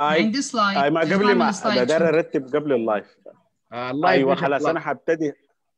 اي عندي سلايد اي ما قبل هعمل ما سلايد بدار شو. ارتب قبل اللايف آه، اللايف ايوه ده خلاص شغال. انا حبتدي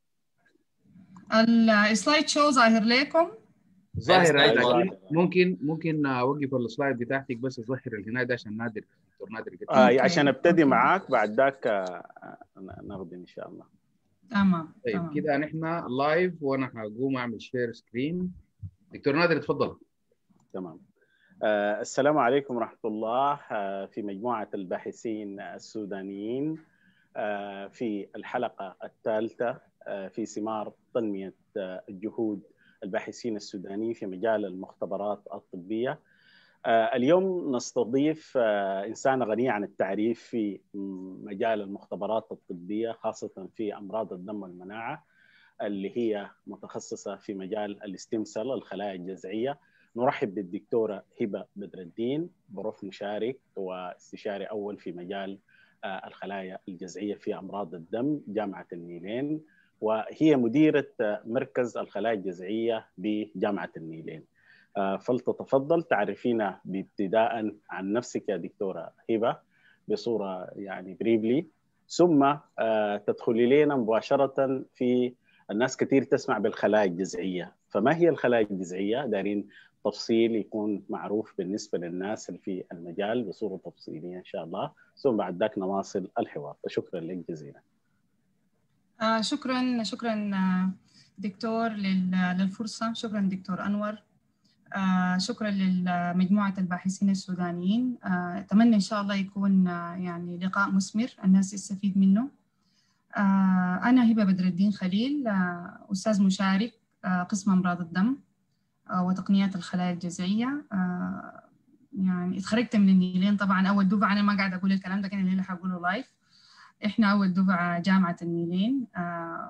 السلايد شو ظاهر لكم ظاهر أيوة. لكن ممكن ممكن اوقف السلايد بتاعتك بس الظاهر اللي هنا ده عشان نادر دكتور نادر قلت آه أوكي. عشان ابتدي أوكي. معاك بعد ذاك آه، ناخذ ان شاء الله تمام طيب تمام. كده نحن لايف وانا هقوم اعمل شير سكرين دكتور نادر اتفضل تمام آه السلام عليكم ورحمة الله آه في مجموعة الباحثين السودانيين آه في الحلقة الثالثة آه في ثمار تنمية آه جهود الباحثين السودانيين في مجال المختبرات الطبية آه اليوم نستضيف آه إنسان غني عن التعريف في مجال المختبرات الطبية خاصة في أمراض الدم والمناعة اللي هي متخصصة في مجال الاستمسل الخلايا الجذعية نرحب بالدكتورة هبة بدر الدين بروف مشارك واستشاري أول في مجال آه، الخلايا الجذعية في أمراض الدم جامعة النيلين وهي مديرة آه، مركز الخلايا الجذعية بجامعة النيلين آه، فلتتفضل تعرفينا بابتداء عن نفسك يا دكتورة هبة بصورة يعني بريفلي ثم آه، تدخلي لنا مباشرة في الناس كثير تسمع بالخلايا الجذعية فما هي الخلايا الجذعية دارين تفصيل يكون معروف بالنسبة للناس اللي في المجال بصورة تفصيلية إن شاء الله ثم بعد ذاك نواصل الحوار فشكرا لك جزيلا آه شكرا شكرا آه، دكتور لل- للفرصة شكرا دكتور أنور آه شكرا لمجموعة الباحثين السودانيين آه أتمنى إن شاء الله يكون آه يعني لقاء مثمر الناس تستفيد منه آه أنا هبة بدر الدين خليل آه أستاذ مشارك آه قسم أمراض الدم آه وتقنيات الخلايا الجذعية آه يعني اتخرجت من النيلين طبعا أول دفعة أنا ما قاعدة أقول الكلام ده كان الليلة حقوله لايف إحنا أول دفعة جامعة النيلين آه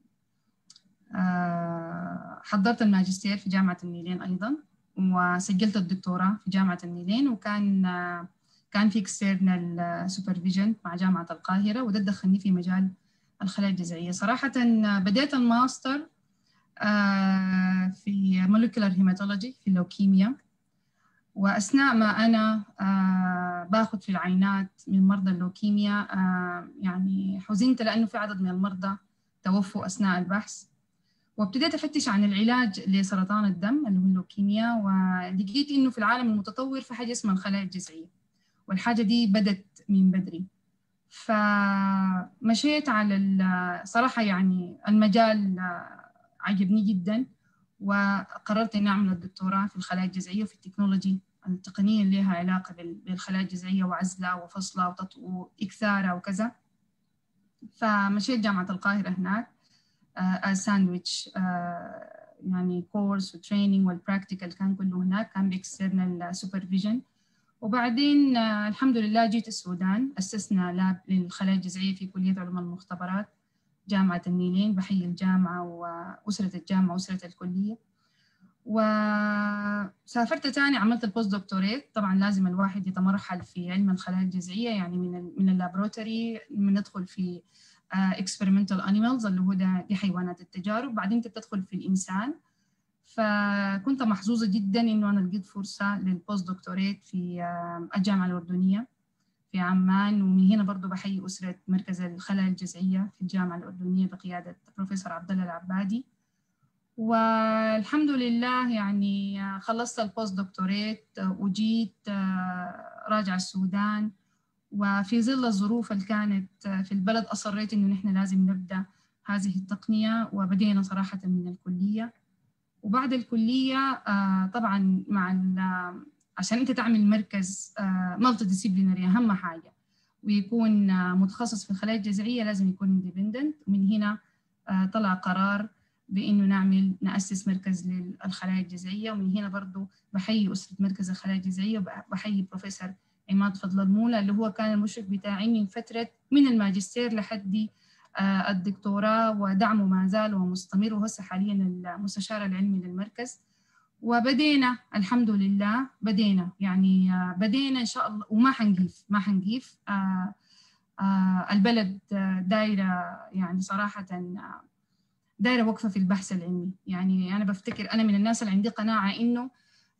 آه حضرت الماجستير في جامعة النيلين أيضا وسجلت الدكتوراه في جامعة النيلين وكان آه كان في اكسترنال سوبرفيجن مع جامعة القاهرة وده دخلني في مجال الخلايا الجذعية صراحة آه، بديت الماستر آه، في مولكيولر هيماتولوجي في اللوكيميا وأثناء ما أنا آه، باخذ في العينات من مرضى اللوكيميا آه، يعني حزنت لأنه في عدد من المرضى توفوا أثناء البحث وابتديت أفتش عن العلاج لسرطان الدم اللي هو اللوكيميا ولقيت إنه في العالم المتطور في حاجة اسمها الخلايا الجذعية والحاجة دي بدت من بدري فمشيت على ال- صراحة يعني المجال آه، عجبني جدا وقررت اني اعمل الدكتوراه في الخلايا الجذعيه وفي التكنولوجي التقنيه اللي لها علاقه بال- بالخلايا الجذعيه وعزلها وفصلها وتط- واكثارها وكذا فمشيت جامعه القاهره هناك آه ساندويتش آه يعني كورس وتريننج والبراكتيكال كان كله هناك كان باكسترنال سوبرفيجن وبعدين آه الحمد لله جيت السودان اسسنا لاب للخلايا الجذعيه في كليه علوم المختبرات جامعة النيلين بحيي الجامعة وأسرة الجامعة وأسرة الكلية وسافرت تاني عملت البوست دكتوريت طبعا لازم الواحد يتمرحل في علم الخلايا الجذعية يعني من ال من اللابروتري ندخل في اكسبيرمنتال انيمالز اللي هو ده دي حيوانات التجارب بعدين تدخل في الإنسان فكنت محظوظة جدا إنه أنا لقيت فرصة للبوست دكتوريت في آه، الجامعة الأردنية في عمان ومن هنا برضو بحيي أسرة مركز الخلايا الجذعية في الجامعة الأردنية بقيادة بروفيسور عبد الله العبادي والحمد لله يعني خلصت البوست دكتوريت وجيت راجعة السودان وفي ظل الظروف اللي كانت في البلد أصريت إنه نحن لازم نبدأ هذه التقنية وبدينا صراحة من الكلية وبعد الكلية آه، طبعا مع ال- عشان انت تعمل مركز مالتي ديسيبلينري اهم حاجه ويكون آه، متخصص في الخلايا الجذعيه لازم يكون اندبندنت ومن هنا آه، طلع قرار بانه نعمل ناسس مركز للخلايا الجذعيه ومن هنا برضو بحيي اسره مركز الخلايا الجذعيه وبحيي بروفيسور عماد فضل المولى اللي هو كان المشرف بتاعي من فتره من الماجستير لحد آه، الدكتوراه ودعمه ما زال ومستمر وهسه حاليا المستشار العلمي للمركز وبدينا الحمد لله بدينا يعني آه، بدينا ان شاء الله وما حنقيف ما حنقيف آه، آه، البلد آه، دايره يعني صراحه آه، دايره وقفه في البحث العلمي يعني انا بفتكر انا من الناس اللي عندي قناعه انه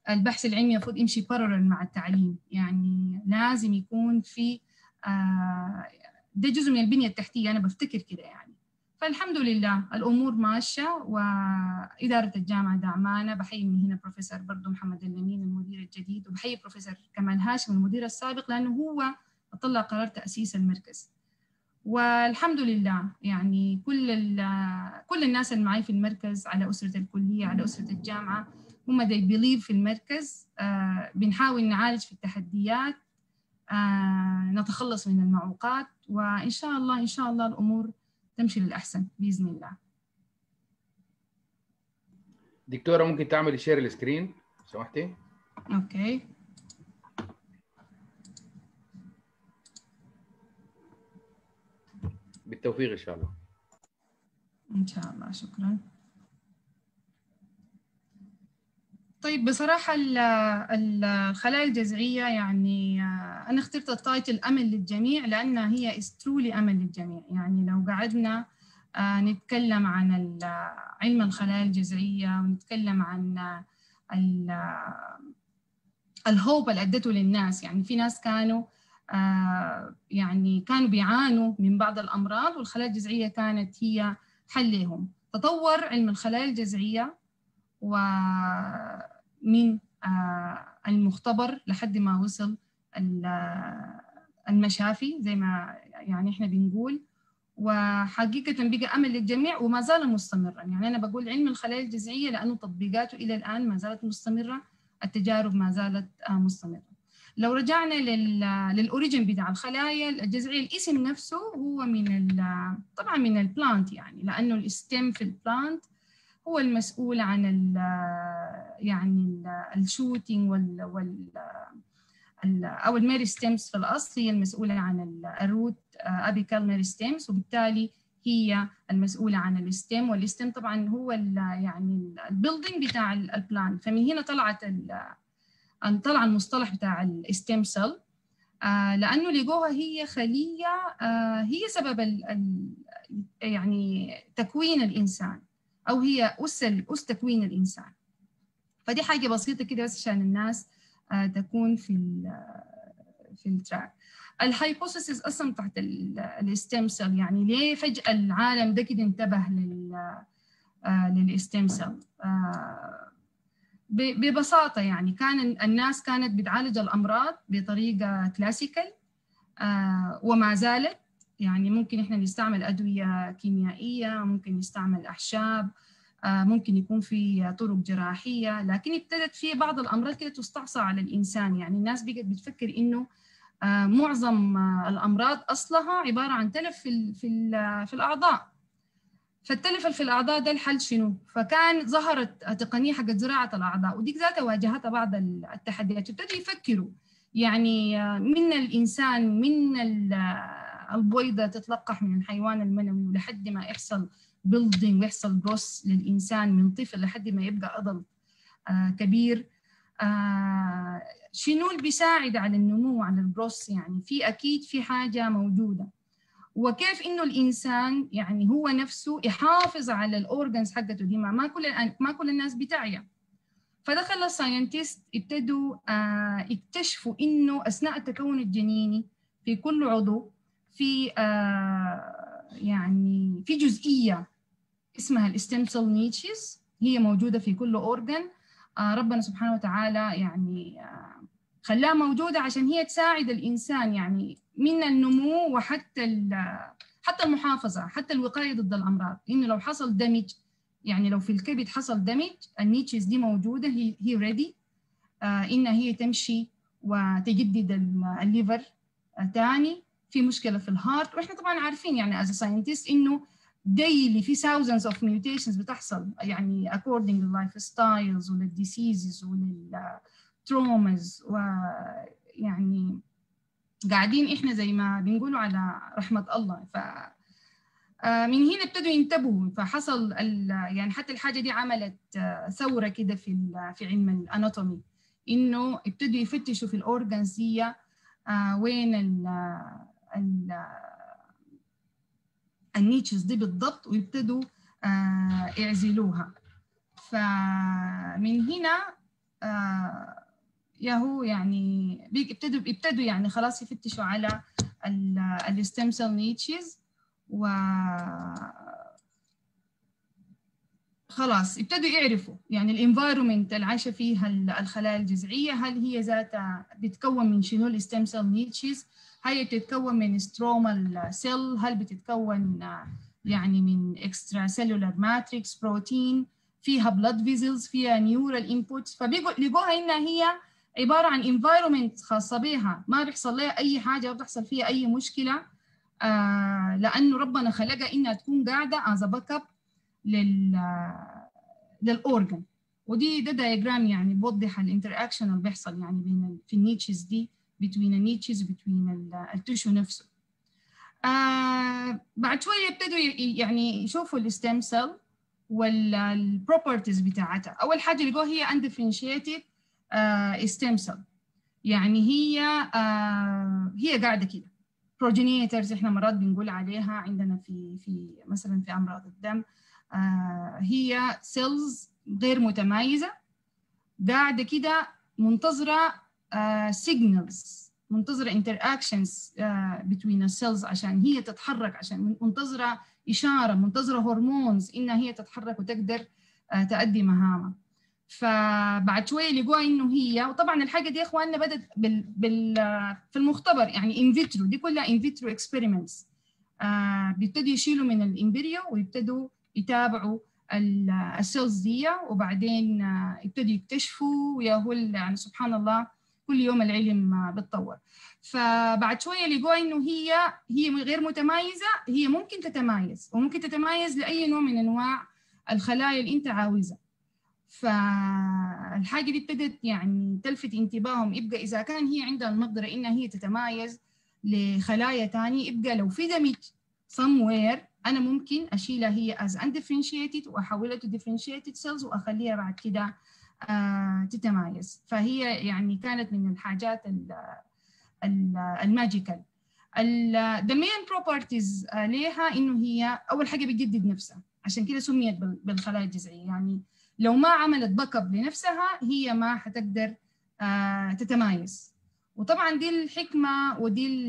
البحث العلمي المفروض يمشي بارلل مع التعليم يعني لازم يكون في ده جزء من البنيه التحتيه انا بفتكر كده يعني فالحمد لله الامور ماشيه واداره الجامعه دعمانا بحيي من هنا بروفيسور برضه محمد اللمين المدير الجديد وبحيي بروفيسور كمال هاشم المدير السابق لانه هو طلع قرار تاسيس المركز والحمد لله يعني كل كل الناس اللي معي في المركز على اسره الكليه على اسره الجامعه هم they believe في المركز آه بنحاول نعالج في التحديات آه نتخلص من المعوقات وإن شاء الله إن شاء الله الأمور تمشي للأحسن بإذن الله دكتورة ممكن تعملي شير السكرين سمحتي أوكي بالتوفيق إن شاء الله إن شاء الله شكراً طيب بصراحة الخلايا الجذعية يعني أنا اخترت التايتل أمل للجميع لأنها هي استرولي أمل للجميع يعني لو قعدنا نتكلم عن علم الخلايا الجذعية ونتكلم عن الهوب اللي أدته للناس يعني في ناس كانوا يعني كانوا بيعانوا من بعض الأمراض والخلايا الجذعية كانت هي حل لهم تطور علم الخلايا الجذعية و من المختبر لحد ما وصل المشافي زي ما يعني احنا بنقول وحقيقة بقى أمل للجميع وما زال مستمرا يعني أنا بقول علم الخلايا الجذعية لأنه تطبيقاته إلى الآن ما زالت مستمرة التجارب ما زالت مستمرة لو رجعنا للأوريجين بتاع الخلايا الجذعية الاسم نفسه هو من طبعا من البلانت يعني لأنه الاستيم في البلانت هو المسؤول عن ال يعني الشوتينج وال وال او الميري ستيمز في الاصل هي المسؤوله عن الروت ابيكال ميري ستيمز وبالتالي هي المسؤوله عن الستيم والستيم طبعا هو يعني البيلدينج بتاع البلان فمن هنا طلعت طلع المصطلح بتاع الستيم سيل لانه لقوها هي خليه هي سبب ال يعني تكوين الانسان او هي اس اس تكوين الانسان فدي حاجه بسيطه كده بس عشان الناس تكون في ال في التراك الهايبوثيسيس اصلا تحت الستيم سيل يعني ليه فجاه العالم ده كده انتبه لل للستيم سيل ببساطه يعني كان الناس كانت بتعالج الامراض بطريقه كلاسيكال وما زالت يعني ممكن احنا نستعمل ادويه كيميائيه ممكن نستعمل اعشاب ممكن يكون في طرق جراحيه لكن ابتدت في بعض الامراض كده تستعصى على الانسان يعني الناس بقت بتفكر انه معظم الامراض اصلها عباره عن تلف في في في الاعضاء فالتلف في الاعضاء ده الحل شنو؟ فكان ظهرت تقنيه حقت زراعه الاعضاء وديك ذاتها واجهتها بعض التحديات ابتدوا يفكروا يعني من الانسان من البويضه تتلقح من الحيوان المنوي ولحد ما يحصل بيلدينج ويحصل جروس للانسان من طفل لحد ما يبقى ادلت آه كبير آه شنو اللي بيساعد على النمو على الجروس يعني في اكيد في حاجه موجوده وكيف انه الانسان يعني هو نفسه يحافظ على الاورجنز حقته دي ما كل ما كل الناس بتعيا فدخل الساينتست ابتدوا آه يكتشفوا انه اثناء التكون الجنيني في كل عضو في آه يعني في جزئيه اسمها الستيم سيل نيتشز هي موجوده في كل اورجن آه ربنا سبحانه وتعالى يعني آه خلاها موجوده عشان هي تساعد الانسان يعني من النمو وحتى حتى المحافظه حتى الوقايه ضد الامراض انه لو حصل دمج يعني لو في الكبد حصل دمج النيتشز دي موجوده هي هي ريدي انها هي تمشي وتجدد الليفر تاني في مشكله في الهارت واحنا طبعا عارفين يعني از ساينتست انه ديلي في thousands of mutations بتحصل يعني according لللايف ستايلز وللديسيزز وللترومز ويعني قاعدين احنا زي ما بنقولوا على رحمه الله ف من هنا ابتدوا ينتبهوا فحصل يعني حتى الحاجه دي عملت ثوره كده في في علم الاناتومي انه ابتدوا يفتشوا في الاورجنز دي وين ال ال النيتشز دي بالضبط ويبتدوا يعزلوها فمن هنا آه ياهو يعني بيبتدوا بيبتدوا يعني خلاص يفتشوا على الستيم سيل نيتشز و خلاص ابتدوا يعرفوا يعني الانفايرمنت اللي عايشه فيها الخلايا الجذعيه هل هي ذاتها بتتكون من شنو الستيم سيل نيتشز هل بتتكون من سترومال سيل هل بتتكون يعني من اكسترا سيلولار ماتريكس بروتين فيها بلاد فيزلز فيها نيورال انبوتس فبيلقوها انها هي عباره عن انفايرمنت خاصه بها ما بيحصل لها اي حاجه بتحصل فيها اي مشكله آه لانه ربنا خلقها انها تكون قاعده از باك اب لل للاورجن ودي ده دايجرام يعني بوضح الانتر اكشن اللي بيحصل يعني بين في النيتشز دي between النيتشز between التشو نفسه آه بعد شويه يبتدوا يعني يشوفوا الستيم سيل والبروبرتيز بتاعتها اول حاجه لقوها هي undifferentiated ستيم سيل يعني هي آه هي قاعده كده بروجينيترز احنا مرات بنقول عليها عندنا في في مثلا في امراض الدم آه هي سيلز غير متمايزه قاعده كده منتظره سيجنالز uh, منتظره انتر اكشنز بين السيلز عشان هي تتحرك عشان منتظره اشاره منتظره هرمونز انها هي تتحرك وتقدر uh, تؤدي مهامها فبعد شويه لقوها انه هي وطبعا الحاجه دي يا اخواننا بدات بال, بال في المختبر يعني ان فيترو دي كلها ان فيترو اكسبيرمنتس بيبتدوا يشيلوا من الامبريو ويبتدوا يتابعوا السيلز دي وبعدين يبتدوا يكتشفوا وياهل يعني سبحان الله كل يوم العلم بتطور فبعد شويه لقوا انه هي هي غير متمايزه هي ممكن تتمايز وممكن تتمايز لاي نوع من انواع الخلايا اللي انت عاوزها فالحاجه دي ابتدت يعني تلفت انتباههم يبقى اذا كان هي عندها المقدره انها هي تتمايز لخلايا تاني يبقى لو في دمج somewhere انا ممكن اشيلها هي as undifferentiated واحولها to differentiated cells واخليها بعد كده آه تتمايز فهي يعني كانت من الحاجات الماجيكال the main properties ليها انه هي اول حاجه بتجدد نفسها عشان كده سميت بالخلايا الجذعيه يعني لو ما عملت باك اب لنفسها هي ما حتقدر آه تتمايز وطبعا دي الحكمه ودي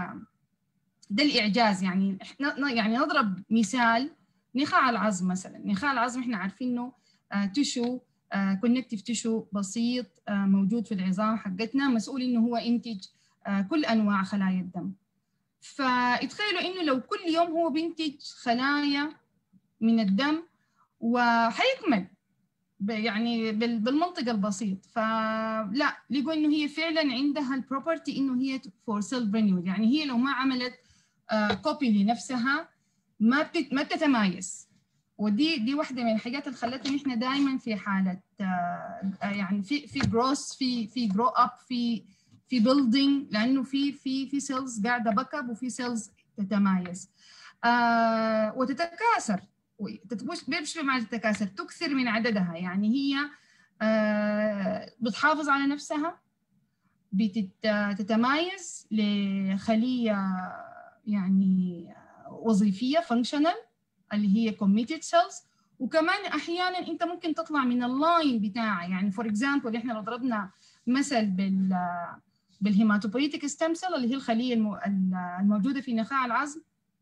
ده الاعجاز يعني يعني نضرب مثال نخاع العظم مثلا نخاع العظم احنا عارفينه آه تشو كونكتيف تشو بسيط آه موجود في العظام حقتنا مسؤول انه هو ينتج آه كل انواع خلايا الدم فتخيلوا انه لو كل يوم هو بينتج خلايا من الدم وحيكمل يعني بالمنطق البسيط فلا لقوا انه هي فعلا عندها البروبرتي انه هي فور سيلف رينيول يعني هي لو ما عملت كوبي uh, لنفسها ما بتت... ما بتتمايز ودي دي واحده من الحاجات اللي خلتنا احنا دائما في حاله uh, يعني في في جروس في في جرو اب في في بيلدينج لانه في في في سيلز قاعده باك اب وفي سيلز تتمايز uh, وتتكاثر مش بمعنى تتكاثر تكثر من عددها يعني هي بتحافظ على نفسها بتتمايز لخلية يعني وظيفية فانكشنال اللي هي committed cells وكمان احيانا انت ممكن تطلع من اللاين بتاعها يعني فور اكزامبل احنا لو ضربنا مثل بال بالهيماتوبويتيك ستيم سيل اللي هي الخليه الموجوده في نخاع العظم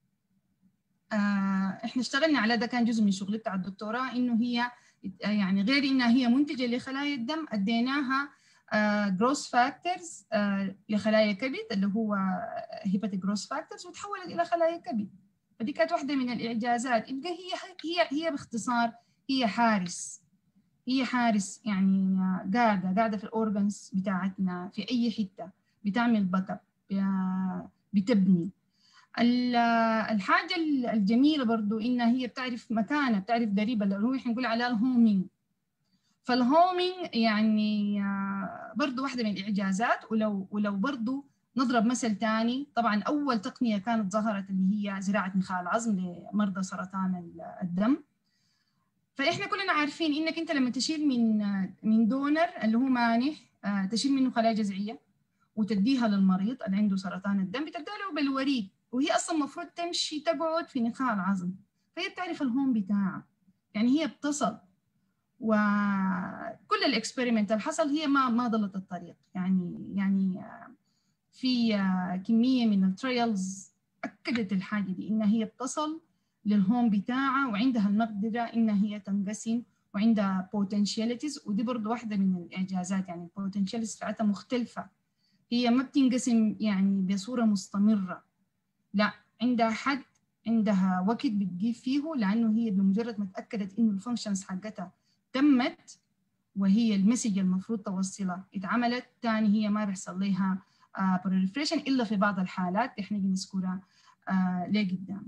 احنا اشتغلنا على ده كان جزء من شغلي بتاع الدكتوراه انه هي يعني غير انها هي منتجه لخلايا الدم اديناها جروس فاكتورز لخلايا كبد اللي هو هيباتيك جروس فاكتورز وتحولت الى خلايا كبد فدي كانت واحده من الاعجازات يبقى هي هي هي باختصار هي حارس هي حارس يعني قاعده قاعده في الاورجنز بتاعتنا في اي حته بتعمل باك اب بتبني الحاجة الجميلة برضو إنها هي بتعرف مكانها بتعرف ضريبة اللي هو إحنا نقول عليها الهومينج فالهومينج يعني برضو واحدة من الإعجازات ولو ولو برضو نضرب مثل تاني طبعا أول تقنية كانت ظهرت اللي هي زراعة نخاع العظم لمرضى سرطان الدم فإحنا كلنا عارفين إنك أنت لما تشيل من من دونر اللي هو مانح تشيل منه خلايا جذعية وتديها للمريض اللي عنده سرطان الدم بتبدأ له بالوريد وهي اصلا المفروض تمشي تقعد في نخاع العظم فهي بتعرف الهوم بتاعها يعني هي بتصل وكل الاكسبيرمنت اللي حصل هي ما ما ضلت الطريق يعني يعني في كميه من التريلز اكدت الحاجه دي انها هي بتصل للهوم بتاعها وعندها المقدره انها هي تنقسم وعندها potentialities ودي برضه واحده من الاعجازات يعني البوتنشاليتيز بتاعتها مختلفه هي ما بتنقسم يعني بصوره مستمره لا عندها حد عندها وقت بتجيب فيه لانه هي بمجرد ما تاكدت انه الفانكشنز حقتها تمت وهي المسج المفروض توصلها اتعملت تاني هي ما بيحصل لها بروليفريشن uh, الا في بعض الحالات احنا نذكرها uh, لقدام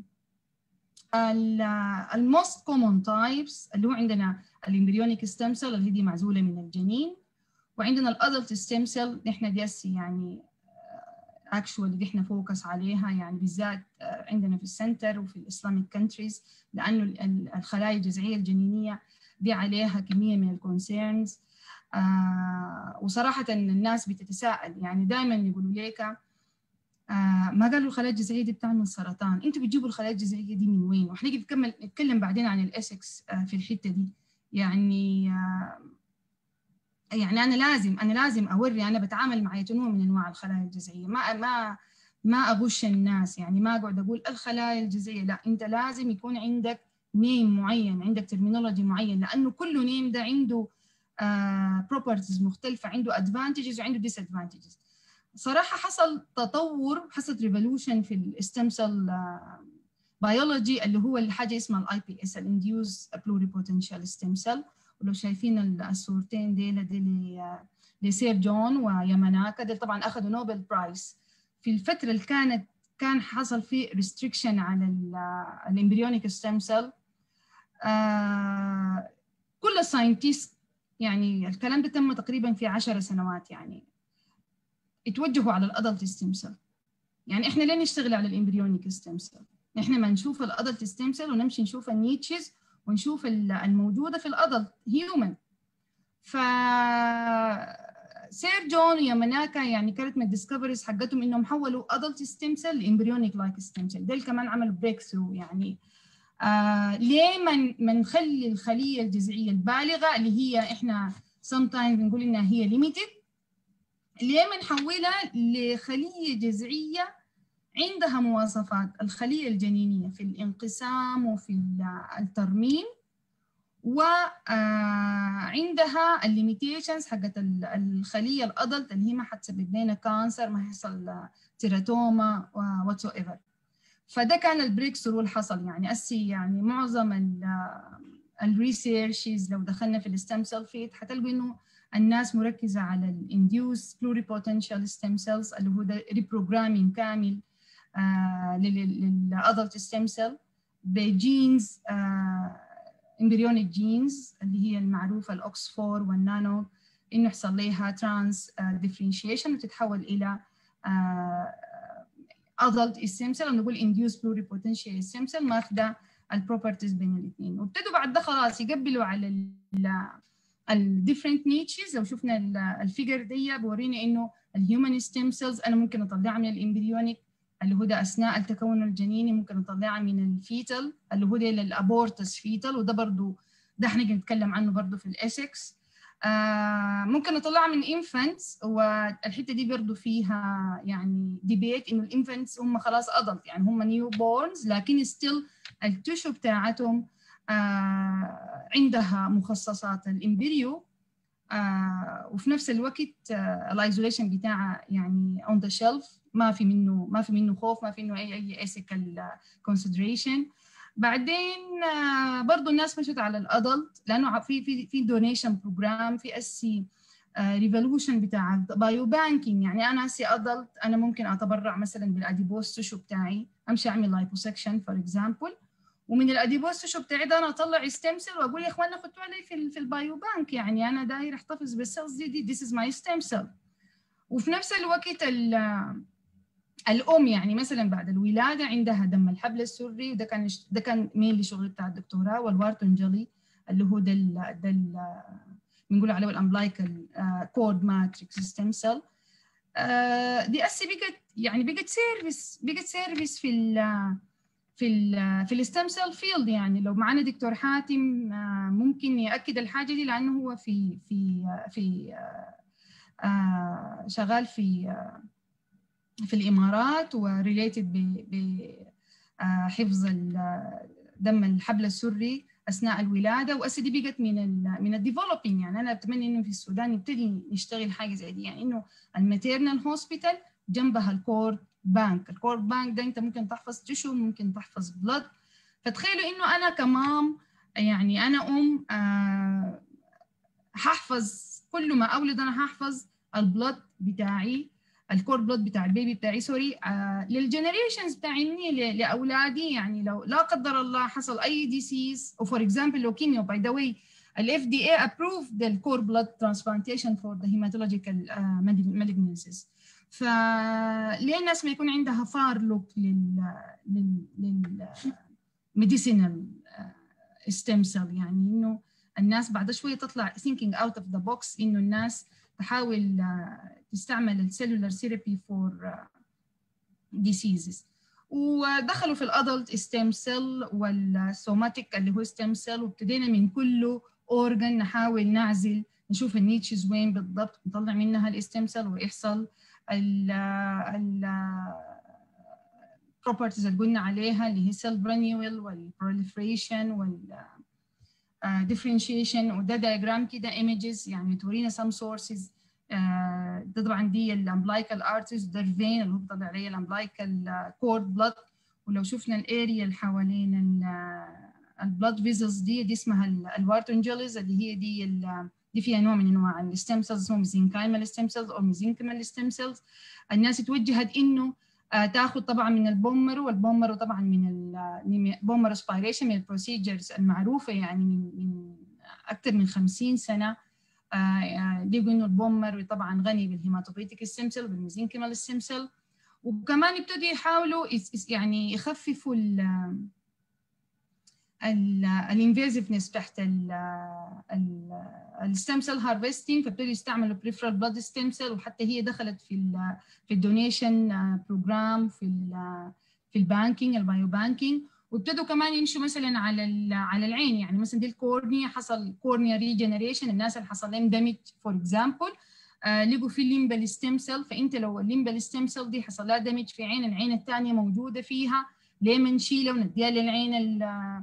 الموست كومون تايبس اللي هو عندنا الامبريونيك ستيم سيل اللي هي دي معزوله من الجنين وعندنا الادلت ستيم سيل نحن دي يعني اكشوالي احنا فوكس عليها يعني بالذات عندنا في السنتر وفي الاسلاميك كونتريز لانه الخلايا الجذعيه الجنينيه دي عليها كميه من الكونسيرنز آه وصراحه الناس بتتساءل يعني دائما يقولوا ليك آه ما قالوا الخلايا الجذعيه دي بتعمل سرطان انتوا بتجيبوا الخلايا الجذعيه دي من وين وحنيجي نكمل نتكلم بعدين عن الاسكس آه في الحته دي يعني آه يعني انا لازم انا لازم اوري انا بتعامل مع نوع من انواع الخلايا الجذعيه ما ما ما اغش الناس يعني ما اقعد اقول الخلايا الجذعيه لا انت لازم يكون عندك نيم معين عندك ترمينولوجي معين لانه كل نيم ده عنده بروبرتيز uh, مختلفه عنده ادفانتجز وعنده ديس ادفانتجز صراحه حصل تطور حصل ريفولوشن في الستيم سيل بيولوجي اللي هو الحاجه اسمها الاي بي اس الانديوز بلوري بوتنشال ستيم سيل ولو شايفين الصورتين ديل دي لسير جون وياماناكا ديل طبعا اخذوا نوبل برايز في الفتره اللي كانت كان حصل فيه ريستريكشن على الامبريونيك ستيم سيل آه كل الساينتيست يعني الكلام ده تم تقريبا في عشر سنوات يعني اتوجهوا على الادلت ستيم سيل يعني احنا ليه نشتغل على الامبريونيك ستيم سيل احنا ما نشوف الادلت ستيم سيل ونمشي نشوف النيتشز ونشوف الموجوده في الادلت هيومن ف سير جون وياماناكا يعني كانت من الديسكفريز حقتهم انهم حولوا ادلت ستيم سيل لامبريونيك لايك ستيم سيل ديل كمان عملوا بريك ثرو يعني آه ليه ما نخلي الخليه الجذعيه البالغه اللي هي احنا sometimes بنقول انها هي ليميتد ليه ما نحولها لخليه جذعيه عندها مواصفات الخليه الجنينيه في الانقسام وفي الترميم وعندها الليميتيشنز حقت الخليه الادلت اللي هي ما حتسبب لنا كانسر ما هيحصل تيراتوما واتس ايفر فده كان البريك ثرو اللي حصل يعني اسي يعني معظم الريسيرشز لو دخلنا في الستم سيل فيت حتلقوا انه الناس مركزه على الانديوس بلوري بوتنشال ستم سيلز اللي هو ده ريبروجرامينج كامل آه للادلت ستم سيل بجينز امبريونيك جينز اللي هي المعروفه الاوكس 4 والنانو انه يحصل لها ترانس ديفرنشيشن وتتحول الى adult stem cell نقول induced pluripotential stem cell ماخذه البروبرتيز بين الاثنين وابتدوا بعد ده خلاص يقبلوا على ال different niches لو شفنا الفيجر دي بورينا انه الهيومن ستيم سيلز انا ممكن اطلعها من الامبريونيك اللي هو ده اثناء التكون الجنيني ممكن اطلعها من الفيتال اللي هو ده للابورتس فيتال وده برضه ده هنيجي نتكلم عنه برضه في الاسكس آه ممكن نطلعها من انفانتس والحته دي برضه فيها يعني ديبيت انه الانفانتس هم خلاص ادلت يعني هم نيو بورنز لكن ستيل التشو بتاعتهم آه عندها مخصصات الامبريو آه وفي نفس الوقت آه الايزوليشن بتاعها يعني اون ذا شيلف ما في منه ما في منه خوف ما في منه اي اي ايثيكال كونسيدريشن بعدين برضه الناس مشت على الادلت لانه في في في دونيشن بروجرام في اسي ريفولوشن بتاع بايو بانكينج يعني انا اسي ادلت انا ممكن اتبرع مثلا بالاديبوز تشو بتاعي امشي اعمل لايبوسكشن فور اكزامبل ومن الاديبوز تشو بتاعي ده انا اطلع ستيم سيل واقول يا اخوانا خدتوا علي في في البايو بانك يعني انا داير احتفظ بالسيلز دي دي ذيس از ماي ستيم سيل وفي نفس الوقت الام يعني مثلا بعد الولاده عندها دم الحبل السري وده كان ده كان مين شغل بتاع الدكتوراه والوارتون جلي اللي هو ده ال ده ال بنقول عليه الامبلايكال كود ماتريكس ستيم سيل دي اسي بقت يعني بقت سيرفيس بقت سيرفيس في ال في ال في الستم سيل فيلد يعني لو معنا دكتور حاتم ممكن ياكد الحاجه دي لانه هو في في في شغال في في الامارات وريليتد بحفظ دم الحبل السري اثناء الولاده واسا دي بقت من ال من الديفلوبينج يعني انا اتمنى انه في السودان يبتدي نشتغل حاجه زي دي يعني انه الماتيرنال هوسبيتال جنبها الكور بانك الكور بانك ده انت ممكن تحفظ تشو ممكن تحفظ بلد فتخيلوا انه انا كمام يعني انا ام آه هحفظ كل ما اولد انا هحفظ البلد بتاعي الكور بلود بتاع البيبي بتاعي سوري آه للجنريشنز بتاعيني لاولادي يعني لو لا قدر الله حصل اي ديسيز وفور اكزامبل لوكيميا باي ذا واي الاف دي اي ابروفد الكور بلود ترانسبلانتيشن فور ذا هيماتولوجيكال مالجنسيز فليه الناس ما يكون عندها فار لوك لل لل للميديسينال ستيم سيل يعني انه الناس بعد شويه تطلع thinking out of the box انه الناس تحاول تستعمل السيلولار ثيرابي فور ديسيزز ودخلوا في الادلت ستيم سيل والسوماتيك اللي هو ستيم سيل وابتدينا من كله اورجن نحاول نعزل نشوف النيتشز وين بالضبط نطلع منها الستيم سيل ويحصل ال ال properties اللي قلنا عليها اللي هي سيل رينيوال والبروليفريشن وال differentiation وده diagram كده images يعني تورينا some sources ده طبعا دي الامبلايكال ارتس ده الفين اللي هو بيطلع عليه الامبلايكال كورد بلاد ولو شفنا الاريا اللي حوالين البلاد فيزلز دي دي اسمها الوارتنجلز اللي هي دي دي فيها نوع من انواع الستيم سيلز اسمهم ميزينكايمال ستيم سيلز او ميزينكيمال ستيم سيلز الناس اتوجهت انه تاخذ طبعا من البومرو والبومرو طبعا من البومرو اسبيريشن من البروسيجرز المعروفه يعني من من اكثر من 50 سنه لقوا انه البومر طبعا غني بالهيماتوبيتيك ستيم سيل والميزينكيمال ستيم سيل وكمان يبتدوا يحاولوا يعني يخففوا ال الانفيزفنس تحت الستيم سيل هارفستنج فابتدوا يستعملوا بريفرال بلاد ستيم سيل وحتى هي دخلت في ال في الدونيشن بروجرام في ال في البانكينج البايو بانكينج وابتدوا كمان يمشوا مثلا على على العين يعني مثلا دي الكورنيا حصل كورنيا ريجنريشن الناس اللي حصل لهم دامج فور اكزامبل آه لقوا في الليمبال ستيم سيل فانت لو الليمبال ستيم سيل دي حصل لها دامج في عين العين الثانيه موجوده فيها ليه ما نشيلها ونديها للعين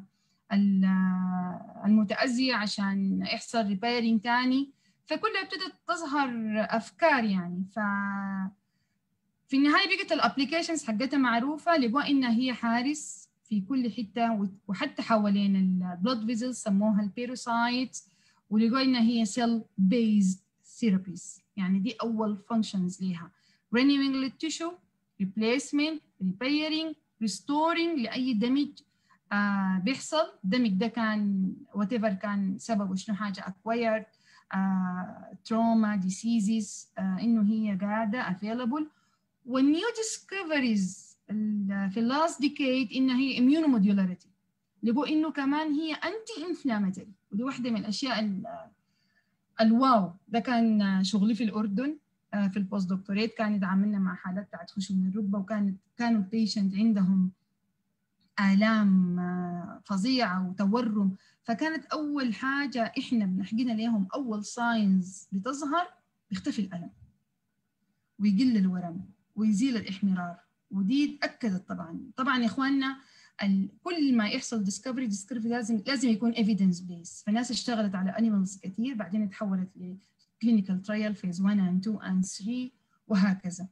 المتأذية عشان يحصل ريبيرنج تاني فكلها ابتدت تظهر أفكار يعني ف في النهاية بقت الابلكيشنز حقتها معروفة لقوا إنها هي حارس في كل حتة وحتى حوالين البلود فيزلز سموها البيروسايتس ولقوا إنها هي سيل بيزد ثيرابيز يعني دي أول فانكشنز ليها renewing للتشو replacement repairing restoring لأي دمج آه بيحصل الدمج ده كان وات كان سببه شنو حاجه اكوايرد تروما ديسيزز انه هي قاعده افيلبل والنيو ديسكفريز في اللاست ديكيد انها هي immunomodulity لقوا انه كمان هي انتي انفلاماتوري ودي واحده من الاشياء الواو ده كان شغلي في الاردن في البوست دكتوريت كان يدعملنا مع حالات بتاعت خشونه الركبه وكانت كانوا البيشنت عندهم آلام فظيعة وتورم فكانت أول حاجة إحنا بنحكينا ليهم أول ساينز بتظهر بيختفي الألم ويقل الورم ويزيل الإحمرار ودي اتأكدت طبعا طبعا يا إخواننا كل ما يحصل ديسكفري ديسكفري لازم لازم يكون ايفيدنس بيس فالناس اشتغلت على انيمالز كثير بعدين تحولت لكلينيكال ترايل فيز 1 اند 2 اند 3 وهكذا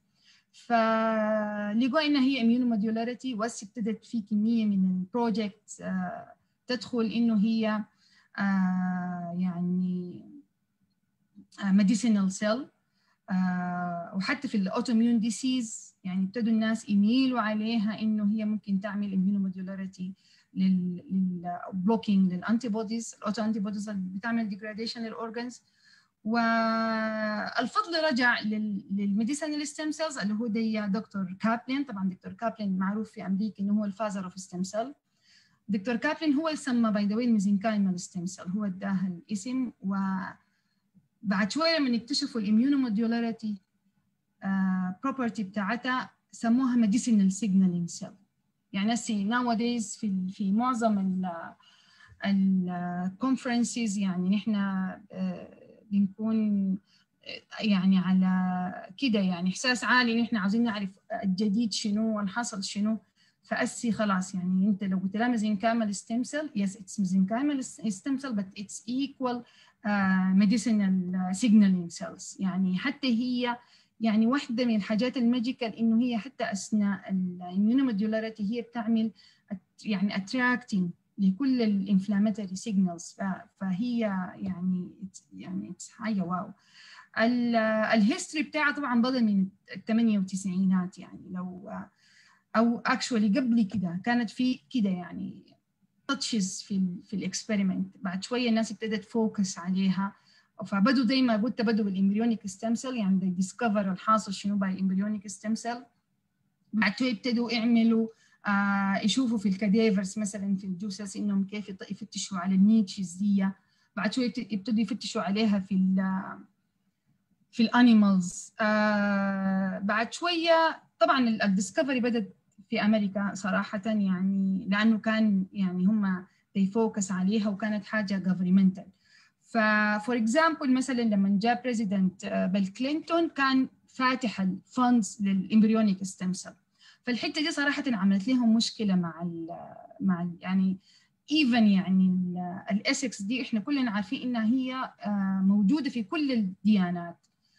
فلقوا انها هي اميونو موديولاريتي وس ابتدت في كميه من البروجكت آه تدخل انه هي آه يعني ميديسينال آه سيل وحتى في الاوتوميون ديسيز يعني ابتدوا الناس يميلوا عليها انه هي ممكن تعمل اميونو موديولاريتي للبلوكينج للانتي بوديز الاوتو انتي بوديز اللي بتعمل ديجراديشن للاورجنز والفضل رجع للميديسينال ستيم سيلز اللي هو دي دكتور كابلين طبعا دكتور كابلين معروف في امريكا انه هو الفازر اوف ستيم سيل دكتور كابلين هو اللي سمى باي ذا واي الميزنكايمال ستيم سيل هو اداها الاسم وبعد شويه لما اكتشفوا الاميونوموديولاريتي بروبرتي بتاعتها سموها ميديسينال سيجنالينج سيل يعني هسي nowadays في في معظم الكونفرنسز يعني نحن بنكون يعني على كده يعني احساس عالي نحن عاوزين نعرف الجديد شنو والحصل شنو فاسي خلاص يعني انت لو قلت لها ميزنكايمال ستيم سيل يس اتس ميزنكايمال ستيم سيل بس اتس ايكوال ميديسينال سيجنالينج سيلز يعني حتى هي يعني واحدة من الحاجات الماجيكال إنه هي حتى أثناء الإميونوموديولاريتي هي بتعمل يعني اتراكتنج لكل الانفلاماتوري سيجنالز فهي يعني يعني حاجة واو الهيستوري بتاعها طبعا بدا من الثمانية والتسعينات يعني لو او اكشولي قبل كده كانت في كده يعني تاتشز في ال في الاكسبيرمنت بعد شويه الناس ابتدت فوكس عليها فبدوا زي ما قلت بدوا بالامبريونيك ستيم سيل يعني دي ديسكفر الحاصل شنو باي امبريونيك ستيم سيل بعد شويه ابتدوا يعملوا آه يشوفوا في الكاديفرز مثلا في الجثث انهم كيف يفتشوا على النيتشز دي بعد شويه يبتدوا يفتشوا عليها في في الانيمالز آه بعد شويه طبعا الديسكفري بدات في امريكا صراحه يعني لانه كان يعني هم فوكس عليها وكانت حاجه جفرمنتال فور اكزامبل مثلا لما جاء بريزيدنت بيل كلينتون كان فاتح الفاندز للامبريونيك ستيم سيل فالحته دي صراحه عملت لهم مشكله مع ال مع ال يعني ايفن يعني الاسكس دي احنا كلنا عارفين انها هي موجوده في كل الديانات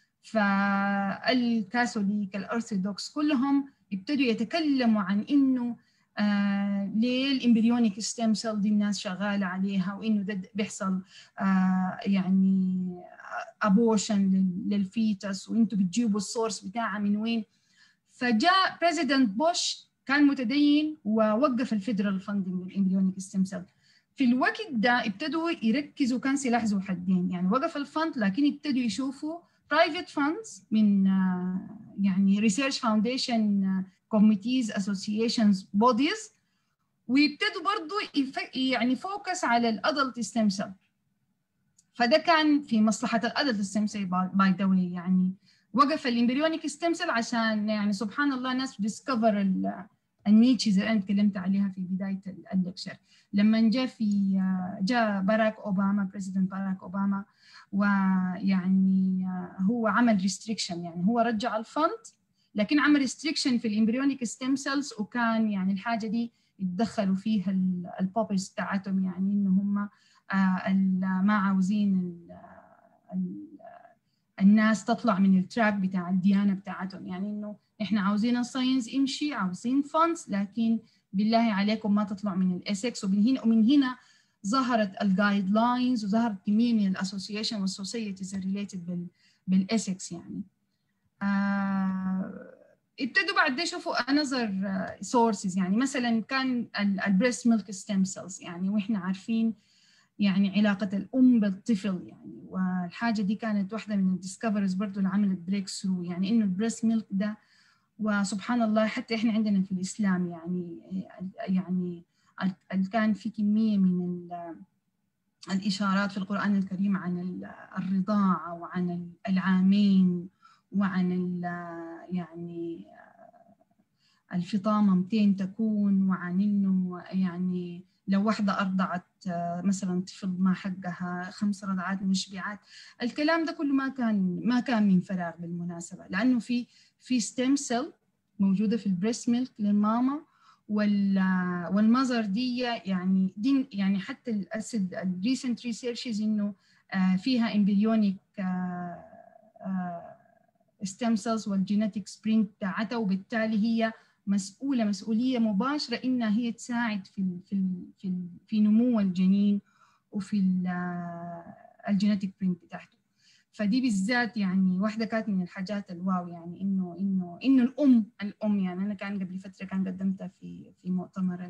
فالكاثوليك الارثوذكس كلهم ابتدوا يتكلموا عن انه آه ليه الامبريونيك ستيم سيل دي الناس شغاله عليها وانه ده بيحصل آه يعني ابوشن للفيتس وانتم بتجيبوا السورس بتاعها من وين فجاء بريزيدنت بوش كان متدين ووقف الفيدرال فاندنج للامبريونيك ستيم سيل في الوقت ده ابتدوا يركزوا كان سلاح ذو حدين يعني وقف الفند لكن ابتدوا يشوفوا private funds من uh, يعني research foundation uh, committees associations bodies ويبتدوا برضو يعني فوكس على الادلت ستيم سيل فده كان في مصلحه الادلت ستيم سيل باي ذا واي يعني وقف الامبريونيك ستيم سيل عشان يعني سبحان الله ناس ديسكفر النيتشز اللي انا تكلمت عليها في بدايه الليكشر لما جاء في جاء باراك اوباما بريزيدنت باراك اوباما ويعني هو عمل ريستريكشن يعني هو رجع الفند لكن عمل ريستريكشن في الامبريونيك ستيم سيلز وكان يعني الحاجه دي يتدخلوا فيها البوبيز بتاعتهم يعني ان هم ما عاوزين الناس تطلع من التراك بتاع الديانه بتاعتهم يعني انه احنا عاوزين الساينس يمشي عاوزين فاندز لكن بالله عليكم ما تطلع من الاسكس ومن هنا ومن هنا ظهرت الجايد لاينز وظهرت كميه من الاسوسيشن والسوسايتيز ريليتد بالاسكس يعني آه ابتدوا بعد يشوفوا انذر سورسز يعني مثلا كان البريست ميلك ستيم سيلز يعني واحنا عارفين يعني علاقة الأم بالطفل يعني والحاجة دي كانت واحدة من الديسكفرز برضو اللي عملت بريك ثرو يعني إنه البريست ميلك ده وسبحان الله حتى إحنا عندنا في الإسلام يعني يعني كان في كمية من الإشارات في القرآن الكريم عن الرضاعة وعن العامين وعن يعني الفطامة متين تكون وعن إنه يعني لو واحدة أرضعت مثلا طفل ما حقها خمس رضعات مشبعات الكلام ده كله ما كان ما كان من فراغ بالمناسبة لأنه في في ستيم سيل موجودة في البريست ميلك للماما والمذر دي يعني دي يعني حتى الاسيد الريسنت ريسيرشز انه فيها امبريونيك ستيم سيلز والجينيتيك سبرينج بتاعتها وبالتالي هي مسؤولة مسؤولية مباشرة إنها هي تساعد في ال في ال في, ال في نمو الجنين وفي الجينيتيك برينت بتاعته فدي بالذات يعني واحدة كانت من الحاجات الواو يعني إنه إنه إنه الأم الأم يعني أنا كان قبل فترة كان قدمتها في في مؤتمر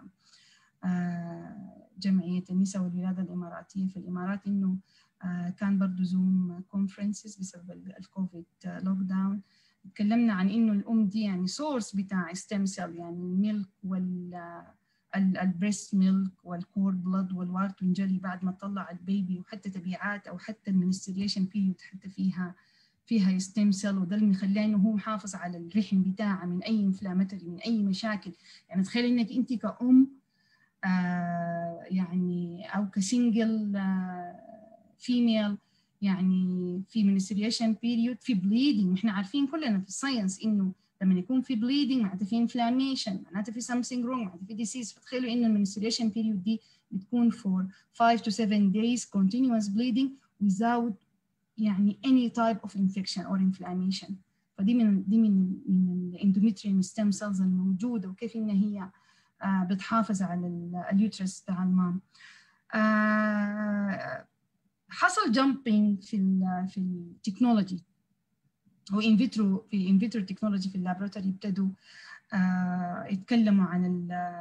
جمعية النساء والولادة الإماراتية في الإمارات إنه كان برضو زوم كونفرنسز بسبب الكوفيد لوك داون تكلمنا عن انه الام دي يعني سورس بتاع ستيم سيل يعني الميلك وال البريست ميلك والكورد بلاد والوارتون جلي بعد ما تطلع البيبي وحتى تبيعات او حتى المنستريشن بيريود حتى فيها فيها ستيم سيل وده اللي مخليه انه هو محافظ على الرحم بتاعها من اي انفلاماتوري من اي مشاكل يعني تخيل انك انت كأم آه يعني او كسنجل آه فيميل يعني في منستريشن بيريود في بليدنج احنا عارفين كلنا في الساينس انه لما يكون في بليدنج معناته في انفلاميشن معناته في something wrong معناته في disease فتخيلوا انه المنستريشن بيريود دي بتكون for 5 to 7 days continuous bleeding without يعني any type of infection or inflammation فدي من دي من من الاندوميتريوم ستيم سيلز الموجوده وكيف ان هي آه بتحافظ على اليوترس بتاع المام آه حصل جامبينج في ال في التكنولوجي وان فيترو في ان فيترو تكنولوجي في اللابراتوري ابتدوا آه يتكلموا عن ال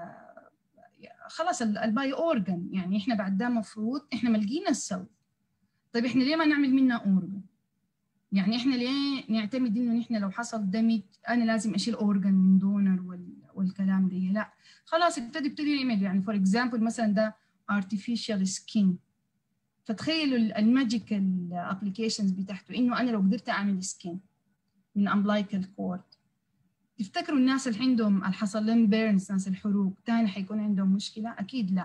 خلاص الباي اورجن يعني احنا بعد ده المفروض احنا ملقينا السل طيب احنا ليه ما نعمل منها اورجن يعني احنا ليه نعتمد انه نحن لو حصل دمج انا لازم اشيل اورجن من دونر وال... والكلام ده لا خلاص ابتدوا ابتدوا يعمل يعني فور اكزامبل مثلا ده artificial skin فتخيلوا الماجيكال ابلكيشنز بتاعته انه انا لو قدرت اعمل سكين من امبلايكال كورد تفتكروا الناس اللي عندهم اللي حصل لهم بيرنز ناس الحروق تاني حيكون عندهم مشكله اكيد لا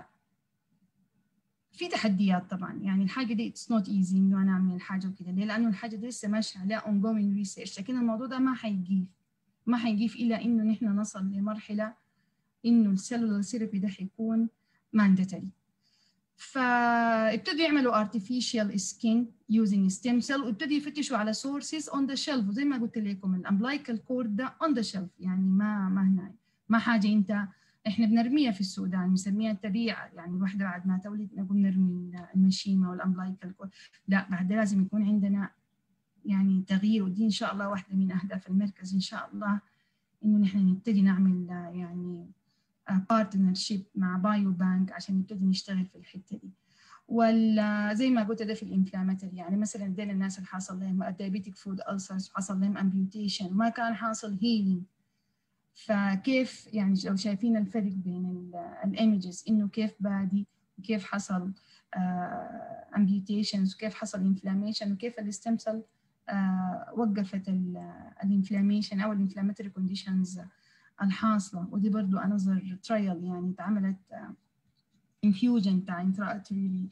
في تحديات طبعا يعني الحاجه دي اتس نوت ايزي انه انا اعمل الحاجه وكده ليه؟ لانه الحاجه دي لسه ماشيه عليها اون جوينج ريسيرش لكن الموضوع ده ما حيجيف ما حيجيف الا انه نحن نصل لمرحله انه السيلولار ثيرابي ده حيكون مانداتري فابتدوا يعملوا artificial skin using stem cell وابتدوا يفتشوا على sources on the shelf وزي ما قلت لكم الامبلايكال كورد ده on the shelf يعني ما ما هنا ما حاجه انت احنا بنرميها في السودان بنسميها التبيعه يعني الواحده بعد ما تولد نقوم نرمي المشيمه والامبلايكال كورد لا بعد لازم يكون عندنا يعني تغيير ودي ان شاء الله واحده من اهداف المركز ان شاء الله انه نحن نبتدي نعمل يعني بارتنرشيب مع بايو بانك عشان نبتدي نشتغل في الحته دي ولا زي ما قلت ده في الانفلاماتوري يعني مثلا دين الناس اللي حصل لهم الدايبيتيك فود ألسرز حصل لهم امبيوتيشن ما كان حاصل هيلينج فكيف يعني لو شايفين الفرق بين الايمجز انه كيف بادي وكيف حصل امبيوتيشنز وكيف حصل انفلاميشن وكيف الستم سيل وقفت الانفلاميشن او الانفلاماتوري كونديشنز الحاصله ودي برضو انظر ترايل يعني اتعملت انفيوجن بتاع انتراكتوري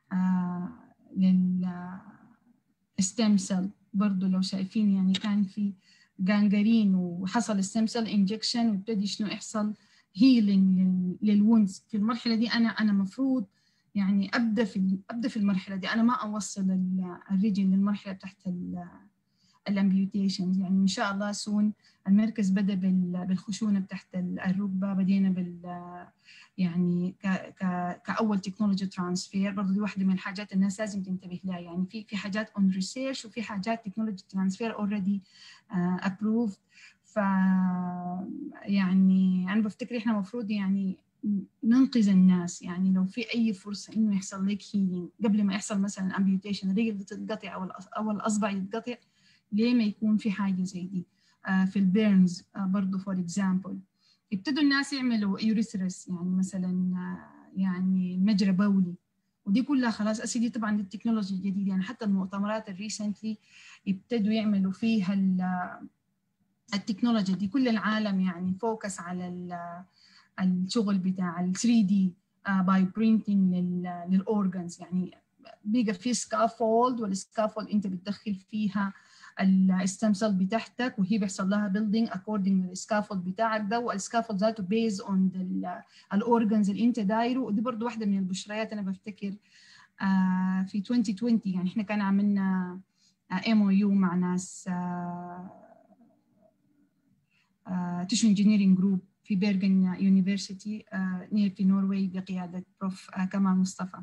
لل ستيم سيل برضو لو شايفين يعني كان في جانجرين وحصل ستيم سيل انجكشن وابتدي شنو يحصل هيلينج للونز في المرحله دي انا انا مفروض يعني ابدا في ابدا في المرحله دي انا ما اوصل الريجن للمرحله تحت الامبيوتيشنز يعني ان شاء الله سون المركز بدا بالخشونه تحت الركبه بدينا بال يعني ك ك كاول تكنولوجي ترانسفير برضه دي واحده من الحاجات الناس لازم تنتبه لها يعني في في حاجات اون ريسيرش وفي حاجات تكنولوجي ترانسفير اوريدي ابروفد ف يعني انا بفتكر احنا المفروض يعني ننقذ الناس يعني لو في اي فرصه انه يحصل لك هيلينج قبل ما يحصل مثلا امبيوتيشن الرجل تتقطع او او الاصبع يتقطع ليه ما يكون في حاجه زي دي آه في البيرنز آه برضه فور اكزامبل ابتدوا الناس يعملوا يوريثرس يعني مثلا آه يعني مجرى بولي ودي كلها خلاص اسي دي طبعا التكنولوجيا الجديده يعني حتى المؤتمرات الريسنتلي ابتدوا يعملوا فيها التكنولوجيا دي كل العالم يعني فوكس على الشغل بتاع ال 3 دي باي برينتنج للاورجنز يعني بيبقى في سكافولد والسكافولد انت بتدخل فيها الستم سيل بتاعتك وهي بيحصل لها بيلدينج اكوردنج للسكافولد بتاعك ده والسكافولد ذاته بيز اون الاورجنز اللي انت دايره ودي برضه واحده من البشريات انا بفتكر آه في 2020 يعني احنا كان عملنا ام او يو مع ناس تيشو انجينيرنج جروب في بيرجن يونيفرسيتي نير في نوروي بقياده بروف كمال مصطفى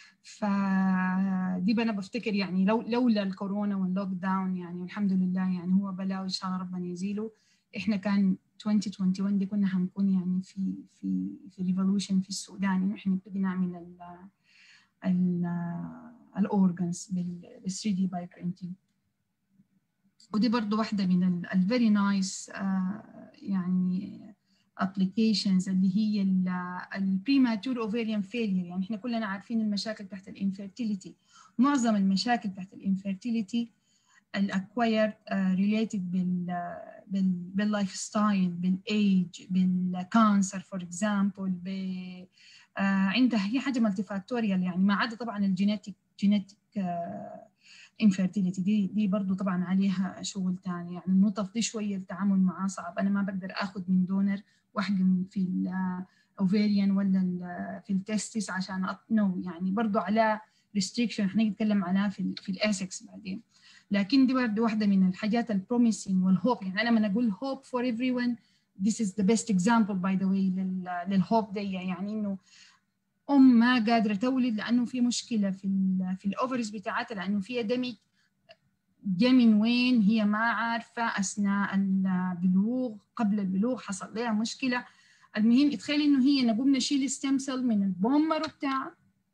فدي انا بفتكر يعني لو لولا الكورونا واللوك داون يعني والحمد لله يعني هو بلاء وان شاء الله ربنا يزيله احنا كان 2021 دي كنا هنكون يعني في في في ريفولوشن في السودان انه احنا نبتدي نعمل ال ال الاورجنز بال 3 دي باي برينتنج ودي برضو واحده من الفيري نايس يعني ابلكيشنز اللي هي البريماتور اوفيريان فيلير يعني احنا كلنا عارفين المشاكل تحت الانفيرتيليتي معظم المشاكل تحت الانفيرتيليتي الاكواير ريليتد بال باللايف ستايل بالايج بالكانسر فور اكزامبل عندها هي حاجه مالتي فاكتوريال يعني ما عدا طبعا الجينيتيك جينيتيك انفيرتيليتي دي دي برضه طبعا عليها شغل ثاني يعني النطف دي شويه التعامل معاه صعب انا ما بقدر اخذ من دونر واحقن في الاوفيريان ولا في التستس عشان نو يعني برضه على ريستريكشن احنا نتكلم عنها في ال في الاسكس بعدين لكن دي برضه واحده من الحاجات البروميسنج والهوب يعني انا لما اقول هوب فور ايفري ون this is the best example by the way للهوب دي يعني انه ام ما قادره تولد لانه في مشكله في ال في الاوفرز بتاعتها لانه فيها دمج جا من وين هي ما عارفه اثناء البلوغ قبل البلوغ حصل لها مشكله المهم تخيل انه هي نقوم نشيل ستيم سيل من البومر بتاعها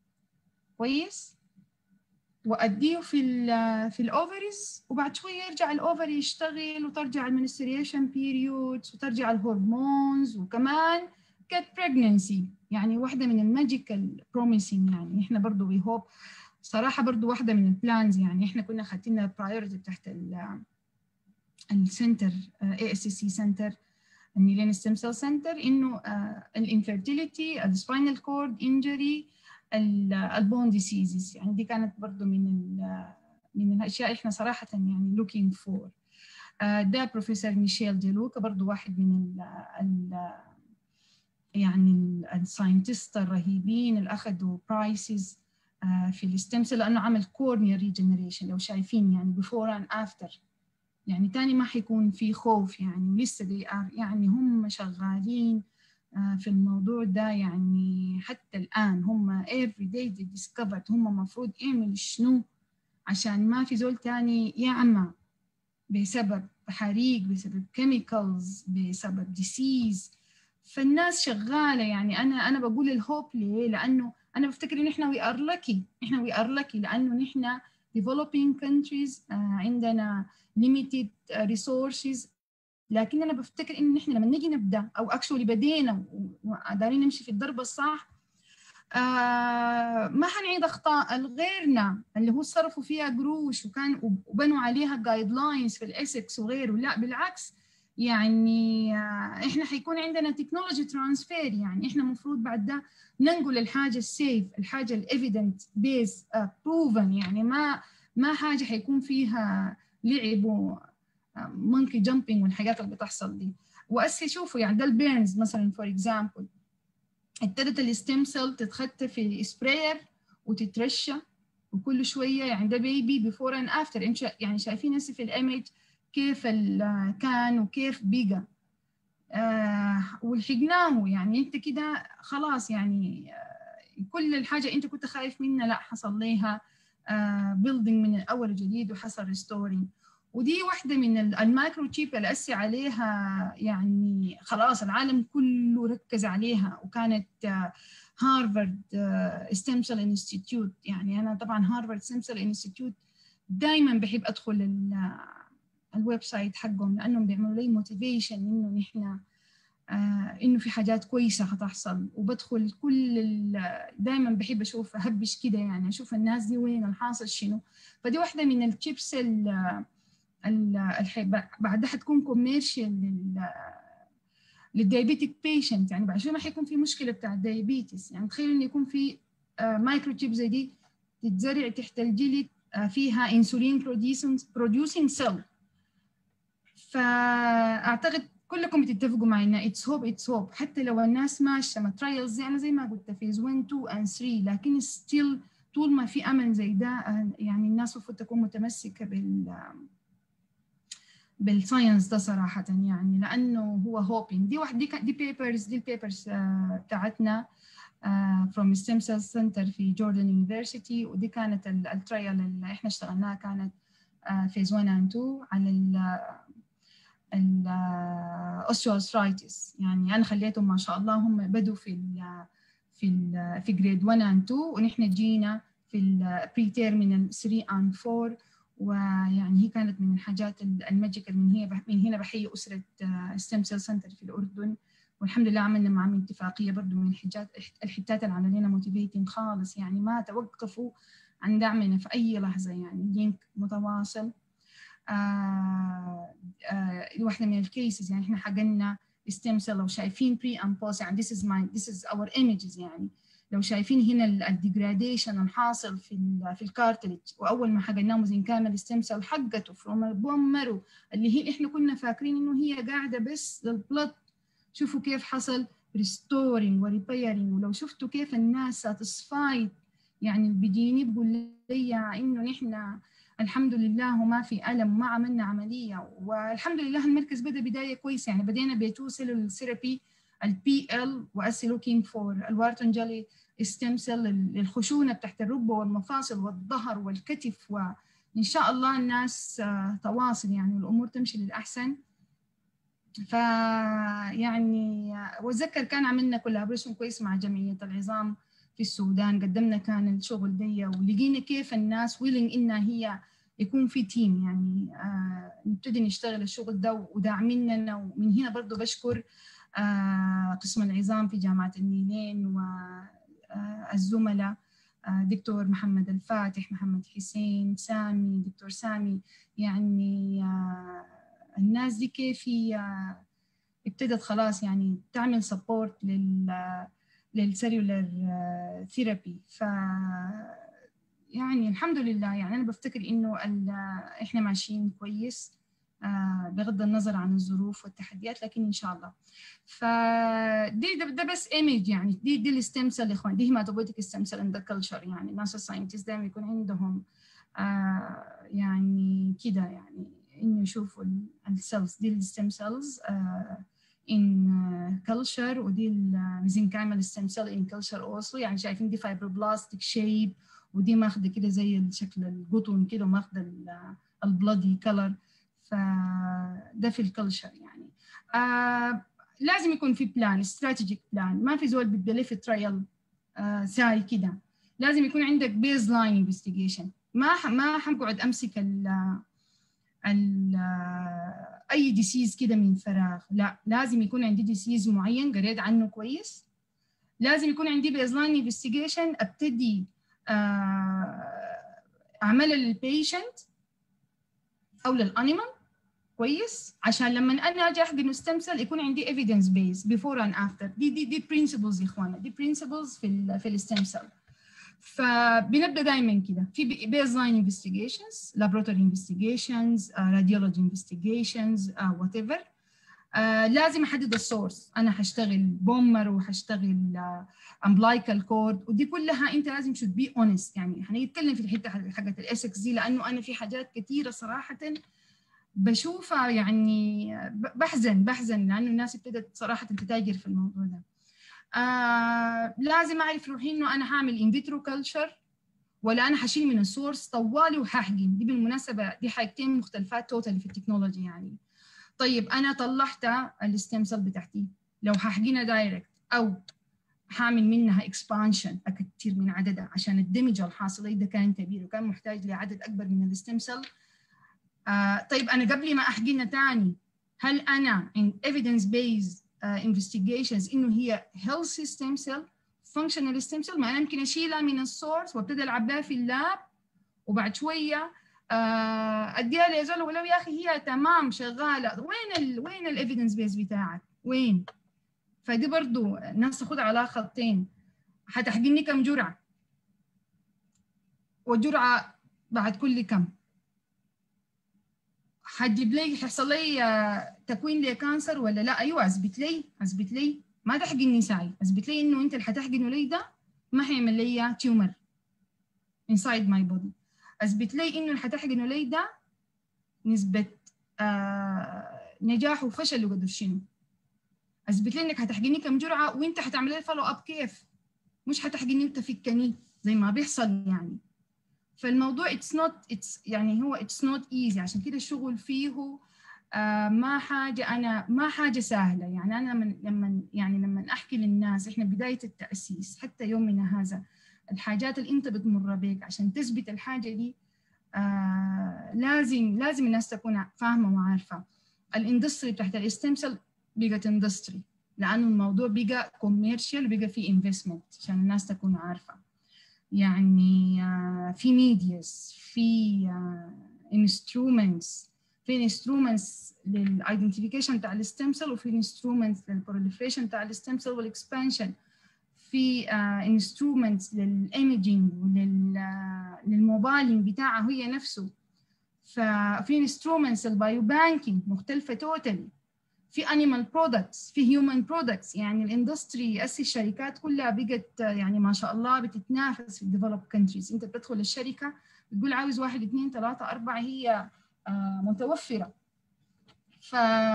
كويس واديه في ال في الاوفريز وبعد شويه يرجع الاوفري يشتغل وترجع المنستريشن بيريودز وترجع الهرمونز وكمان كانت بريجننسي يعني واحده من الماجيكال بروميسنج يعني احنا برضه وي هوب صراحه برضه واحده من البلانز يعني احنا كنا خدتنا البرايورتي تحت السنتر اي اس سي سنتر النيلين ستيم سيل سنتر انه الانفيرتيليتي السباينال كورد انجري البون ديسيزز يعني دي كانت برضه من من الاشياء احنا صراحه يعني looking for ده بروفيسور ميشيل ديلوكا برضه واحد من ال ال يعني الساينتست الرهيبين اللي اخذوا برايسز في الستيم سيل لانه عمل كورنيا ريجنريشن لو شايفين يعني بيفور اند افتر يعني تاني ما حيكون في خوف يعني لسه دي يعني هم شغالين في الموضوع ده يعني حتى الآن هم every day they discovered هم مفروض يعمل شنو عشان ما في زول تاني يعمى بسبب حريق بسبب chemicals بسبب disease فالناس شغالة يعني أنا أنا بقول الهوب ليه؟ لأنه أنا بفتكر إن إحنا we are lucky إحنا we are lucky لأنه نحن developing countries عندنا limited resources لكن انا بفتكر ان احنا لما نيجي نبدا او اكشولي بدينا وقادرين نمشي في الضربه الصح آه ما حنعيد اخطاء غيرنا اللي هو صرفوا فيها قروش وكان وبنوا عليها جايد لاينز في الاسكس وغيره لا بالعكس يعني آه احنا حيكون عندنا تكنولوجي ترانسفير يعني احنا المفروض بعد ده ننقل الحاجه السيف الحاجه الايفيدنت بيز بروفن يعني ما ما حاجه حيكون فيها لعب مونكي جامبينج والحاجات اللي بتحصل دي واسي شوفوا يعني ده البيرنز مثلا فور اكزامبل ابتدت الستيم سيل تتخت في سبراير وتترشى وكل شويه يعني ده بيبي بيفور اند افتر يعني شايفين هسه في الايمج كيف كان وكيف بقى آه ولحقناه يعني انت كده خلاص يعني آه كل الحاجه انت كنت خايف منها لا حصل لها آه بيلدينج من الاول جديد وحصل ريستورينج ودي واحدة من المايكرو تشيب اللي أسي عليها يعني خلاص العالم كله ركز عليها وكانت هارفارد ستيم سيل انستيتيوت يعني أنا طبعا هارفارد ستيم سيل انستيتيوت دايما بحب أدخل الويب سايت حقهم لأنهم بيعملوا لي موتيفيشن إنه نحن آه انه في حاجات كويسه هتحصل وبدخل كل دائما بحب اشوف اهبش كده يعني اشوف الناس دي وين الحاصل شنو فدي واحده من التشيبس بعدها حتكون كوميرشال للدايابيتك بيشنت يعني بعد شوي ما حيكون في مشكله بتاع الدايابيتس يعني تخيل انه يكون في مايكرو تشيب زي دي تتزرع تحت الجلد فيها انسولين بروديوسينج سيل فاعتقد كلكم بتتفقوا معي انه اتس هوب اتس هوب حتى لو الناس ماشيه ما ترايلز يعني زي ما قلت فيز 1 2 اند 3 لكن ستيل طول ما في امل زي ده يعني الناس المفروض تكون متمسكه بال بالساينس ده صراحة يعني لأنه هو هوبين دي واحد دي دي بيبرز دي البيبرز بتاعتنا فروم ستيم سيل سنتر في جوردن يونيفرسيتي ودي كانت الترايل اللي احنا اشتغلناها كانت فيز 1 اند 2 على ال الاوستيوارثرايتس يعني انا خليتهم ما شاء الله هم بدوا في ال في ال في جريد 1 اند 2 ونحن جينا في البري تيرمينال 3 اند 4 ويعني هي كانت من الحاجات الماجيكال من هي من هنا بحيي اسره ستيم سيل سنتر في الاردن والحمد لله عملنا معهم اتفاقيه برضه من الحاجات الحتات اللي عملنا موتيفيتنج خالص يعني ما توقفوا عن دعمنا في اي لحظه يعني لينك متواصل آه آه واحده من الكيسز يعني احنا حقنا ستيم سيل لو شايفين بري اند بوست يعني this is my this is our images يعني لو شايفين هنا الديجراديشن الحاصل في ال في الكارتلج واول ما حقناه زي كامل ستيم سيل حقته فروم البون مارو اللي هي احنا كنا فاكرين انه هي قاعده بس للبلد شوفوا كيف حصل ريستورينج وريبيرنج ولو شفتوا كيف الناس ساتسفايد يعني بيجيني بيقول لي انه نحن الحمد لله وما في الم وما عملنا عمليه والحمد لله المركز بدا بدايه كويسه يعني بدينا بتو سيلول ثيرابي البي ال واسي لوكينج فور الوارتون جلي ستيم سيل للخشونه تحت الركبه والمفاصل والظهر والكتف وان شاء الله الناس تواصل يعني الامور تمشي للاحسن ف يعني واتذكر كان عملنا كولابريشن كويس مع جمعيه العظام في السودان قدمنا كان الشغل دي ولقينا كيف الناس ويلينج انها هي يكون في تيم يعني آه نبتدي نشتغل الشغل ده وداعميننا ومن هنا برضو بشكر آه قسم العظام في جامعة النيلين والزملاء آه دكتور محمد الفاتح محمد حسين سامي دكتور سامي يعني الناس دي كيف هي ابتدت خلاص يعني تعمل سبورت لل للسيلولر ثيرابي ف يعني الحمد لله يعني انا بفتكر انه احنا ماشيين كويس بغض النظر عن الظروف والتحديات لكن ان شاء الله فدي ده, ده بس ايمج يعني دي دي الستيم سيل اخوان دي هيماتوبوتيك ستيم سيل ان ذا كلتشر يعني الناس الساينتست دايما يكون عندهم آه يعني كده يعني انه يشوفوا السيلز دي الستيم سيلز آه in uh, culture ودي الميزنكايمال stem cell in culture also يعني شايفين دي fibroblastic shape ودي ماخده كده زي شكل القطن كده وماخده البلادي كلر فده في الكلتشر يعني آه لازم يكون في بلان استراتيجيك بلان ما في زول بده في ترايل آه ساي كده لازم يكون عندك بيز لاين انفستيجيشن ما ما حقعد امسك ال ال اي ديسيز كده من فراغ لا لازم يكون عندي ديسيز معين قريت عنه كويس لازم يكون عندي بيز لاين انفستيجيشن ابتدي اعملها للبيشنت او للانيمال كويس عشان لما انا اجي احقن ستيم سيل يكون عندي ايفيدنس بيز بيفور اند افتر دي دي دي برنسبلز يا اخوانا دي برنسبلز في ال في الستيم سيل فبنبدا دائما كده في بيز لاين انفستيجيشنز لابوراتوري انفستيجيشنز راديولوجي انفستيجيشنز وات ايفر لازم احدد السورس انا حشتغل بومر وحشتغل امبلايكال كورد ودي كلها انت لازم شود بي اونست يعني هنتكلم في الحته حقت الاس اكس دي لانه انا في حاجات كثيره صراحه بشوفها يعني بحزن بحزن لانه الناس ابتدت صراحه تتاجر في الموضوع ده آه لازم اعرف روحي انه انا هعمل ان فيترو كلتشر ولا انا حشيل من السورس طوالي وهحقن دي بالمناسبه دي حاجتين مختلفات توتالي في التكنولوجي يعني طيب انا طلعت الستيم سيل بتاعتي لو هحقنها دايركت او هعمل منها اكسبانشن اكثر من عددها عشان الدمج الحاصل اذا كان كبير وكان محتاج لعدد اكبر من الستيم سيل آه طيب انا قبل ما احقنها ثاني هل انا in evidence based uh, investigations انه هي healthy stem cell functional stem cell ما انا يمكن اشيلها من السورس وابتدي العب بها في اللاب وبعد شويه uh, اديها لزول ولو يا اخي هي تمام شغاله وين ال وين الايفيدنس بيز بتاعك؟ وين؟ فدي برضو الناس تاخدها على خطين هتحقني كم جرعه؟ والجرعه بعد كل كم؟ حتجيب لي حيحصل لي تكوين لكانسر ولا لا ايوه اثبت لي اثبت لي ما تحقني ساعي اثبت لي انه انت اللي حتحقنه لي ده ما حيعمل لي تيومر inside my body اثبت لي انه اللي حتحقنه لي ده نسبه آه نجاح وفشل وقدر شنو اثبت لي انك هتحقني كم جرعه وانت حتعمل لي فولو اب كيف مش هتحقني وتفكني زي ما بيحصل يعني فالموضوع اتس نوت اتس يعني هو اتس نوت ايزي عشان كده الشغل فيه آه ما حاجه انا ما حاجه سهله يعني انا من لما يعني لما احكي للناس احنا بدايه التاسيس حتى يومنا هذا الحاجات اللي انت بتمر بيك عشان تثبت الحاجه دي آه لازم لازم الناس تكون فاهمه وعارفه الاندستري بتاعت الاستمسل بقت اندستري لانه الموضوع بقى كوميرشال وبقى فيه انفستمنت عشان الناس تكون عارفه يعني في ميدياز في انسترومنتس في انسترومنتس للايدنتيفيكيشن بتاع الستيم سيل وفي انسترومنتس للبروليفريشن بتاع الستيم سيل والاكسبانشن في انسترومنتس للايمجينج وللموبايلنج بتاعها هي نفسه ففي انسترومنتس البايو بانكينج مختلفه توتالي في انيمال برودكتس في هيومن برودكتس يعني الاندستري اسي الشركات كلها بقت يعني ما شاء الله بتتنافس في الديفلوب كونتريز انت بتدخل الشركه بتقول عاوز واحد اثنين ثلاثه اربعه هي متوفره ف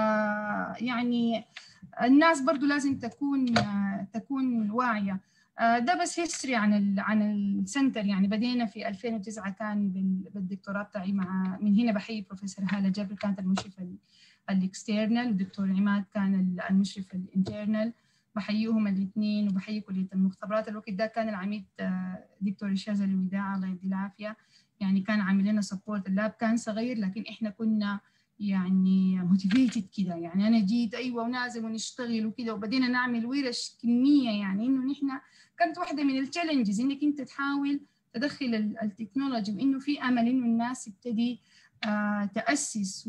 يعني الناس برضو لازم تكون تكون واعيه ده بس هيستوري عن ال عن السنتر يعني بدينا في 2009 كان بالدكتوراه بتاعي مع من هنا بحيي بروفيسور هاله جبر كانت المشرفه الاكسترنال والدكتور عماد كان المشرف الانترنال بحييهم الاثنين وبحيي كليه المختبرات الوقت ده كان العميد دكتور الشاذلي الوداع الله يدي العافيه يعني كان عامل لنا سبورت اللاب كان صغير لكن احنا كنا يعني موتيفيتد كده يعني انا جيت ايوه ونازل ونشتغل وكده وبدينا نعمل ورش كميه يعني انه نحن كانت واحده من التشالنجز انك انت تحاول تدخل التكنولوجي وانه في امل انه الناس تبتدي آه تاسس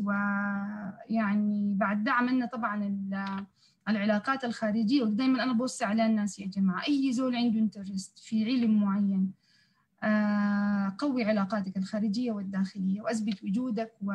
ويعني بعد ده عملنا طبعا العلاقات الخارجيه ودائما انا بوصي على الناس يا جماعه اي زول عنده انترست في علم معين آه قوي علاقاتك الخارجيه والداخليه واثبت وجودك و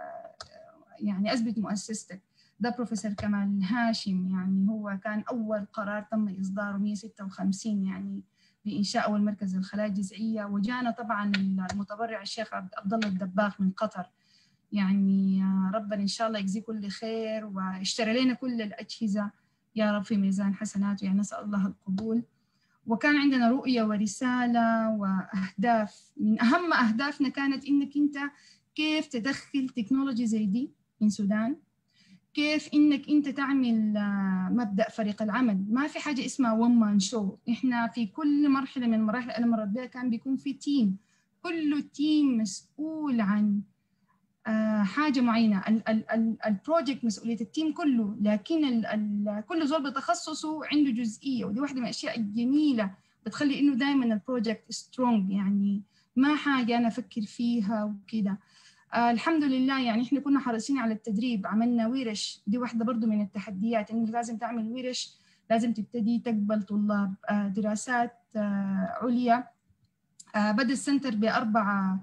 يعني اثبت مؤسستك ده بروفيسور كمال هاشم يعني هو كان اول قرار تم اصداره 156 يعني بانشاء اول مركز للخلايا الجذعيه وجانا طبعا المتبرع الشيخ عبد الله الدباغ من قطر يعني ربنا ان شاء الله يجزيه كل خير واشترى لنا كل الاجهزه يا رب في ميزان حسناته يعني نسال الله القبول وكان عندنا رؤيه ورساله واهداف من اهم اهدافنا كانت انك انت كيف تدخل تكنولوجي زي دي من السودان كيف انك انت تعمل مبدا فريق العمل ما في حاجه اسمها ون مان شو احنا في كل مرحله من المراحل اللي مرت بها كان بيكون في تيم كل تيم مسؤول عن حاجه معينه البروجكت مسؤوليه التيم كله لكن ال ال كل زول بتخصصه عنده جزئيه ودي واحده من الاشياء الجميله بتخلي انه دائما البروجكت سترونج يعني ما حاجه انا افكر فيها وكده آه الحمد لله يعني احنا كنا حريصين على التدريب عملنا ورش دي واحده برضو من التحديات انك لازم تعمل ورش لازم تبتدي تقبل طلاب آه دراسات آه عليا آه بدا السنتر باربعه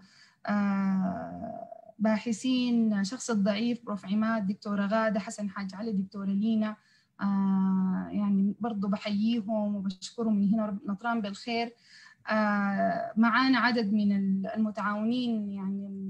آه باحثين شخص الضعيف بروف عماد دكتوره غاده حسن حاج علي دكتوره لينا آه يعني برضو بحييهم وبشكرهم من هنا نطران بالخير آه معانا عدد من المتعاونين يعني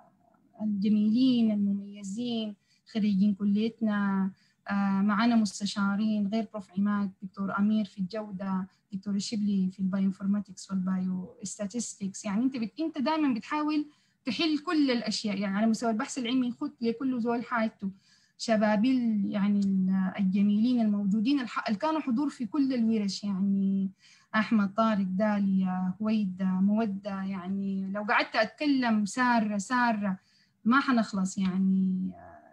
الجميلين المميزين خريجين كليتنا آه معنا مستشارين غير بروف عماد دكتور امير في الجوده دكتور الشبلي في البايوانفورماتكس والبايو ستاتستكس يعني انت بت... انت دائما بتحاول تحل كل الاشياء يعني على مستوى البحث العلمي خد لكل زول حاجته شباب يعني الجميلين الموجودين اللي كانوا حضور في كل الورش يعني احمد طارق داليا هويدا موده يعني لو قعدت اتكلم ساره ساره ما حنخلص يعني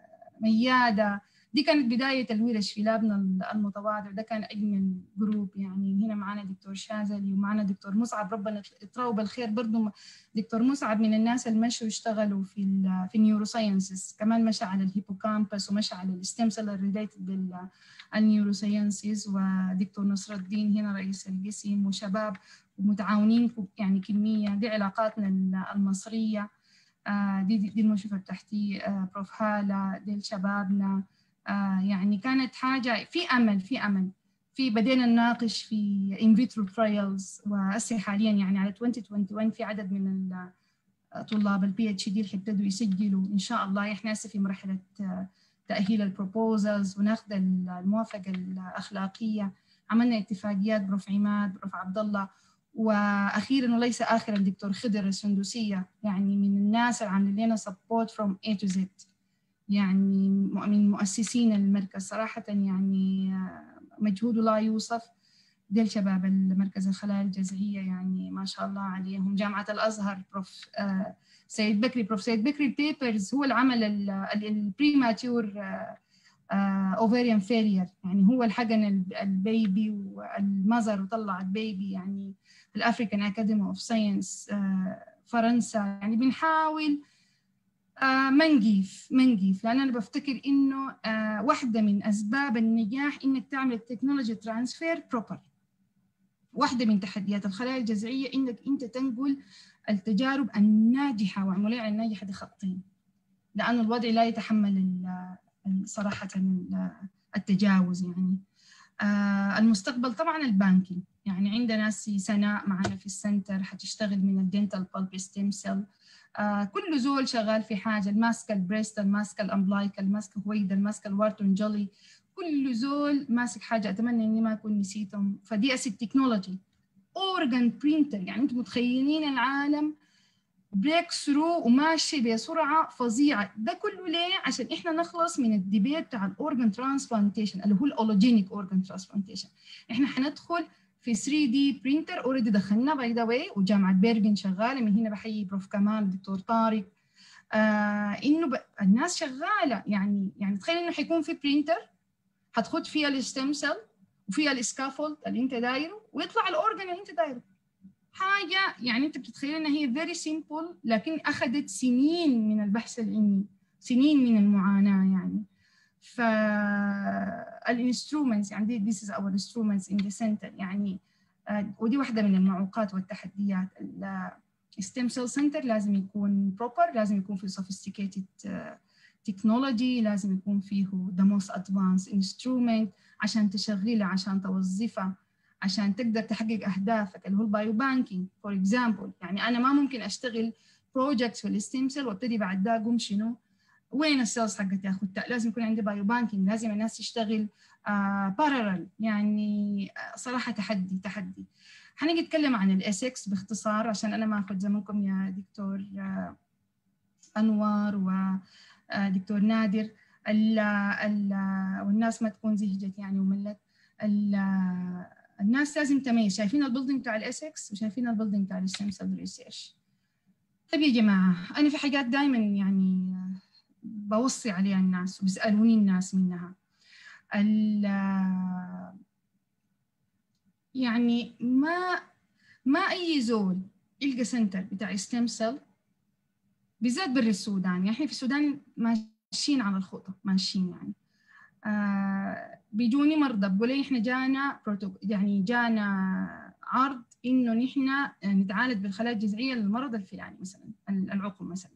مياده دي كانت بداية الورش في لابنا المتواضع ده كان أجمل جروب يعني هنا معنا دكتور شاذلي ومعنا دكتور مصعب ربنا يطروا بالخير برضه دكتور مصعب من الناس اللي مشوا يشتغلوا في ال في النيورو ساينسز كمان مشى على الهيبوكامبس ومشى على الستيم سيل ريليتد بالنيورو ساينسز ودكتور نصر الدين هنا رئيس القسم وشباب ومتعاونين يعني كمية دي علاقاتنا المصرية دي دي المشرفة تحتي بروف هالة دي شبابنا آه يعني كانت حاجة في أمل في أمل في بدينا نناقش في in vitro trials وهسه حاليا يعني على 2021 في عدد من طلاب البي اتش دي اللي حيبتدوا يسجلوا ان شاء الله احنا هسه في مرحله تاهيل البروبوزلز وناخذ الموافقه الاخلاقيه عملنا اتفاقيات بروف عماد بروف عبد الله واخيرا وليس اخرا دكتور خضر السندوسيه يعني من الناس اللي عاملين لنا سبورت فروم A to Z يعني من مؤسسين المركز صراحة يعني مجهوده لا يوصف ديل شباب المركز الخلايا الجذعية يعني ما شاء الله عليهم جامعة الأزهر بروف سيد بكري بروف سيد بكري بيبرز هو العمل البريماتيور اوفيريان فيلير يعني هو الحقن البيبي والمزر وطلع البيبي يعني الافريكان اكاديمي اوف ساينس فرنسا يعني بنحاول آه ما نجيف ما نجيف لان انا بفتكر انه آه واحده من اسباب النجاح انك تعمل التكنولوجي ترانسفير بروبر واحده من تحديات الخلايا الجذعيه انك انت تنقل التجارب الناجحه والعمليه الناجحه دي خطين لانه الوضع لا يتحمل صراحه التجاوز يعني آه المستقبل طبعا البانكينج يعني عندنا سي سناء معنا في السنتر حتشتغل من الدنتال بالب ستيم سيل آه كل زول شغال في حاجه الماسكه البريست الماسكه الامبلايك الماسكه هويدا الماسكه الوارتون جولي كل زول ماسك حاجه اتمنى اني ما اكون نسيتهم فدي اسي تكنولوجي اورجان برينتر يعني انتم متخيلين العالم بريك ثرو وماشي بسرعه فظيعه ده كله ليه عشان احنا نخلص من الديبيت بتاع الاورجان ترانسبلانتيشن اللي هو الاولوجينيك اورجان ترانسبلانتيشن احنا حندخل في 3 دي برينتر اوريدي دخلنا باي ذا واي وجامعه بيرجن شغاله من هنا بحيي بروف كمال الدكتور طارق آه انه ب... الناس شغاله يعني يعني تخيل انه حيكون في برينتر حتخد فيها الستيم سيل وفيها السكافولد اللي انت دايره ويطلع الاورجن اللي انت دايره حاجه يعني انت بتتخيل انها هي فيري سيمبل لكن اخذت سنين من البحث العلمي سنين من المعاناه يعني ف الانسترومنتس يعني this is our instruments in the center يعني ودي واحده من المعوقات والتحديات الستيم سيل سنتر لازم يكون بروبر لازم يكون فيه sophisticated تكنولوجي لازم يكون فيه the most advanced instrument عشان تشغله عشان توظفه عشان تقدر تحقق اهدافك اللي هو البايو بانكينج فور اكزامبل يعني انا ما ممكن اشتغل بروجكت في الستيم سيل وابتدي بعد ده اقوم شنو وين السيلز حقتي اخذ لازم يكون عندي بايو بانكينج لازم الناس تشتغل بارلل uh, يعني صراحه تحدي تحدي حنيجي نتكلم عن الاس اكس باختصار عشان انا ما اخذ زمنكم يا دكتور uh, انور ودكتور نادر ال ال والناس ما تكون زهجت يعني وملت الناس لازم تميز شايفين البيلدينج بتاع الاس اكس وشايفين البيلدينج بتاع الستيم سيل ريسيرش طيب يا جماعه انا في حاجات دائما يعني بوصي عليها الناس وبيسالوني الناس منها يعني ما ما اي زول يلقى سنتر بتاع ستيم سيل بالذات برا السودان يعني احنا في السودان ماشيين على الخطى ماشيين يعني آه بيجوني مرضى بيقول لي احنا جانا يعني جانا عرض انه نحن نتعالج بالخلايا الجذعيه للمرض الفلاني مثلا العقم مثلا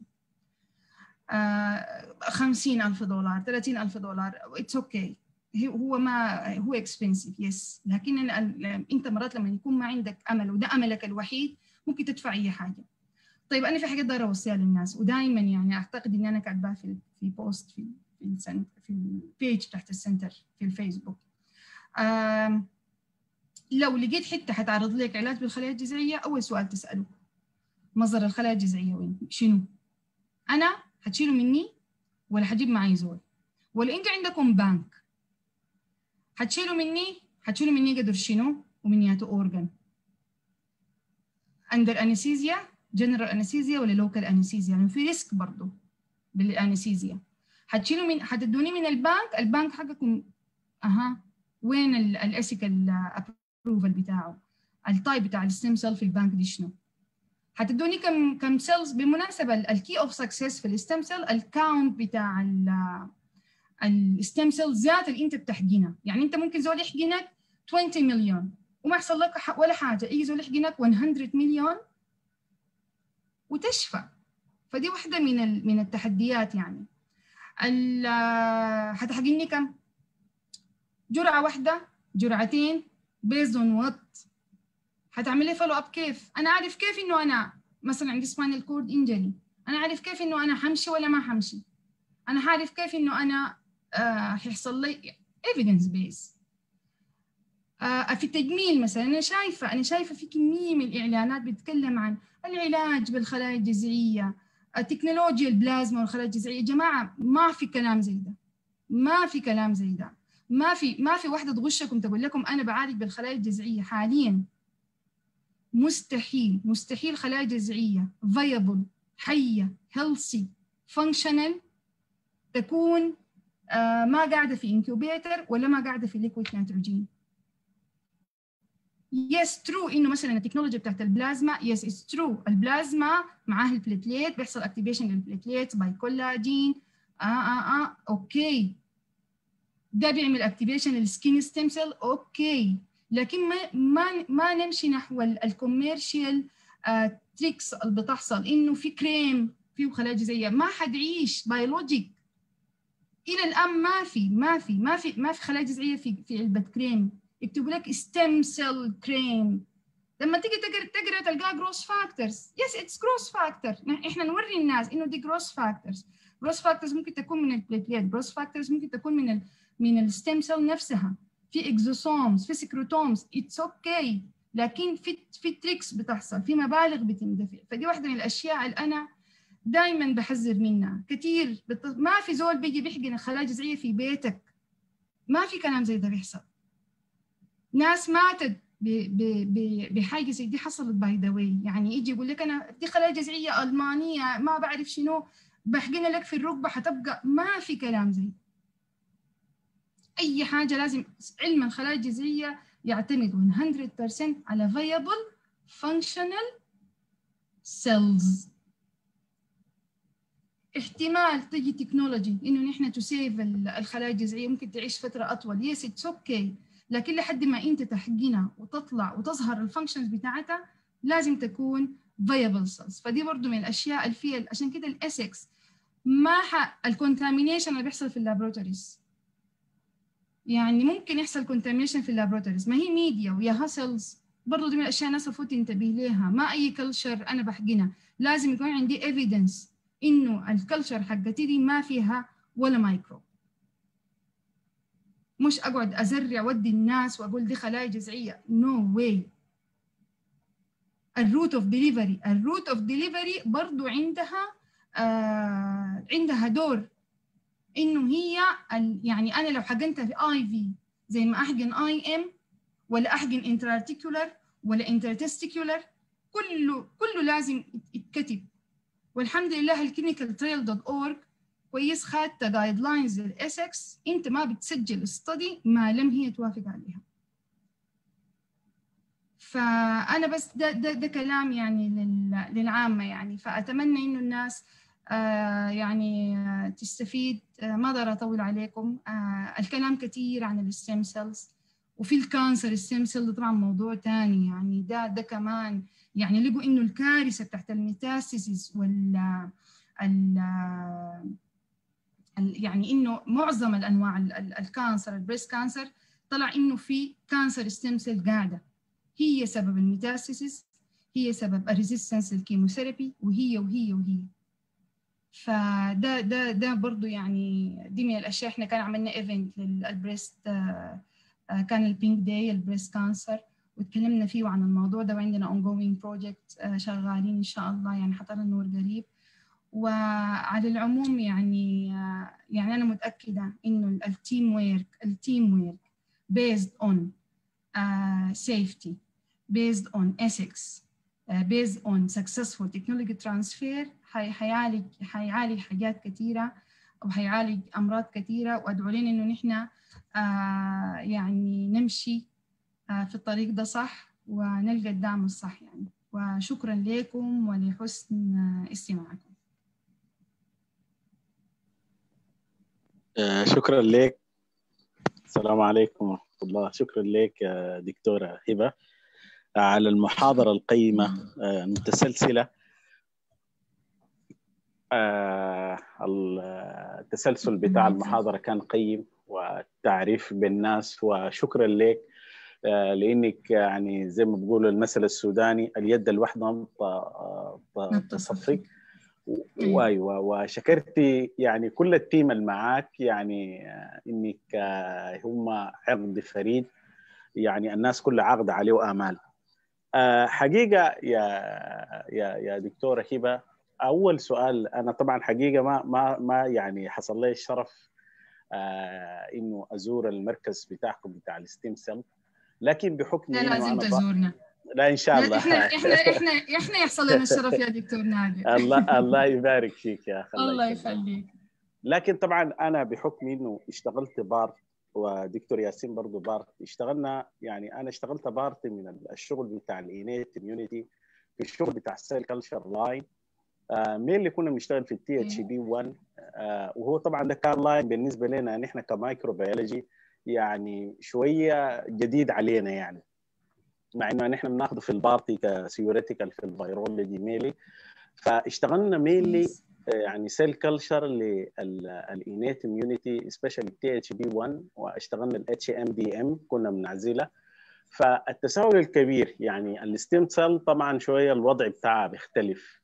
آه خمسين ألف دولار ثلاثين ألف دولار اتس اوكي okay. هو ما هو اكسبنسيف يس لكن انت مرات لما يكون ما عندك امل وده املك الوحيد ممكن تدفع اي حاجه طيب انا في حاجه دايره اوصيها للناس ودائما يعني اعتقد ان انا كاتباها في في بوست في في السنت في البيج تحت السنتر في الفيسبوك لو لقيت حته حتعرض لك علاج بالخلايا الجذعيه اول سؤال تساله مصدر الخلايا الجذعيه وين شنو انا حتشيله مني ولا حجيب معي زول ولا انتوا عندكم بنك حتشيلوا مني حتشيلوا مني قدر شنو ومنياته اورجن اندر انستيزيا جنرال انستيزيا ولا لوكال انستيزيا يعني في ريسك برضه بالانستيزيا حتشيلوا من حتدوني من البنك البنك حقكم اها وين الاسيكال ابروفل بتاعه التايب بتاع الستيم سيل في البنك دي شنو حتدوني كم كم سيلز بالمناسبه الكي اوف سكسس في الستيم سيل الكاونت بتاع الستيم سيل ذات اللي انت بتحقنها يعني انت ممكن زول يحقنك 20 مليون وما يحصل لك ولا حاجه يجي زول يحقنك 100 مليون وتشفى فدي واحده من من التحديات يعني حتحقني كم جرعه واحده جرعتين بيزد اون وات حتعمل لي فولو اب كيف انا عارف كيف انه انا مثلا عندي سباينال كورد انجري انا عارف كيف انه انا حمشي ولا ما حمشي انا عارف كيف انه انا آه حيحصل لي ايفيدنس بيس آه في التجميل مثلا انا شايفه انا شايفه في كميه من الاعلانات بتتكلم عن العلاج بالخلايا الجذعيه تكنولوجيا البلازما والخلايا الجذعيه يا جماعه ما في كلام زي ده ما في كلام زي ده ما في ما في واحده تغشكم تقول لكم انا بعالج بالخلايا الجذعيه حاليا مستحيل مستحيل خلايا جذعيه فيبل حيه هيلثي فانكشنال تكون آه ما قاعده في انكوبيتر ولا ما قاعده في ليكويد نيتروجين يس ترو انه مثلا التكنولوجيا بتاعت البلازما يس اتس ترو البلازما معاه البليتليت بيحصل اكتيفيشن للبليتليت باي كولاجين اه اه اه اوكي ده بيعمل اكتيفيشن للسكين ستيم سيل اوكي لكن ما ما ما نمشي نحو الكوميرشال آه تريكس اللي بتحصل انه في كريم فيه خلايا جذعيه ما حتعيش بيولوجيك الى الان ما في ما في ما في ما في خلايا جذعيه في في علبه كريم يكتبوا لك ستيم سيل كريم لما تيجي تقرا تقرا تلقاها جروس فاكتورز يس اتس جروس فاكتور احنا نوري الناس انه دي جروس فاكتورز جروس فاكتورز ممكن تكون من البليتليت جروس فاكتورز ممكن تكون من ال من الستيم سيل نفسها في اكزوسومز في سكروتومز اتس اوكي okay. لكن في في تريكس بتحصل في مبالغ بتندفع فدي واحده من الاشياء اللي انا دائما بحذر منها كثير بت... ما في زول بيجي بيحقن الخلايا الجذعيه في بيتك ما في كلام زي ده بيحصل ناس ماتت بحاجه زي دي حصلت باي ذا واي يعني يجي يقول لك انا دي خلايا جذعيه المانيه ما بعرف شنو بحقن لك في الركبه حتبقى ما في كلام زي اي حاجه لازم علم الخلايا الجذعيه يعتمد 100% على viable functional cells احتمال تجي تكنولوجي انه نحن تسيف الخلايا الجذعيه ممكن تعيش فتره اطول يس اتس اوكي لكن لحد ما انت تحقنها وتطلع وتظهر الفانكشنز بتاعتها لازم تكون فيبل سيلز فدي برضه من الاشياء اللي فيها عشان كده الاسكس ما ح... الكونتامينيشن اللي بيحصل في اللابروتوريز يعني ممكن يحصل كونتامينيشن في اللابروتوريز ما هي ميديا ويا سيلز برضه دي من الاشياء الناس المفروض تنتبه ليها ما اي كلتشر انا بحقنها لازم يكون عندي ايفيدنس انه الكلتشر حقتي دي ما فيها ولا مايكرو مش اقعد ازرع ودي الناس واقول دي خلايا جذعيه نو no واي الروت اوف ديليفري الروت اوف ديليفري برضو عندها آه عندها دور انه هي يعني انا لو حقنتها في اي في زي ما احقن اي ام ولا احقن انترارتيكولر ولا انترتستيكولر كله كله لازم يتكتب والحمد لله الكلينيكال تريل دوت اورج كويس خدت جايد لاينز للاسكس انت ما بتسجل استدي ما لم هي توافق عليها فانا بس ده ده, ده كلام يعني للعامه يعني فاتمنى انه الناس آه يعني آه تستفيد آه ما اقدر اطول عليكم آه الكلام كثير عن الستيم سيلز وفي الكانسر الستيم سيل طبعا موضوع ثاني يعني ده ده كمان يعني لقوا انه الكارثه تحت الميتاستيسيس وال يعني انه معظم الانواع الكانسر البريست كانسر طلع انه في كانسر ستيم سيل قاعده هي سبب الميتاستيسيس هي سبب الريزيستنس للكيموثيرابي وهي وهي وهي فده ده ده برضه يعني دي من الاشياء احنا كان عملنا ايفنت للبريست كان البينك داي البريست كانسر وتكلمنا فيه عن الموضوع ده وعندنا ongoing project شغالين ان شاء الله يعني حطنا النور قريب وعلى العموم يعني يعني انا متاكده انه التيم ويرك التيم ويرك based on uh, safety based on ethics uh, based on successful technology transfer حيعالج حيعالج حاجات كثيره وحيعالج امراض كثيره وادعو لنا انه نحن آه يعني نمشي آه في الطريق ده صح ونلقى الدعم الصح يعني وشكرا لكم ولحسن استماعكم آه شكرا لك السلام عليكم ورحمه الله شكرا لك دكتوره هبه على المحاضره القيمه المتسلسله التسلسل بتاع المحاضره كان قيم والتعريف بالناس وشكرا لك لانك يعني زي ما بيقولوا المثل السوداني اليد الواحده تصفق وايوه وشكرتي يعني كل التيم اللي معاك يعني انك هم عقد فريد يعني الناس كلها عقد عليه امال حقيقه يا يا يا دكتوره هبه اول سؤال انا طبعا حقيقه ما ما ما يعني حصل لي الشرف آه انه ازور المركز بتاعكم بتاع الستيم سيل لكن بحكم لا لازم تزورنا لا ان شاء الله احنا احنا احنا احنا يحصل لنا الشرف يا دكتور نادر الله الله يبارك فيك يا اخي الله يخليك لكن طبعا انا بحكم انه اشتغلت بار ودكتور ياسين برضو بارت اشتغلنا يعني انا اشتغلت بارت من الشغل بتاع الانيت كوميونتي في الشغل بتاع السيل كلتشر لاين مين اللي كنا بنشتغل في التي اتش بي 1 وهو طبعا ده كان لاين بالنسبه لنا نحن كمايكروبيولوجي يعني شويه جديد علينا يعني مع انه نحن بناخذه في البارتي كسيوريتيكال في الفيرولوجي ميلي فاشتغلنا مينلي يعني سيل كلتشر للانيت اميونيتي سبيشال تي اتش بي 1 واشتغلنا الاتش ام دي ام كنا بنعزلها فالتساؤل الكبير يعني الستيم سيل طبعا شويه الوضع بتاعها بيختلف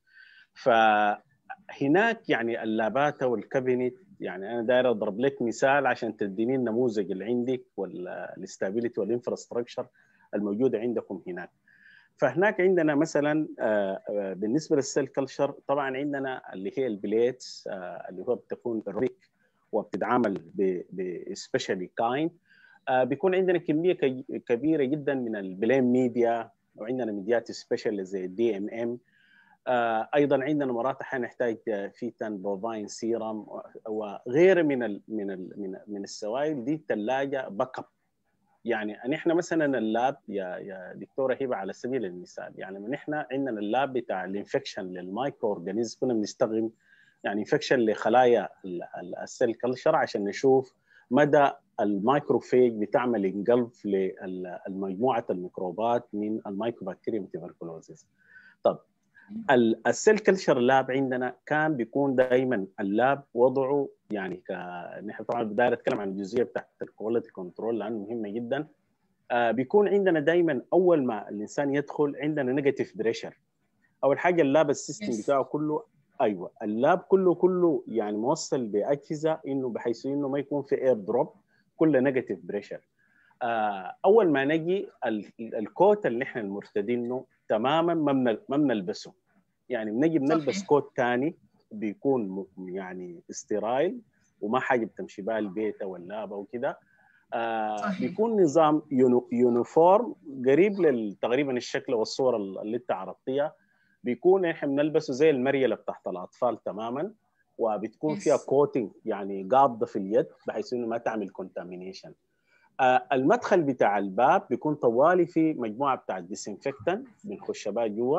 فهناك يعني اللابات والكابينت يعني انا داير اضرب لك مثال عشان تديني النموذج اللي عندك والاستابيليتي والانفراستراكشر الموجوده عندكم هناك فهناك عندنا مثلا بالنسبه للسيل كلتشر طبعا عندنا اللي هي البليتس اللي هو بتكون الريك وبتتعامل بسبيشالي كاين بيكون عندنا كميه كبيره جدا من البلين ميديا وعندنا ميديات سبيشال زي الدي ام ام ايضا عندنا مرات احيانا نحتاج فيتان بوفاين سيرم وغيره من ال من ال من, من السوائل دي ثلاجه باك اب يعني نحن مثلا اللاب يا يا دكتوره هبه على سبيل المثال يعني من نحن عندنا اللاب بتاع الانفكشن للمايكرو اورجانيزم كنا بنستخدم يعني انفكشن لخلايا السيل كلشر عشان نشوف مدى المايكروفيج بتعمل انجلف لمجموعه الميكروبات من المايكروبكتيريوم تيبركلوزيس طب السيل كلتشر لاب عندنا كان بيكون دائما اللاب وضعه يعني ك نحن طبعا بدايه نتكلم عن الجزئيه بتاعت الكواليتي كنترول لانه مهمه جدا آه بيكون عندنا دائما اول ما الانسان يدخل عندنا نيجاتيف بريشر اول حاجه اللاب السيستم yes. بتاعه كله ايوه اللاب كله كله يعني موصل باجهزه انه بحيث انه ما يكون في اير دروب كله نيجاتيف بريشر آه اول ما نجي الكوت اللي احنا المرتدينه تماما ما ما بنلبسه يعني بنجي بنلبس كوت ثاني بيكون يعني استرايل وما حاجه بتمشي بها البيت او اللابه وكده آه بيكون نظام يونو يونيفورم قريب تقريبا الشكل والصوره اللي انت عرضتيها بيكون احنا بنلبسه زي المريله بتاعت الاطفال تماما وبتكون فيها كوتنج يعني قابضه في اليد بحيث انه ما تعمل كونتامينيشن آه المدخل بتاع الباب بيكون طوالي في مجموعه بتاع الديسانفكتن بنخش بها جوا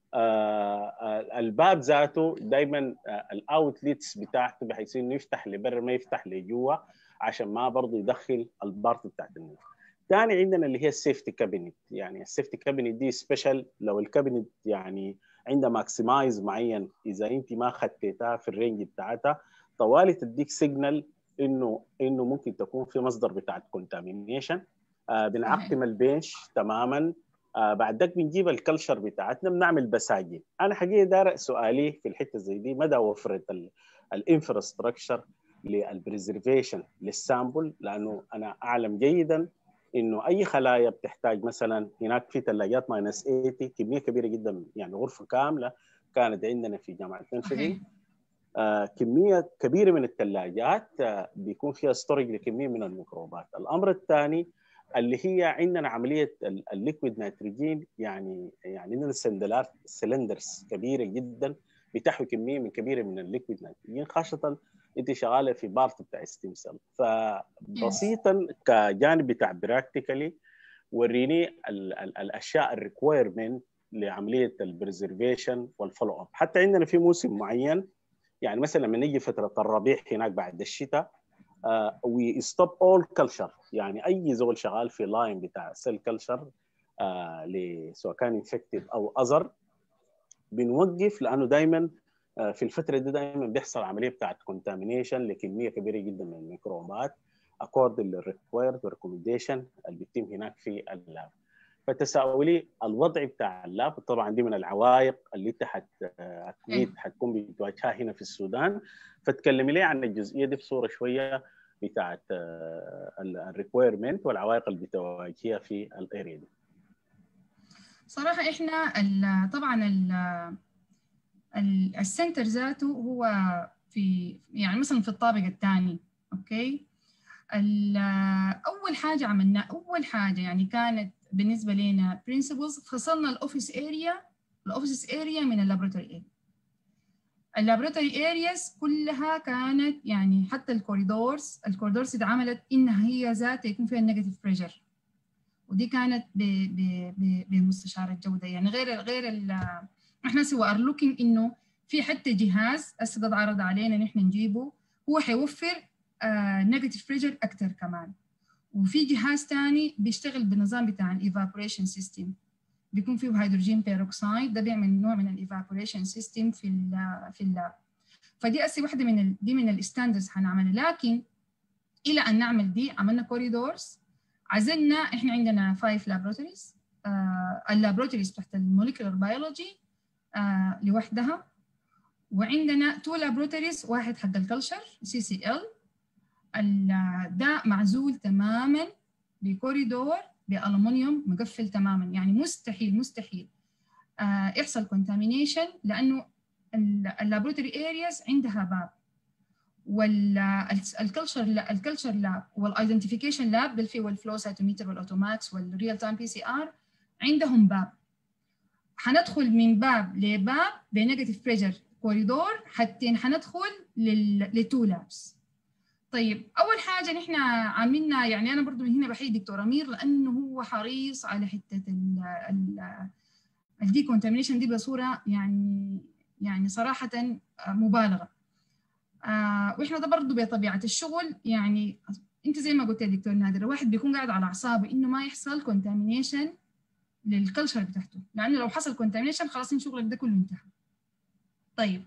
آه الباب ذاته دائما آه الاوتليتس بتاعته بحيث انه يفتح لبر ما يفتح لجوا عشان ما برضه يدخل البارت بتاعت النور. ثاني عندنا اللي هي السيفتي كابينت يعني السيفتي كابينت دي سبيشال لو الكابينت يعني عندها ماكسمايز معين اذا انت ما خطيتها في الرينج بتاعتها طوالي تديك سيجنال انه انه ممكن تكون في مصدر بتاعت كونتامينيشن آه بنعقم البنش تماما آه بعد ذاك بنجيب الكلشر بتاعتنا بنعمل بساجين انا حقيقه دار سؤالي في الحته زي دي مدى وفرت الانفراستراكشر للبريزرفيشن للسامبل لانه انا اعلم جيدا انه اي خلايا بتحتاج مثلا هناك في ثلاجات ماينس 80 كميه كبيره جدا يعني غرفه كامله كانت عندنا في جامعه تنشري آه كميه كبيره من الثلاجات آه بيكون فيها ستورج لكميه من الميكروبات الامر الثاني اللي هي عندنا عمليه الليكويد نيتروجين يعني يعني عندنا سندلات سلندرز كبيره جدا بتحوي كميه من كبيره من الليكويد نيتروجين خاصه انت شغاله في بارت بتاع ستيم سيل فبسيطا كجانب بتاع براكتيكالي وريني ال ال الاشياء الريكويرمنت لعمليه البريزرفيشن والفولو اب حتى عندنا في موسم معين يعني مثلا لما نيجي فتره الربيع هناك بعد الشتاء وي ستوب اول كلتشر يعني اي زول شغال في لاين بتاع سيل كلتشر uh, سواء كان انفكتد او اذر بنوقف لانه دائما في الفتره دي دائما بيحصل عمليه بتاعت كونتامينيشن لكميه كبيره جدا من الميكروبات اكورد للريكويرد ريكومنديشن اللي بيتم هناك في اللاب فتساؤلي الوضع بتاع اللاب طبعا دي من العوائق اللي انت حت اكيد حتكون بتواجهها هنا في السودان فتكلمي لي عن الجزئيه دي بصوره شويه بتاعت الريكويرمنت والعوائق اللي بتواجهها في الاريا دي صراحه احنا طبعا السنتر ذاته هو في يعني مثلا في الطابق الثاني اوكي اول حاجه عملنا اول حاجه يعني كانت بالنسبه لنا برنسبلز فصلنا الاوفيس اريا الاوفيس اريا من اللابوراتوري اريا اللابراتوري ارياز كلها كانت يعني حتى الكوريدورز الكوريدورز اتعملت انها هي ذاتها يكون فيها نيجاتيف بريشر ودي كانت بمستشار الجوده يعني غير غير احنا سوى ار لوكينج انه في حتى جهاز هسه ده عرض علينا نحن نجيبه هو حيوفر نيجاتيف بريشر اكثر كمان وفي جهاز ثاني بيشتغل بالنظام بتاع الايفابوريشن سيستم بيكون فيه هيدروجين بيروكسيد ده بيعمل نوع من الايفابوريشن سيستم في في اللاب فدي اسي واحده من ال دي من الستاندرز حنعملها لكن الى ان نعمل دي عملنا كوريدورز عزلنا احنا عندنا فايف لابوراتوريز آه اللابوراتوريز تحت الموليكولر بيولوجي آه لوحدها وعندنا تو لابوراتوريز واحد حق الكلشر سي سي ال ده معزول تماما بكوريدور بالومنيوم مقفل تماما يعني مستحيل مستحيل آه يحصل كونتامينيشن لانه اللابوراتوري ارياز عندها باب والكلتشر الكلتشر لاب والايدنتيفيكيشن لاب اللي فيه الفلو سايتوميتر والاوتوماكس والريال تايم بي سي ار عندهم باب حندخل من باب لباب بنيجاتيف بريشر كوريدور حتى حندخل للتو لابس طيب اول حاجه نحن عاملنا يعني انا برضو من هنا بحيي دكتور امير لانه هو حريص على حته الدي كونتامينيشن دي بصوره يعني يعني صراحه مبالغه آه واحنا ده برضه بطبيعه الشغل يعني انت زي ما قلت يا دكتور نادر الواحد بيكون قاعد على اعصابه انه ما يحصل كونتامينيشن للكلشر بتاعته لانه لو حصل كونتامينيشن خلاص شغلك ده كله انتهى طيب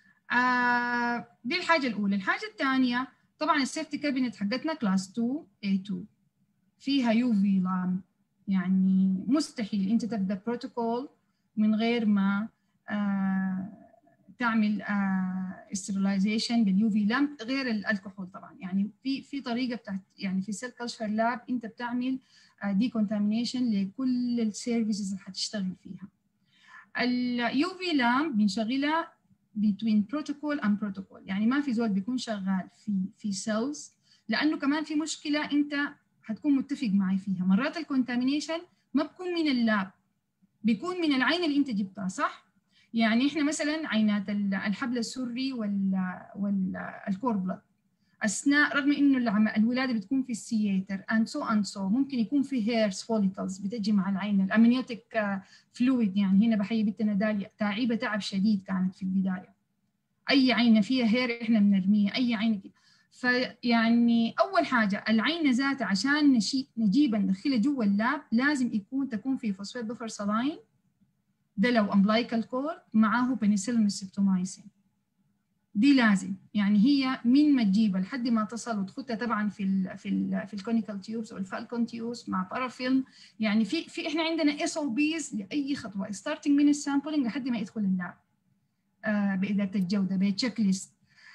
آه دي الحاجه الاولى الحاجه الثانيه طبعا السيفتي كابينت حقتنا كلاس 2 A2 فيها يو في لام يعني مستحيل انت تبدا بروتوكول من غير ما آه تعمل استرلايزيشن باليو في لامب غير الكحول طبعا يعني في في طريقه بتاعت يعني في سيل كلتشر لاب انت بتعمل دي كونتامينيشن لكل السيرفيسز اللي حتشتغل فيها اليو في لامب بنشغلها between protocol and protocol يعني ما في زول بيكون شغال في في سيلز لانه كمان في مشكله انت حتكون متفق معي فيها مرات الكونتامينيشن ما بكون من اللاب بيكون من العين اللي انت جبتها صح يعني احنا مثلا عينات الحبل السري وال والكور بلاد اثناء رغم انه الولاده بتكون في السياتر اند سو اند سو ممكن يكون في هيرز فوليكلز بتجي مع العين الامنيوتيك فلويد يعني هنا بحيي بنتنا داليا تعيبه تعب شديد كانت في البدايه اي عينه فيها هير احنا بنرميها اي عينه كده فيعني اول حاجه العينه ذاتها عشان نشي نجيبها ندخلها جوا اللاب لازم يكون تكون في فوسفات بفر صلاين ده لو امبلايكال كور معاه بنسلين سيبتومايسين دي لازم يعني هي من ما تجيبها لحد ما تصل وتخدها طبعا في ال في ال في الكونيكال تيوبس او الفالكون تيوبس مع بارافيلم يعني في في احنا عندنا اس او بيز لاي خطوه ستارتنج من السامبلنج لحد ما يدخل اللاب آه باداره الجوده بتشيك ليست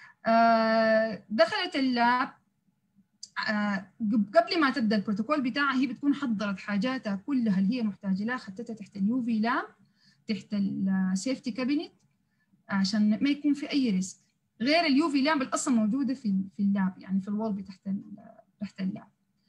آه دخلت اللاب آه قبل ما تبدا البروتوكول بتاعها هي بتكون حضرت حاجاتها كلها اللي هي محتاجه لها خدتها تحت اليو في لاب تحت السيفتي كابينت عشان ما يكون في اي ريسك غير اليو في لامب اصلا موجوده في في اللاب يعني في الوول تحت تحت اللاب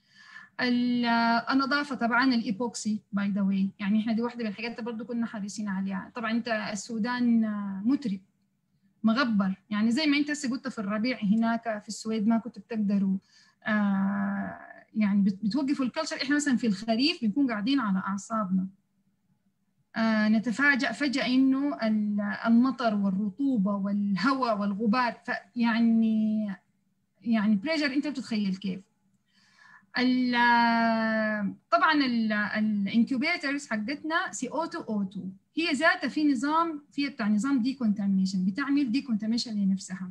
النظافه طبعا الايبوكسي باي ذا واي يعني احنا دي واحده من الحاجات برضه كنا حريصين عليها طبعا انت السودان مترب مغبر يعني زي ما انت هسه قلت في الربيع هناك في السويد ما كنتوا بتقدروا آه يعني بتوقفوا الكلتشر احنا مثلا في الخريف بنكون قاعدين على اعصابنا آه نتفاجأ فجأة إنه المطر والرطوبة والهواء والغبار فيعني يعني بريشر أنت بتتخيل كيف طبعا الانكوبيترز حقتنا سي او 2 او 2 هي ذاتها في نظام فيها بتاع نظام دي كونتاميشن بتعمل دي كونتاميشن لنفسها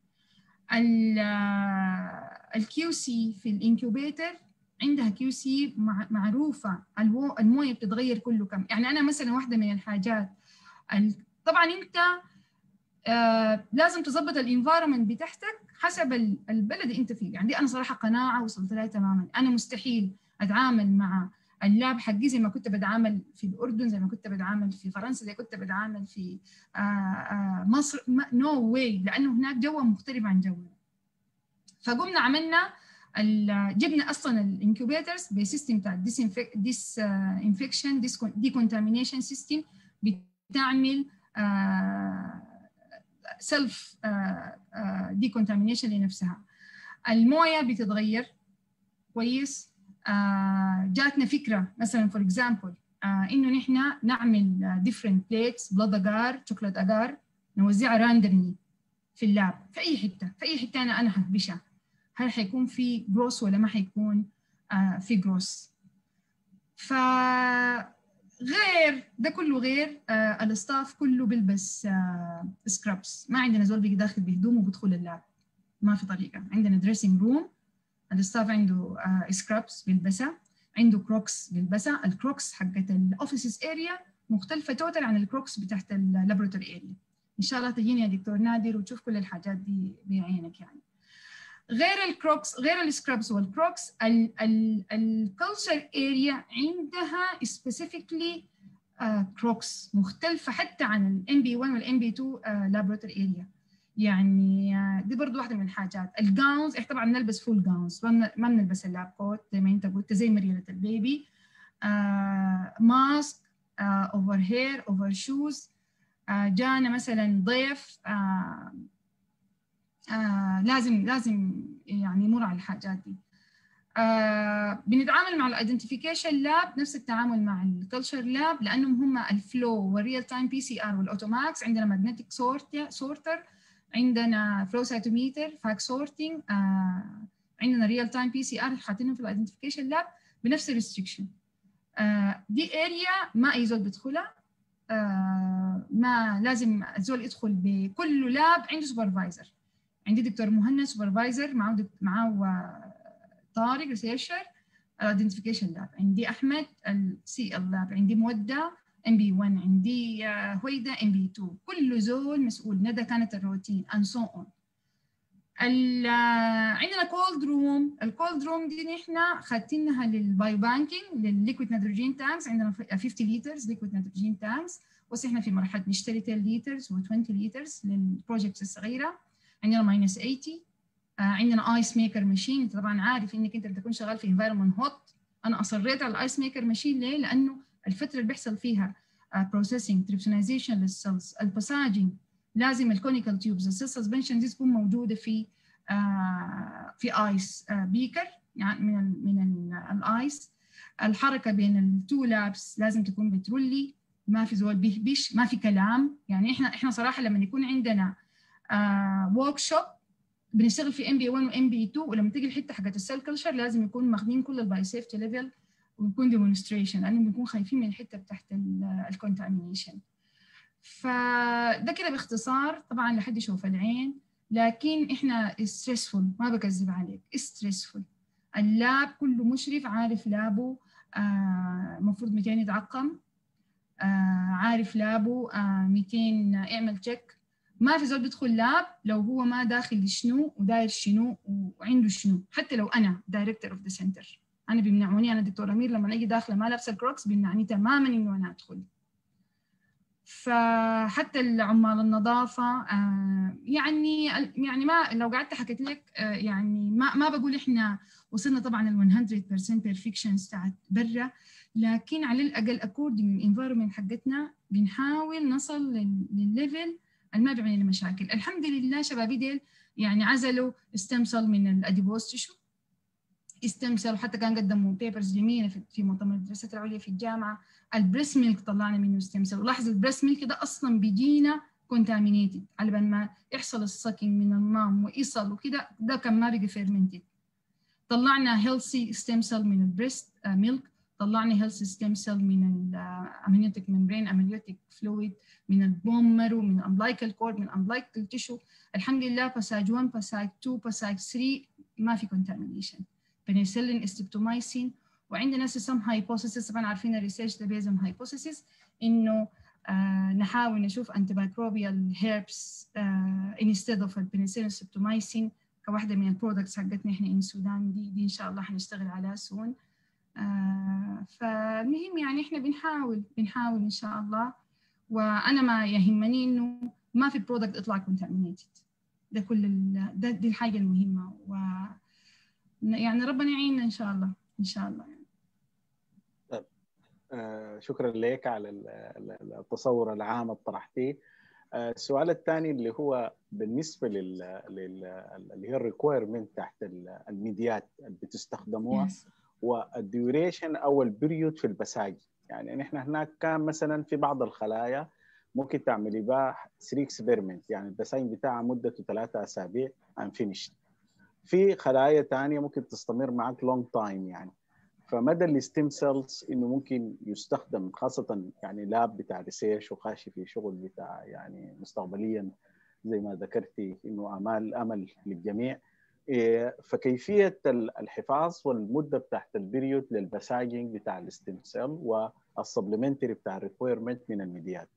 الكيو سي في الانكوبيتر عندها كيو سي معروفه المويه بتتغير كل كم يعني انا مثلا واحده من الحاجات طبعا انت آه لازم تظبط الانفايرمنت بتاعتك حسب البلد اللي انت فيه يعني دي انا صراحه قناعه وصلت لها تماما انا مستحيل اتعامل مع اللاب حقي زي ما كنت بتعامل في الاردن زي ما كنت بتعامل في فرنسا زي ما كنت بتعامل في آه آه مصر نو no واي لانه هناك جو مختلف عن جونا فقمنا عملنا جبنا اصلا الانكوبيترز بسيستم بتاع ديس انفكشن دي كونتامينيشن سيستم بتعمل سيلف ديكونتامينيشن لنفسها المويه بتتغير كويس آه جاتنا فكره مثلا فور اكزامبل آه انه نحن نعمل ديفرنت بليتس بلاد اجار شوكولات اجار نوزعها راندملي في اللاب في اي حته في اي حته انا انا هكبشها هل حيكون في جروس ولا ما حيكون آه في جروس ف غير ده كله غير آه الستاف كله بيلبس آه سكرابس ما عندنا زول بيجي داخل بهدومه وبيدخل اللاب ما في طريقه عندنا دريسنج روم الستاف عنده آه سكرابس بيلبسها عنده كروكس بيلبسها الكروكس حقت الاوفيسز اريا مختلفه توتال عن الكروكس بتاعت اللابوراتوري اريا ان شاء الله تجيني يا دكتور نادر وتشوف كل الحاجات دي بعينك يعني غير الكروكس غير السكرابس والكروكس الكلتشر اريا عندها سبيسيفيكلي كروكس مختلفه حتى عن الام بي 1 والام بي 2 لابوراتوري اريا يعني دي برضو واحده من الحاجات الجاونز احنا طبعا نلبس فول جاونز ما بنلبس اللاب كوت زي ما انت قلت زي مريضه البيبي آه ماسك اوفر هير اوفر شوز جانا مثلا ضيف آه آه لازم لازم يعني يمر على الحاجات دي آه بنتعامل مع الايدنتيفيكيشن لاب نفس التعامل مع الكلتشر لاب لانهم هم الفلو والريال تايم بي سي ار والاوتوماكس عندنا ماجنتيك سورتر عندنا فلو سايتوميتر فاك سورتنج آه عندنا ريال تايم بي سي ار حاطينهم في الايدنتيفيكيشن لاب بنفس الريستريكشن آه دي اريا ما اي زول بيدخلها آه ما لازم الزول يدخل بكل لاب عنده سوبرفايزر عندي دكتور مهند سوبرفايزر معه معه طارق ريسيرشر الايدنتيفيكيشن لاب عندي احمد السي ال لاب عندي موده ام بي 1 عندي هويدا ام بي 2 كل زول مسؤول ندى كانت الروتين and so on عندنا كولد روم الكولد روم دي نحن خدتينها للبايو بانكينج للليكويد نيتروجين تانكس عندنا 50 لترز ليكويد نيتروجين تانكس بس احنا في مرحله نشتري 10 لترز و20 لترز للبروجكتس الصغيره عندنا ماينس 80 آه عندنا ايس ميكر ماشين انت طبعا عارف انك انت بتكون شغال في انفايرمنت هوت انا اصريت على الايس ميكر ماشين ليه؟ لانه الفتره اللي بيحصل فيها بروسيسنج تريبسونايزيشن للسيلز الباساجنج لازم الكونيكال تيوبز السيل سسبنشن دي تكون موجوده في آه في ايس آه بيكر يعني من ال من ال الايس الحركه بين التو لابس لازم تكون بترولي ما في زول بيهبش ما في كلام يعني احنا احنا صراحه لما يكون عندنا ورك uh, شوب بنشتغل في ام بي 1 وام بي 2 ولما تيجي الحته حقت السيل كلتشر لازم يكون ماخذين كل الباي سيفتي ليفل ويكون ديمونستريشن لانه بنكون خايفين من الحته بتاعت الكونتامينيشن فده كده باختصار طبعا لحد يشوف العين لكن احنا ستريسفول ما بكذب عليك ستريسفول اللاب كله مشرف عارف لابه المفروض آه 200 يتعقم آه عارف لابه آه 200 يعمل تشيك ما في زول بيدخل لاب لو هو ما داخل شنو وداير شنو وعنده شنو حتى لو انا دايركتور اوف ذا سنتر انا بيمنعوني انا دكتور امير لما اجي داخله ما لابسه الكروكس بيمنعني تماما انه انا ادخل فحتى العمال النظافه آه يعني يعني ما لو قعدت حكيت لك آه يعني ما ما بقول احنا وصلنا طبعا ال 100% بيرفكشنز بتاعت برا لكن على الاقل اكوردنج الانفايرمنت حقتنا بنحاول نصل للليفل ما بيعمل لنا مشاكل الحمد لله شبابي ديل يعني عزلوا استمسل من الاديبوز تشو استمسل وحتى كان قدموا بيبرز جميله في, في مؤتمر الدراسات العليا في الجامعه البريس ميلك طلعنا منه استمسل ولاحظ البريس ميلك ده اصلا بيجينا كونتامينيتد على بال ما يحصل السكينج من المام ويصل وكده ده كان ما بقي فيرمنتد طلعنا هيلثي ستيم من البريست ميلك طلعنا هيلث ستيم سيل من الامنيوتيك ممبرين امنيوتيك فلويد من البون مارو من الامبلايكال كورد من الامبلايكال تيشو الحمد لله باساج 1 باساج 2 باساج 3 ما في كونتامينيشن بنسلين استبتومايسين وعندنا سم هايبوثيسيس طبعا عارفين الريسيرش ده بيزم هايبوثيسيس انه آه نحاول نشوف انتي مايكروبيال هيربس انستيد اوف البنسلين استبتومايسين كواحده من البرودكتس حقتنا احنا ان السودان دي دي ان شاء الله حنشتغل عليها سون آه فالمهم يعني احنا بنحاول بنحاول ان شاء الله وانا ما يهمني انه ما في برودكت يطلع كونتامينيتد ده كل ده دي الحاجه المهمه و يعني ربنا يعيننا ان شاء الله ان شاء الله يعني. آه شكرا لك على التصور العام اللي طرحتيه السؤال الثاني اللي هو بالنسبه لل, لل... اللي هي الريكويرمنت تحت الميديات اللي بتستخدموها Yes. والديوريشن او البريود في البساجي يعني نحن هناك كان مثلا في بعض الخلايا ممكن تعملي بها 3 اكسبيرمنت يعني البساجي بتاعها مدته ثلاثة اسابيع انفينيشد في خلايا ثانيه ممكن تستمر معك لونج تايم يعني فمدى الستيم سيلز انه ممكن يستخدم خاصه يعني لاب بتاع ريسيرش وخاشي في شغل بتاع يعني مستقبليا زي ما ذكرتي انه امال امل للجميع إيه، فكيفيه ال- الحفاظ والمده بتاعت البريود للبساجنج بتاع الستيم سيل والسبلمنتري بتاع الريكويرمنت من الميديات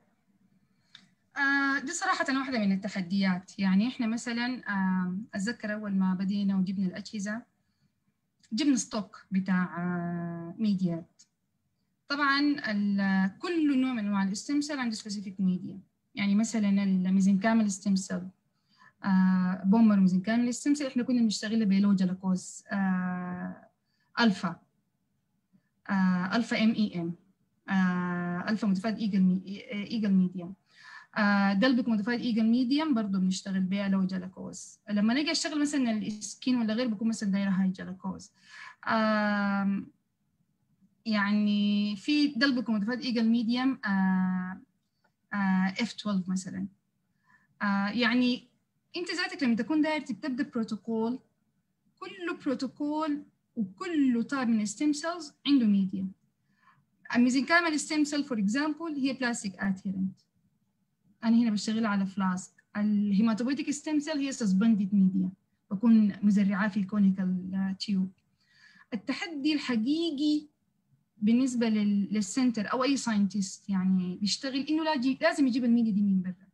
آه، دي صراحة واحدة من التحديات يعني إحنا مثلا آه، أتذكر أول ما بدينا وجبنا الأجهزة جبنا ستوك بتاع آه، ميديات طبعا ال- كل نوع من أنواع الستيم سيل عنده سبيسيفيك ميديا يعني مثلا الميزنكامل ستيم سيل آه، بومر ميزنكامل ستيم سيل إحنا كنا بنشتغل بيلو جلاكوز آه، ألفا آه، ألفا إم إي إم آه، ألفا مضافات إيجل مي- إيجل ميديا آه، دلبك مضافات ايجل ميديم برضه بنشتغل بيها لو جلاكوز لما نيجي اشتغل مثلا السكين ولا غير بكون مثلا دايره هاي جلاكوز آم، يعني في دلبك مضافات ايجل ميديم اف 12 مثلا آه، يعني انت ذاتك لما تكون داير تبدا بروتوكول كل بروتوكول وكل طيب من الستيم سيلز عنده ميديم الميزنكامل ستيم سيل فور اكزامبل هي بلاستيك ادهيرنت انا هنا بشتغل على فلاسك الهيماتوبويتيك ستيم سيل هي سسبندد ميديا بكون مزرعاه في كونيكال تيوب التحدي الحقيقي بالنسبه لل- للسنتر او اي ساينتست يعني بيشتغل انه لا- لازم يجيب الميديا دي من برا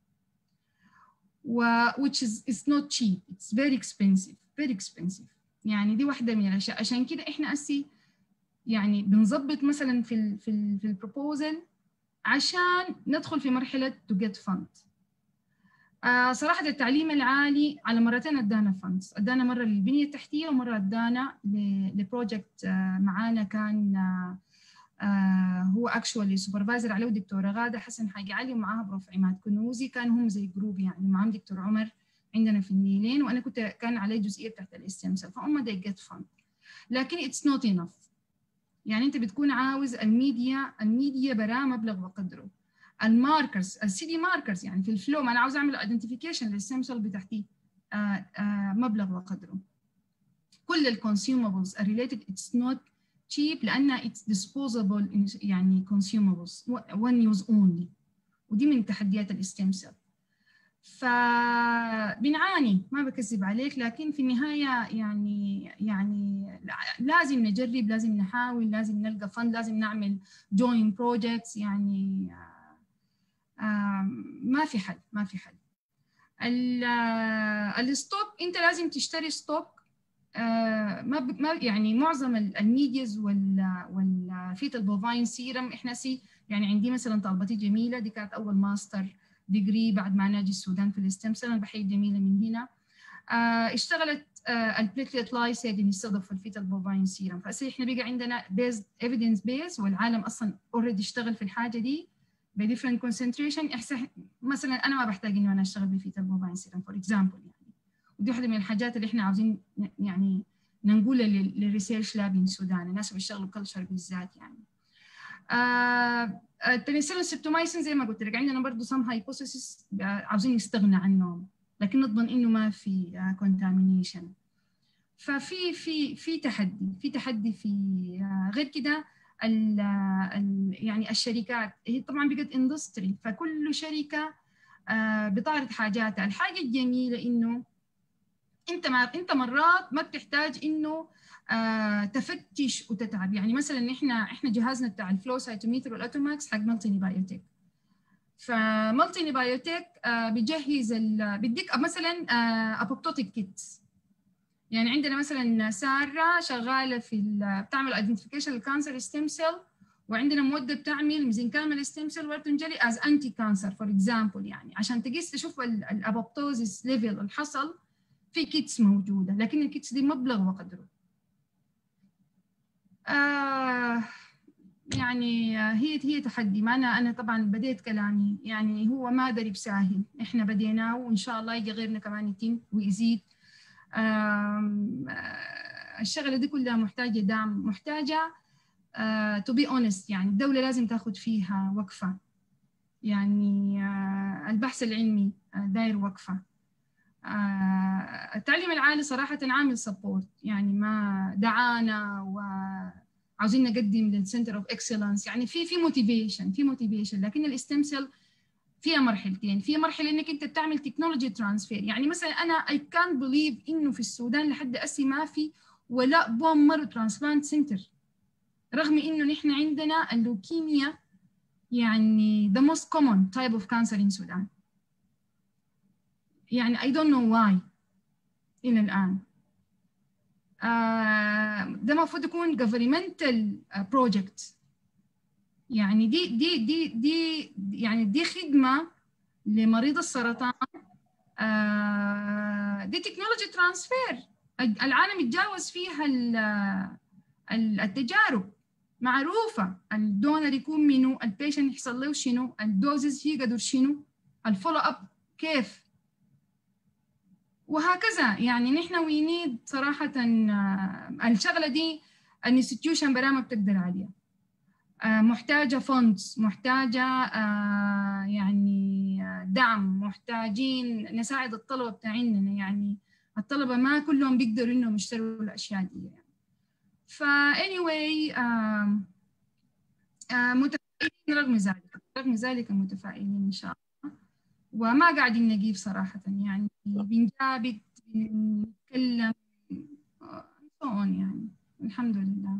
و which is it's not cheap it's very expensive very expensive يعني دي واحده من الاشياء عشان كده احنا اسي يعني بنظبط مثلا في ال في ال في البروبوزل عشان ندخل في مرحلة to get fund آه صراحة التعليم العالي على مرتين ادانا فاندز ادانا مرة للبنية التحتية ومرة ادانا لبروجكت آه معانا كان آه آه هو اكشولي سوبرفايزر عليه دكتورة غادة حسن حاجة علي ومعاها بروف عماد كنوزي كان هم زي جروب يعني معاهم دكتور عمر عندنا في النيلين وانا كنت كان علي جزئية بتاعت الاستمسال فهم they get fund لكن it's not enough يعني انت بتكون عاوز الميديا الميديا براه مبلغ وقدره الماركرز السي دي ماركرز يعني في الفلو ما انا عاوز اعمل ايدنتيفيكيشن للسيم سيل بتاعتي آه آه مبلغ وقدره كل الكونسيومبلز الريليتد اتس نوت cheap لانها اتس disposable يعني consumables one use only ودي من تحديات الاستيم سيل فبنعاني ما بكذب عليك لكن في النهاية يعني يعني لازم نجرب لازم نحاول لازم نلقى فند لازم نعمل joint projects يعني ما في حل ما في حل الستوك انت لازم تشتري ستوك ما ما يعني معظم الميدياز وال والفيتال بوفاين سيرم احنا سي يعني عندي مثلا طالبتي جميله دي كانت اول ماستر ديجري بعد ما ناجي السودان في الستم سيل انا بحيي جميله من هنا آه اشتغلت آه البليتلت لايسيد يستخدم في الفيتال بوفاين سيرم فأسي احنا بقى عندنا بيز ايفيدنس بيز والعالم اصلا اوريدي اشتغل في الحاجه دي بديفرنت كونسنتريشن احسن مثلا انا ما بحتاج انه انا اشتغل بفيتال بوفاين سيرم فور اكزامبل يعني ودي واحده من الحاجات اللي احنا عاوزين يعني ننقلها للريسيرش لاب في السودان الناس اللي بيشتغلوا كلتشر بالذات يعني آه البنسلين سيبتومايسين زي ما قلت لك عندنا برضه سم هايبوثيسيس عاوزين نستغنى عنهم لكن نضمن انه ما في كونتامينيشن ففي في في تحدي في تحدي في غير كده ال ال يعني الشركات هي طبعا بقت اندستري فكل شركه بتعرض حاجاتها الحاجه الجميله انه انت ما انت مرات ما بتحتاج انه آه تفتش وتتعب يعني مثلا احنا احنا جهازنا بتاع الفلو سايتوميتر والاتوماكس حق مالتيني بايوتيك فمالتيني بايوتيك آه بيجهز بيديك مثلا آه ابوبتوتيك كيتس يعني عندنا مثلا ساره شغاله في بتعمل ايدنتيفيكيشن للكانسر ستيم سيل وعندنا موده بتعمل ميزنكامل ستيم سيل وارتنجلي از انتي كانسر فور اكزامبل يعني عشان تقيس تشوف الابوبتوزيس ليفل اللي حصل في كيتس موجوده لكن الكيتس دي مبلغ وقدره آه يعني هي هي تحدي ما انا انا طبعا بديت كلامي يعني هو ما درب ساهل احنا بديناه وان شاء الله يجي غيرنا كمان يتم ويزيد الشغله دي كلها محتاجه دعم محتاجه تو بي اونست يعني الدوله لازم تاخذ فيها وقفه يعني uh, البحث العلمي uh, داير وقفه uh, التعليم العالي صراحه عامل سبورت يعني ما دعانا وعاوزين نقدم للسنتر اوف اكسلنس يعني في في موتيفيشن في موتيفيشن لكن الاستمسل فيها مرحلتين في مرحله انك انت تعمل تكنولوجي ترانسفير يعني مثلا انا اي كان بليف انه في السودان لحد اسي ما في ولا بوم مارو ترانسبلانت سنتر رغم انه نحن عندنا اللوكيميا يعني the most common type of cancer in Sudan يعني I don't know why إلى الآن آه ده المفروض يكون governmental project يعني دي دي دي دي يعني دي خدمة لمريض السرطان آه دي تكنولوجي ترانسفير العالم يتجاوز فيها التجارب معروفة الدونر يكون منو البيشنت يحصل له شنو الدوزز يقدر شنو الفولو اب كيف وهكذا يعني نحن وي نيد صراحة الشغلة دي الانستتيوشن برا ما بتقدر عليها محتاجة فوندز محتاجة يعني دعم محتاجين نساعد الطلبة بتاعيننا يعني الطلبة ما كلهم بيقدروا انهم يشتروا الاشياء دي يعني. فا anyway uh, uh, متفائلين رغم ذلك رغم ذلك متفائلين إن شاء الله وما قاعدين نجيب صراحة يعني بنجابت بنتكلم so يعني الحمد لله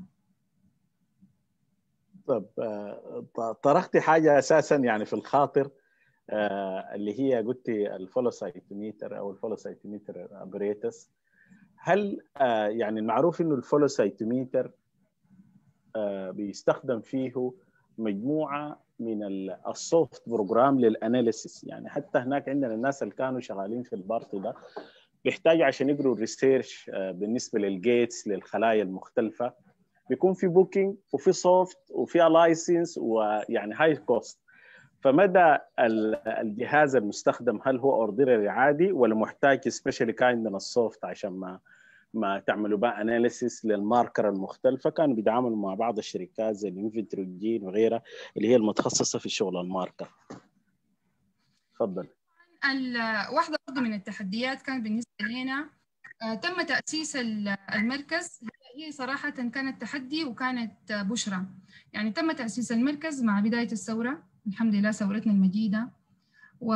طب طرحتي حاجة أساسا يعني في الخاطر اللي هي قلتي الفولوسايتوميتر أو الفولوسايتوميتر ابريتس هل آه يعني المعروف انه الفولوسايتوميتر آه بيستخدم فيه مجموعه من السوفت بروجرام للاناليسيس يعني حتى هناك عندنا الناس اللي كانوا شغالين في البارت ده بيحتاجوا عشان يقروا الريسيرش آه بالنسبه للجيتس للخلايا المختلفه بيكون في بوكينج وفي سوفت وفي لايسنس ويعني هاي كوست فمدى الجهاز المستخدم هل هو اوردينري عادي ولا محتاج سبيشالي كايند من السوفت عشان ما ما تعملوا بقى اناليسيس للماركر المختلفه كانوا بيتعاملوا مع بعض الشركات زي الانفنتروجين وغيرها اللي هي المتخصصه في شغل الماركر تفضل واحده برضه من التحديات كانت بالنسبه لنا تم تاسيس المركز هي صراحه كانت تحدي وكانت بشرى يعني تم تاسيس المركز مع بدايه الثوره الحمد لله ثورتنا المجيدة و...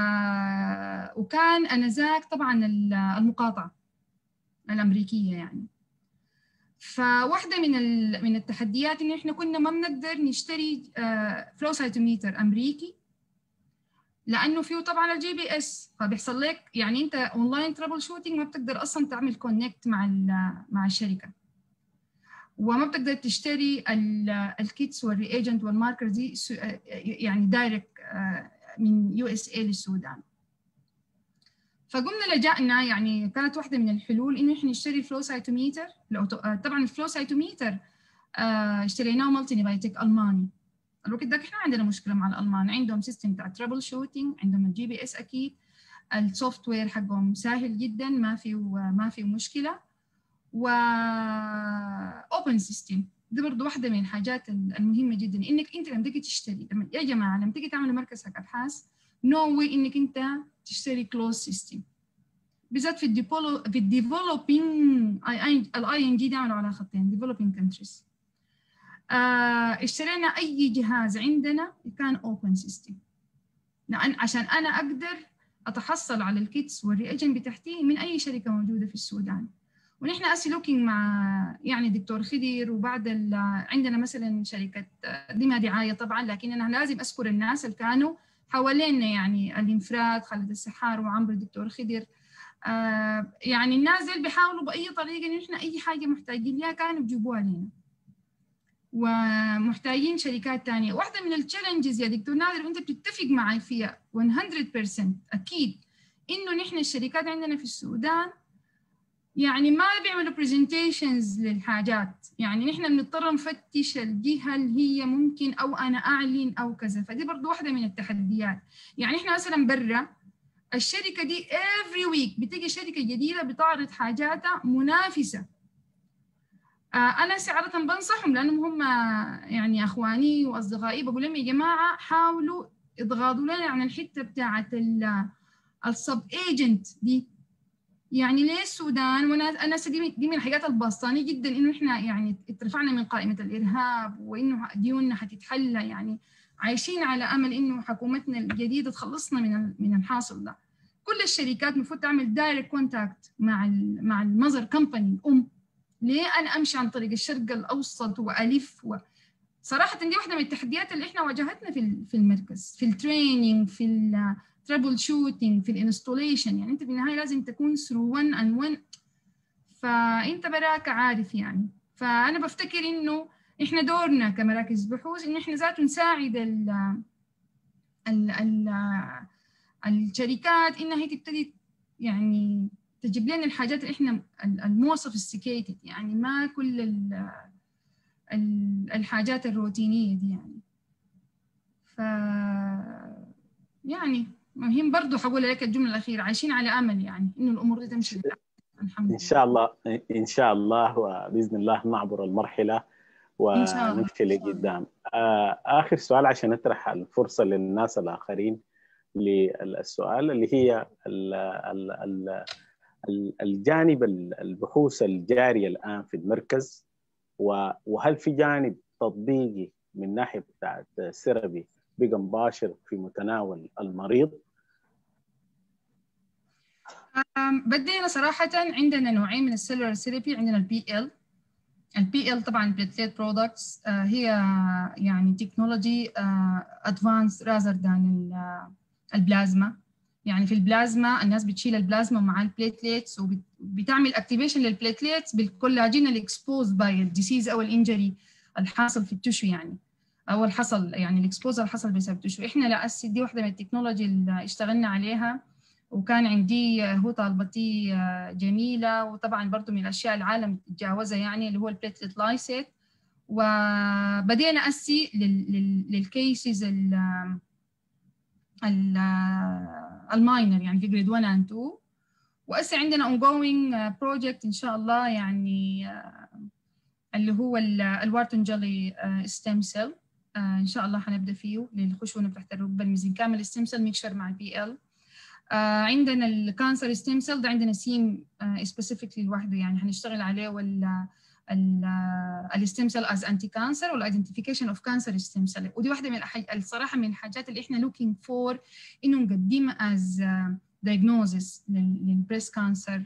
وكان أنذاك طبعا المقاطعة الأمريكية يعني فواحدة من ال... من التحديات إن إحنا كنا ما بنقدر نشتري فلو سايتوميتر أمريكي لأنه فيه طبعا الجي بي إس فبيحصل لك يعني أنت أونلاين ترابل شوتينج ما بتقدر أصلا تعمل كونكت مع مع الشركة وما بتقدر تشتري الكيتس والرياجنت والماركر دي يعني دايركت من يو اس اي للسودان فقمنا لجأنا يعني كانت واحده من الحلول انه احنا نشتري فلو سايتوميتر طبعا الفلو سايتوميتر اشتريناه مالتي نيبايتك الماني الوقت ده احنا عندنا مشكله مع الالمان عندهم سيستم بتاع ترابل شوتينج عندهم الجي بي اس اكيد السوفت وير حقهم سهل جدا ما في ما في مشكله و اوبن سيستم دي برضه واحده من الحاجات المهمه جدا انك انت لما تيجي تشتري لما يا جماعه لما تيجي تعمل مركز حق ابحاث نو no واي انك انت تشتري كلوز سيستم بالذات في الديفولو في الديفلوبينج الاي ان جي دي عملوا على خطين ديفلوبينج كونتريز اشترينا اي جهاز عندنا كان اوبن سيستم لان عشان انا اقدر اتحصل على الكيتس والرياجن بتاعتي من اي شركه موجوده في السودان ونحن اسي لوكينج مع يعني دكتور خدير وبعد عندنا مثلا شركه دي ما دعايه طبعا لكن انا لازم اذكر الناس اللي كانوا حوالينا يعني الانفراد خالد السحار وعمرو الدكتور خدير آه يعني الناس دول بيحاولوا باي طريقه ان احنا اي حاجه محتاجين لها كانوا بيجيبوها لنا ومحتاجين شركات تانية واحدة من التشالنجز يا دكتور نادر وانت بتتفق معي فيها 100% أكيد إنه نحن الشركات عندنا في السودان يعني ما بيعملوا برزنتيشنز للحاجات يعني نحن بنضطر نفتش الجهة اللي هي ممكن أو أنا أعلن أو كذا فدي برضو واحدة من التحديات يعني إحنا مثلا برا الشركة دي every week بتيجي شركة جديدة بتعرض حاجاتها منافسة آه أنا سعادة بنصحهم لأنهم هم يعني أخواني وأصدقائي بقول لهم يا جماعة حاولوا اضغطوا لنا عن الحتة بتاعت السب ايجنت دي يعني ليه السودان وانا انا دي, دي من الحاجات البسطانه جدا انه احنا يعني اترفعنا من قائمه الارهاب وانه ديوننا حتتحلى يعني عايشين على امل انه حكومتنا الجديده تخلصنا من من الحاصل ده كل الشركات المفروض تعمل دايركت كونتاكت مع ال مع المذر كمباني الام ليه انا امشي عن طريق الشرق الاوسط والف و... صراحه دي واحده من التحديات اللي احنا واجهتنا في في المركز في التريننج في ترابل شوتينج في الانستوليشن يعني انت في النهايه لازم تكون ثرو 1 ان 1 فانت براك عارف يعني فانا بفتكر انه احنا دورنا كمراكز بحوث ان احنا ذاته نساعد ال ال ال الشركات انها هي تبتدي يعني تجيب لنا الحاجات اللي احنا المور سوفيستيكيتد يعني ما كل ال الحاجات الروتينيه دي يعني ف يعني مهم برضه حقول لك الجمله الاخيره عايشين على امل يعني انه الامور دي تمشي الحمد لله ان شاء الله ان شاء الله وباذن الله نعبر المرحله ونمشي لقدام اخر سؤال عشان نطرح الفرصه للناس الاخرين للسؤال اللي هي ال ال ال الجانب البحوث الجاريه الان في المركز وهل في جانب تطبيقي من ناحيه بتاعت سيربي بقى مباشر في متناول المريض بدينا صراحة عندنا نوعين من السيلولار ثيرابي عندنا البي ال البي ال طبعا البليتليت برودكتس هي يعني تكنولوجي ادفانس رازر ذان البلازما يعني في البلازما الناس بتشيل البلازما مع البليتليتس وبتعمل اكتيفيشن للبليتليتس بالكولاجين الاكسبوز باي الديسيز او الانجري الحاصل في التشو يعني او الحصل يعني الاكسبوزر حصل بسبب التشو احنا لا دي واحده من التكنولوجي اللي اشتغلنا عليها وكان عندي هو طالبتي جميله وطبعا برضو من الاشياء العالم تجاوزها يعني اللي هو البليتلت لايسيت وبدينا اسي للكيسز الماينر يعني في جريد 1 اند 2 واسي عندنا ongoing بروجكت ان شاء الله يعني اللي هو الوارتون جلي ستيم سيل ان شاء الله حنبدا فيه للخشونه تحت الركبه الميزنكامل ستيم سيل ميكشر مع البي ال آه عندنا الكانسر ستيم سيل ده عندنا سيم آه سبيسيفيكلي لوحده يعني هنشتغل عليه وال الستيم سيل از انتي كانسر والايدنتيفيكيشن اوف كانسر ستيم سيل ودي واحده من الحاج... الصراحه من الحاجات اللي احنا لوكينج فور انه نقدمها از دايجنوزس للبريست كانسر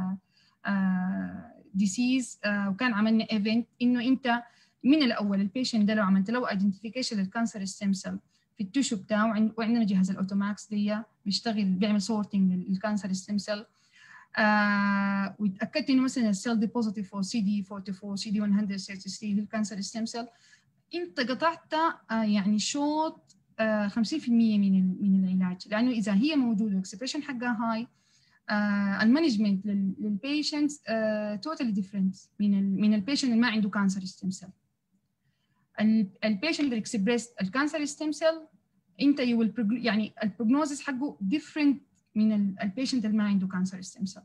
ديسيز وكان عملنا ايفنت انه انت من الاول البيشنت ده لو عملت له ايدنتيفيكيشن للكانسر ستيم سيل في التشو بتاعه وعندنا جهاز الاوتوماكس دي بيشتغل بيعمل سورتنج للكانسر ستيم سيل آه وتاكدت انه مثلا السيل دي بوزيتيف فور سي دي 44 سي دي 133 للكانسر ستيم سيل انت قطعت آه يعني شوط آه 50% من من العلاج لانه اذا هي موجوده الاكسبريشن حقها هاي آه المانجمنت للبيشنتس توتالي ديفرنت من ال من البيشنت اللي ما عنده كانسر ستيم سيل البيشنت اللي اكسبريس الكانسر ستيم سيل انت يو يعني البروجنوزس حقه ديفرنت من البيشنت اللي ما عنده كانسر ستيم سيل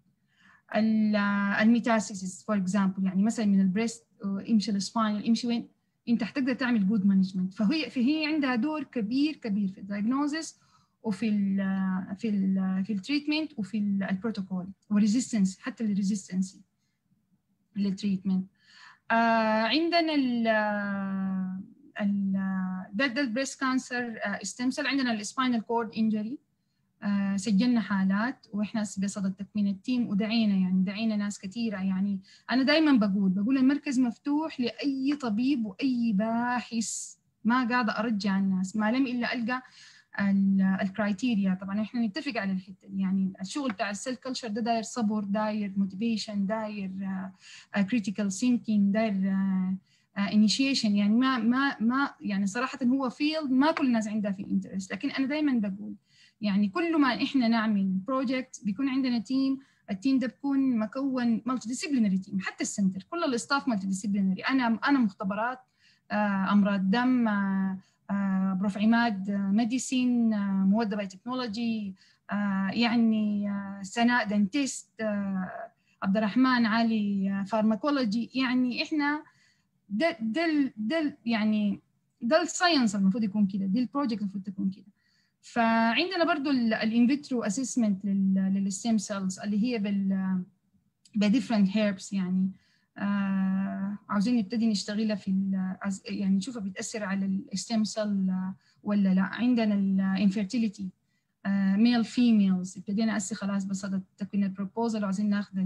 الميتاسيسز فور اكزامبل يعني مثلا من البريست يمشي للسباين يمشي وين انت حتقدر تعمل جود مانجمنت فهي فهي عندها دور كبير كبير في الدايجنوزس وفي ال في ال في التريتمنت وفي البروتوكول وريزيستنس حتى الريزيستنسي للتريتمنت آه عندنا ال ال ده ده البريست كانسر ستيم سيل عندنا السباينال كورد انجري آه سجلنا حالات واحنا بصدد تكوين التيم ودعينا يعني دعينا ناس كثيره يعني انا دائما بقول بقول المركز مفتوح لاي طبيب واي باحث ما قاعده ارجع الناس ما لم الا القى الكرايتيريا طبعا احنا نتفق على الحته دي يعني الشغل بتاع السيل كلتشر ده داير صبر داير موتيفيشن داير كريتيكال ثينكينج داير انيشيشن يعني ما ما ما يعني صراحه هو فيلد ما كل الناس عندها في انترست لكن انا دائما بقول يعني كل ما احنا نعمل بروجكت بيكون عندنا تيم التيم ده بكون مكون مالتي ديسيبلينري تيم حتى السنتر كل الاستاف مالتي ديسيبلينري انا انا مختبرات امراض دم بروف عماد ميديسين مودة باي تكنولوجي يعني سناء دنتيست عبد الرحمن علي فارماكولوجي يعني احنا ده ده ده يعني ده الساينس المفروض يكون كده دي البروجكت المفروض تكون كده فعندنا برضو الانفيترو اسسمنت للستيم سيلز اللي هي بال بديفرنت هيربس يعني آه عاوزين نبتدي نشتغلها في يعني نشوفها بتاثر على الستيم سيل ولا لا عندنا الانفيرتيليتي ميل فيميلز ابتدينا اسي خلاص بصدد تكوين البروبوزل وعايزين ناخذ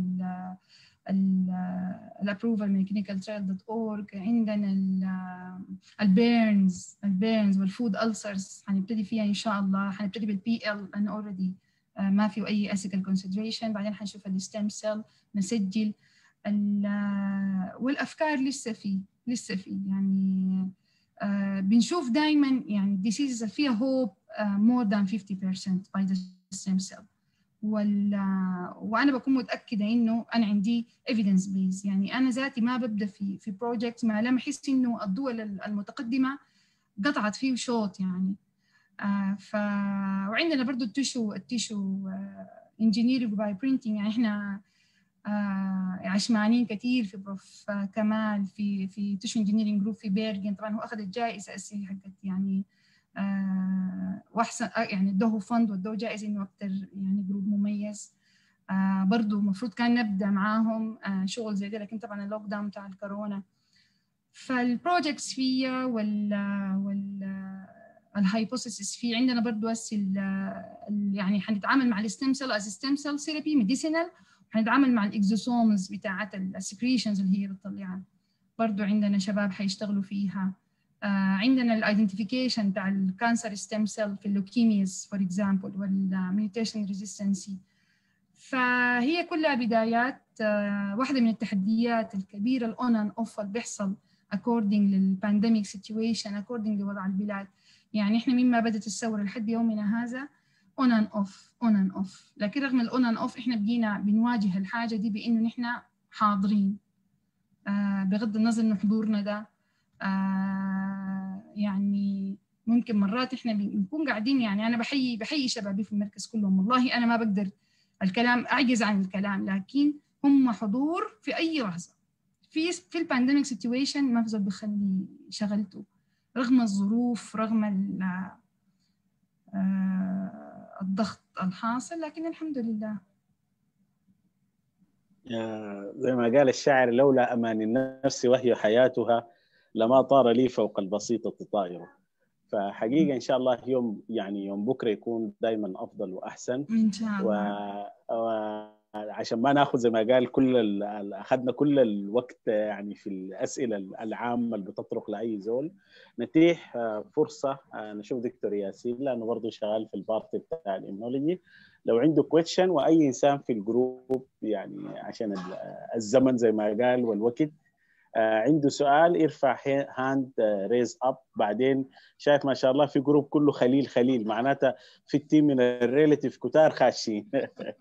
الابروفال من كلينيكال ترايل دوت اورج عندنا البيرنز البيرنز والفود ألسرز حنبتدي فيها ان شاء الله حنبتدي بالبي ال انا اوريدي ما في اي اسيكال كونسيدريشن بعدين حنشوف الستيم سيل نسجل والافكار لسه في لسه في يعني uh, بنشوف دائما يعني diseases فيها hope uh, more than 50% by the stem cell وال وانا بكون متاكده انه انا عندي evidence base يعني انا ذاتي ما ببدا في في بروجكت ما لما احس انه الدول المتقدمه قطعت فيه شوط يعني آه ف وعندنا برضه التشو التشو انجينيرنج باي برينتنج يعني احنا آه عشمانين كثير في بروف آه كمال في في تشو انجينيرنج جروب في بيرجن طبعا هو اخذ الجائزه السنه حقت يعني آه واحسن يعني ادوه فند وادوه جائزه انه اكثر يعني جروب مميز آه برضه المفروض كان نبدا معاهم آه شغل زي ده لكن طبعا اللوك داون بتاع الكورونا فالبروجكتس فيها وال وال الهايبوثيسيس في عندنا برضه هسه يعني حنتعامل مع الستيم سيل از ستيم سيل ثيرابي ميديسينال وحنتعامل مع الاكزوسومز بتاعت السكريشنز اللي هي بتطلعها برضه عندنا شباب حيشتغلوا فيها آه عندنا الايدنتيفيكيشن بتاع الكانسر ستيم سيل في اللوكيميز فور اكزامبل والميوتيشن ريزيستنسي فهي كلها بدايات آه واحده من التحديات الكبيره الاون اند اوف اللي بيحصل according للبانديميك سيتويشن according لوضع البلاد يعني احنا مما بدات الثوره لحد يومنا هذا اون اند اوف اون اند اوف لكن رغم الاون اند اوف احنا بقينا بنواجه الحاجه دي بانه نحن حاضرين آه بغض النظر انه حضورنا ده آه يعني ممكن مرات احنا بنكون قاعدين يعني انا بحيي بحيي شبابي في المركز كلهم والله انا ما بقدر الكلام اعجز عن الكلام لكن هم حضور في اي لحظه في في البانديميك سيتويشن ما في زول بيخلي شغلته رغم الظروف رغم الضغط الحاصل لكن الحمد لله زي ما قال الشاعر لولا أمان النفس وهي حياتها لما طار لي فوق البسيطة طائر فحقيقة إن شاء الله يوم يعني يوم بكرة يكون دائما أفضل وأحسن إن شاء الله و... و... عشان ما ناخذ زي ما قال كل اخذنا كل الوقت يعني في الاسئله العامه اللي بتطرق لاي زول نتيح فرصه نشوف دكتور ياسين لانه برضه شغال في البارت بتاع الامنولوجي لو عنده كويشن واي انسان في الجروب يعني عشان الزمن زي ما قال والوقت عنده سؤال يرفع هاند ريز اب بعدين شايف ما شاء الله في جروب كله خليل خليل معناتها في التيم من الريليتيف كتار خاشين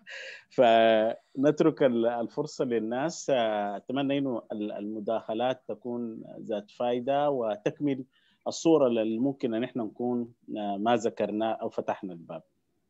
فنترك الفرصه للناس اتمنى انه المداخلات تكون ذات فائده وتكمل الصوره اللي ممكن ان احنا نكون ما ذكرناه او فتحنا الباب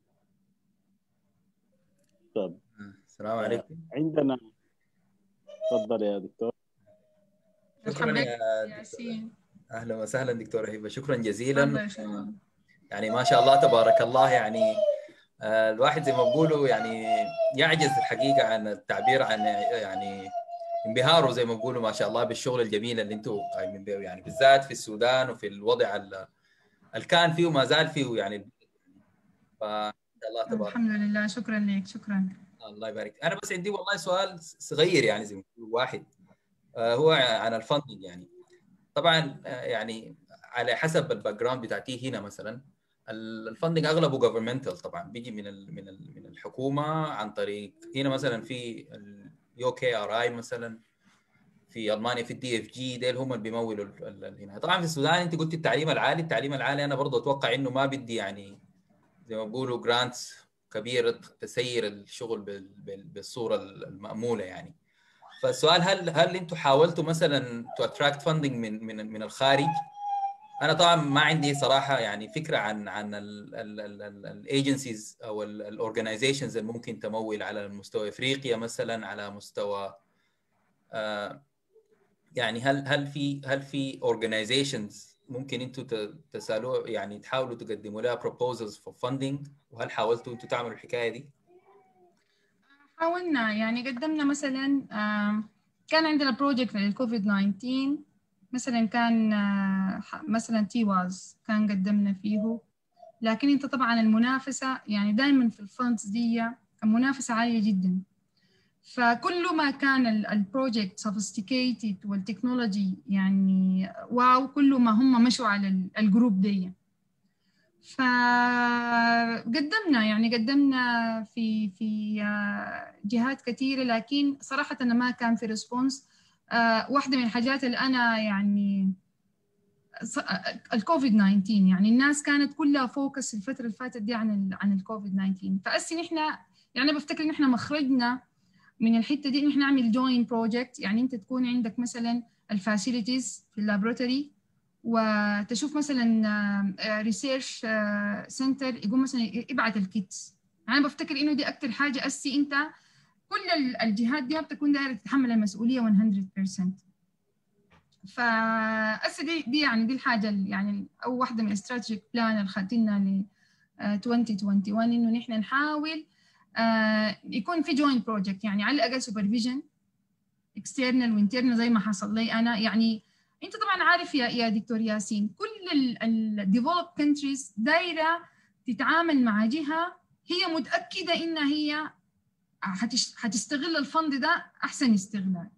طيب السلام عليكم عندنا تفضل يا دكتور شكرا يا ياسين اهلا وسهلا دكتوره هبه شكرا جزيلا يعني ما شاء الله تبارك الله يعني الواحد زي ما بقولوا يعني يعجز الحقيقه عن التعبير عن يعني انبهاره زي ما بقولوا ما شاء الله بالشغل الجميل اللي انتم قايمين به يعني بالذات في السودان وفي الوضع اللي كان فيه وما زال فيه يعني ف الله تبارك الحمد لله شكرا لك شكرا الله يبارك انا بس عندي والله سؤال صغير يعني زي ما واحد هو عن الفندنج يعني طبعا يعني على حسب الباك جراوند بتاعتي هنا مثلا الفندنج اغلبه جوفرمنتال طبعا بيجي من من من الحكومه عن طريق هنا مثلا في اليو كي ار اي مثلا في المانيا في الدي اف جي ديل هم اللي بيمولوا هنا طبعا في السودان انت قلت التعليم العالي التعليم العالي انا برضه اتوقع انه ما بدي يعني زي ما بيقولوا جرانتس كبيره تسير الشغل بالصوره الماموله يعني فالسؤال هل هل انتم حاولتوا مثلا تو اتراكت فاندنج من من من الخارج انا طبعا ما عندي صراحه يعني فكره عن عن الايجنسيز او الاورجنايزيشنز اللي ممكن تمول على مستوى افريقيا مثلا على مستوى آه يعني هل هل في هل في اورجنايزيشنز ممكن انتم تسالوا يعني تحاولوا تقدموا لها بروبوزلز فور فاندنج وهل حاولتوا انتم تعملوا الحكايه دي؟ حاولنا يعني قدمنا مثلا كان عندنا بروجكت للكوفيد 19 مثلا كان مثلا تي واز كان قدمنا فيه لكن انت طبعا المنافسه يعني دائما في الفاندز دي المنافسه عاليه جدا فكل ما كان البروجكت سوفيستيكيتد والتكنولوجي يعني واو كل ما هم مشوا على الجروب دي فقدمنا يعني قدمنا في في جهات كثيره لكن صراحه أنا ما كان في ريسبونس واحده من الحاجات اللي انا يعني الكوفيد 19 يعني الناس كانت كلها فوكس الفتره اللي فاتت دي عن عن الكوفيد 19 فاسي نحن يعني بفتكر ان احنا مخرجنا من الحته دي ان احنا نعمل جوين بروجكت يعني انت تكون عندك مثلا الفاسيلتيز في اللابوراتوري وتشوف مثلا ريسيرش سنتر يقوم مثلا يبعت الكيتس انا بفتكر انه دي اكثر حاجه اسي انت كل الجهات دي بتكون دايره تتحمل المسؤوليه 100% فاسي دي دي يعني دي الحاجه يعني او واحده من الاستراتيجيك بلان اللي خدتنا ل 2021 انه نحن نحاول آه يكون في جوين بروجكت يعني على الاقل سوبرفيجن اكسترنال وانترنال زي ما حصل لي انا يعني انت طبعا عارف يا يا دكتور ياسين كل الديفلوب كونتريز دايره تتعامل مع جهه هي متاكده انها هي حتستغل الفند ده احسن استغلال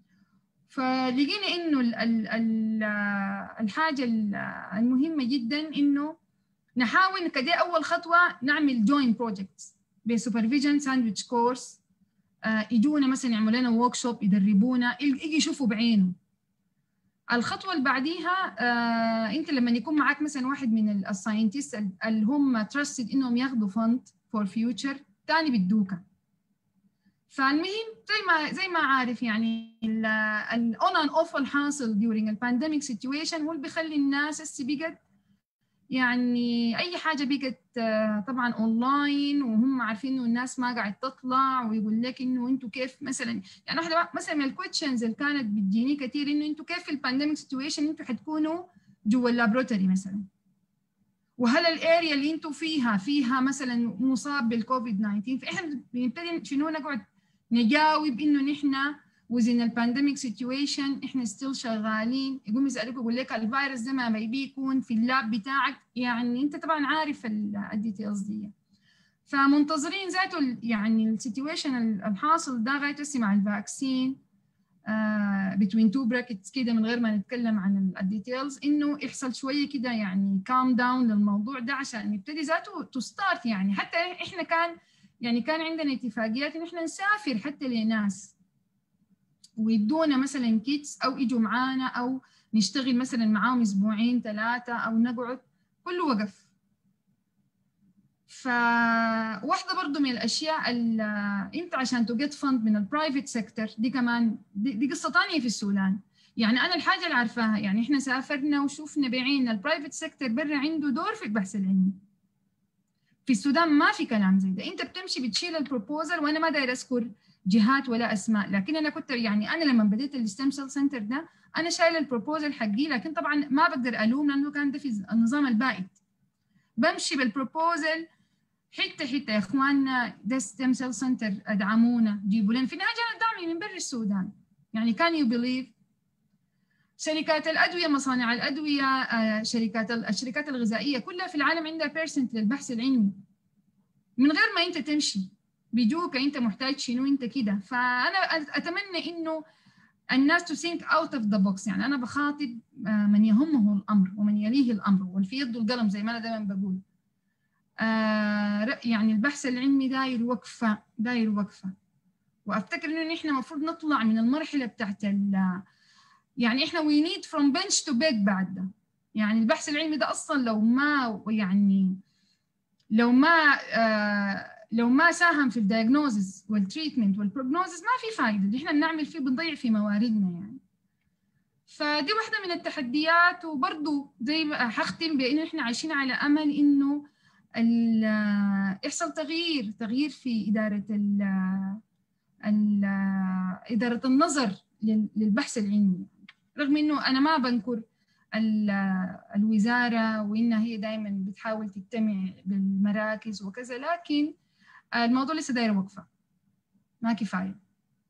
فلقينا انه ال ال ال الحاجه المهمه جدا انه نحاول كده اول خطوه نعمل جوين بروجكتس بسوبرفيجن ساندويتش كورس يجونا مثلا يعملوا لنا ورك شوب يدربونا يجي يشوفوا بعينه الخطوه اللي بعديها آه انت لما يكون معاك مثلا واحد من الساينتست اللي هم ترستد انهم ياخذوا فند فور فيوتشر ثاني بيدوكا فالمهم زي ما زي ما عارف يعني الاون اند اوف الحاصل during البانديميك سيتويشن هو اللي بيخلي الناس هسه بقت يعني اي حاجه بقت طبعا اونلاين وهم عارفين انه الناس ما قاعد تطلع ويقول لك انه انتم كيف مثلا يعني واحده مثلا من الكويشنز اللي كانت بتجيني كثير انه انتم كيف في البانديميك سيتويشن انتم حتكونوا جوا اللابروتري مثلا وهل الاريا اللي انتم فيها فيها مثلا مصاب بالكوفيد 19 فاحنا بنبتدي شنو نقعد نجاوب انه نحن وزن البانديميك سيتويشن احنا ستيل شغالين يقوم يسالوك يقول لك الفيروس ده ما بيبي يكون في اللاب بتاعك يعني انت طبعا عارف الديتيلز دي فمنتظرين ذاته يعني السيتويشن الحاصل ده غايه مع الفاكسين بتوين تو براكتس كده من غير ما نتكلم عن الديتيلز انه يحصل شويه كده يعني كام داون للموضوع ده عشان نبتدي ذاته تو ستارت يعني حتى احنا كان يعني كان عندنا اتفاقيات ان احنا نسافر حتى لناس ويدونا مثلا كيتس او يجوا معانا او نشتغل مثلا معاهم اسبوعين ثلاثه او نقعد كله وقف فواحده برضو من الاشياء اللي انت عشان تجيت فند من البرايفت سيكتور دي كمان دي, دي قصه ثانيه في السودان يعني انا الحاجه اللي عارفاها يعني احنا سافرنا وشفنا بعيننا البرايفت سيكتور برا عنده دور في البحث العلمي في السودان ما في كلام زي ده انت بتمشي بتشيل البروبوزل وانا ما داير اذكر جهات ولا اسماء لكن انا كنت يعني انا لما بديت الستيم سيل سنتر ده انا شايل البروبوزل حقي لكن طبعا ما بقدر الوم لانه كان ده في النظام البائد بمشي بالبروبوزل حته حته يا اخواننا ده ستيم سيل سنتر ادعمونا جيبوا لنا في النهايه جانا دعم من برا السودان يعني كان يو بليف شركات الادويه مصانع الادويه شركات الشركات الغذائيه كلها في العالم عندها بيرسنت للبحث العلمي من غير ما انت تمشي بيجوك انت محتاج شنو انت كده فانا اتمنى انه الناس تو ثينك اوت اوف ذا بوكس يعني انا بخاطب من يهمه الامر ومن يليه الامر واللي في يده القلم زي ما انا دائما بقول آه يعني البحث العلمي داير وقفه داير وقفه وافتكر انه نحن المفروض نطلع من المرحله بتاعت يعني احنا وي نيد فروم بنش تو بيك بعد ده يعني البحث العلمي ده اصلا لو ما يعني لو ما آه لو ما ساهم في الدايجنوزز والتريتمنت والبروجنوزز ما في فايده اللي احنا بنعمل فيه بنضيع في مواردنا يعني فدي واحدة من التحديات وبرضه زي ما هختم بإنه إحنا عايشين على أمل إنه يحصل تغيير تغيير في إدارة ال ال إدارة النظر للبحث العلمي رغم إنه أنا ما بنكر الوزارة وإنها هي دائما بتحاول تجتمع بالمراكز وكذا لكن الموضوع لسه داير وقفة ما كفاية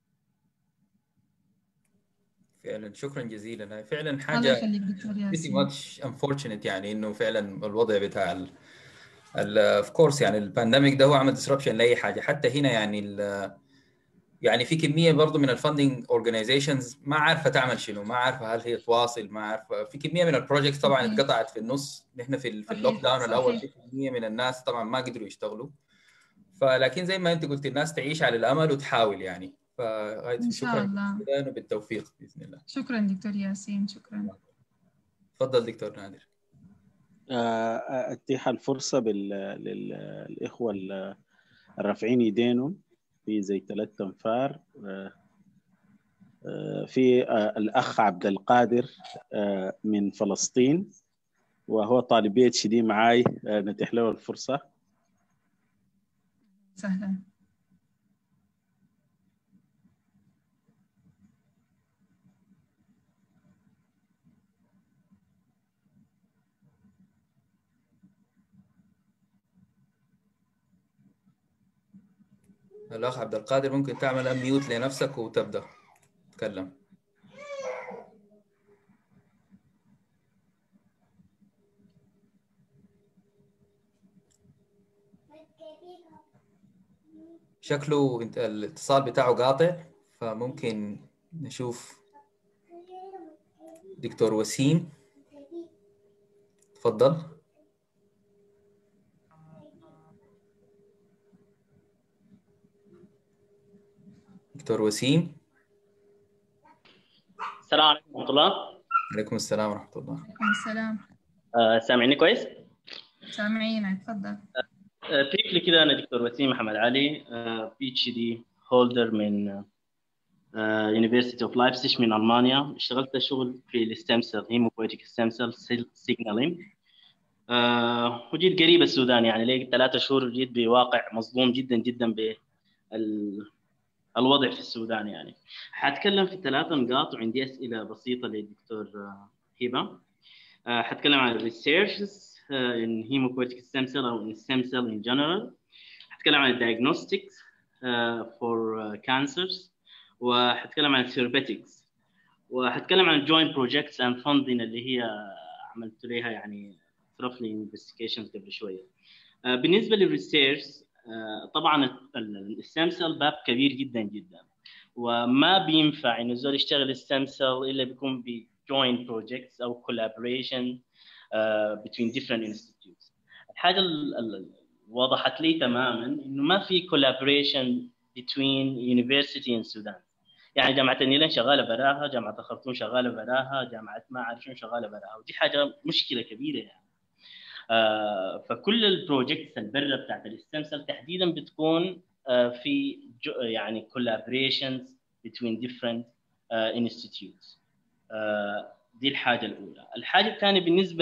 فعلا شكرا جزيلا فعلا حاجة pretty much unfortunate يعني إنه فعلا الوضع بتاع ال اوف كورس يعني البانديميك ده هو عمل ديسربشن لاي حاجه حتى هنا يعني يعني في كميه برضه من الفندنج اورجانيزيشنز ما عارفه تعمل شنو ما عارفه هل هي تواصل ما عارفه في كميه من البروجكتس طبعا اتقطعت في النص نحن في, في اللوك داون الاول في كميه من الناس طبعا ما قدروا يشتغلوا فلكن زي ما انت قلت الناس تعيش على الامل وتحاول يعني فغايه شكرا الله وبالتوفيق باذن الله شكرا دكتور ياسين شكرا تفضل دكتور نادر اتيح الفرصه للاخوه الرافعين يدينهم في زي ثلاث تنفار في الاخ عبد القادر من فلسطين وهو طالب بي اتش دي معاي نتيح له الفرصه سهلا الأخ عبد القادر ممكن تعمل ميوت لنفسك وتبدأ تكلم شكله انت الاتصال بتاعه قاطع فممكن نشوف دكتور وسيم تفضل دكتور وسيم السلام عليكم ورحمة الله عليكم السلام ورحمة الله عليكم السلام آه سامعني كويس؟ سامعينك تفضل بريفلي كده أنا دكتور وسيم محمد علي بي اتش دي هولدر من يونيفرسيتي اوف لايبسيش من المانيا اشتغلت شغل في الستيم سيل هيموبويتيك ستيم سيل سيجنالينج وجيت قريب السودان يعني لي ثلاثة شهور جيت بواقع مصدوم جدا جدا بال الوضع في السودان يعني حاتكلم في ثلاث نقاط وعندي اسئله بسيطه للدكتور هبه حتكلم عن الريسيرشز ان هيموكويتيك ستيم سيل او ان ستيم سيل ان جنرال حتكلم عن الدايجنوستكس فور كانسرز وحتكلم عن الثيرابيتكس وحتكلم عن الجوينت بروجكتس اند فاندين اللي هي عملت لها يعني صرف لي انفستيجيشنز قبل شويه بالنسبه للريسيرش طبعا الستيم سيل باب كبير جدا جدا وما بينفع انه الزول يشتغل ستيم سيل الا بيكون ب joint projects او collaboration uh, between different institutes. الحاجه اللي وضحت لي تماما انه ما في collaboration between university in Sudan. يعني جامعه النيلان شغاله براها، جامعه الخرطوم شغاله براها، جامعه ما اعرف شنو شغاله براها، ودي حاجه مشكله كبيره يعني. آه فكل البروجكتس البره بتاعت الستيم سيل تحديدا بتكون آه في يعني collaborations between different uh, institutes. آه دي الحاجه الاولى. الحاجه الثانيه بالنسبه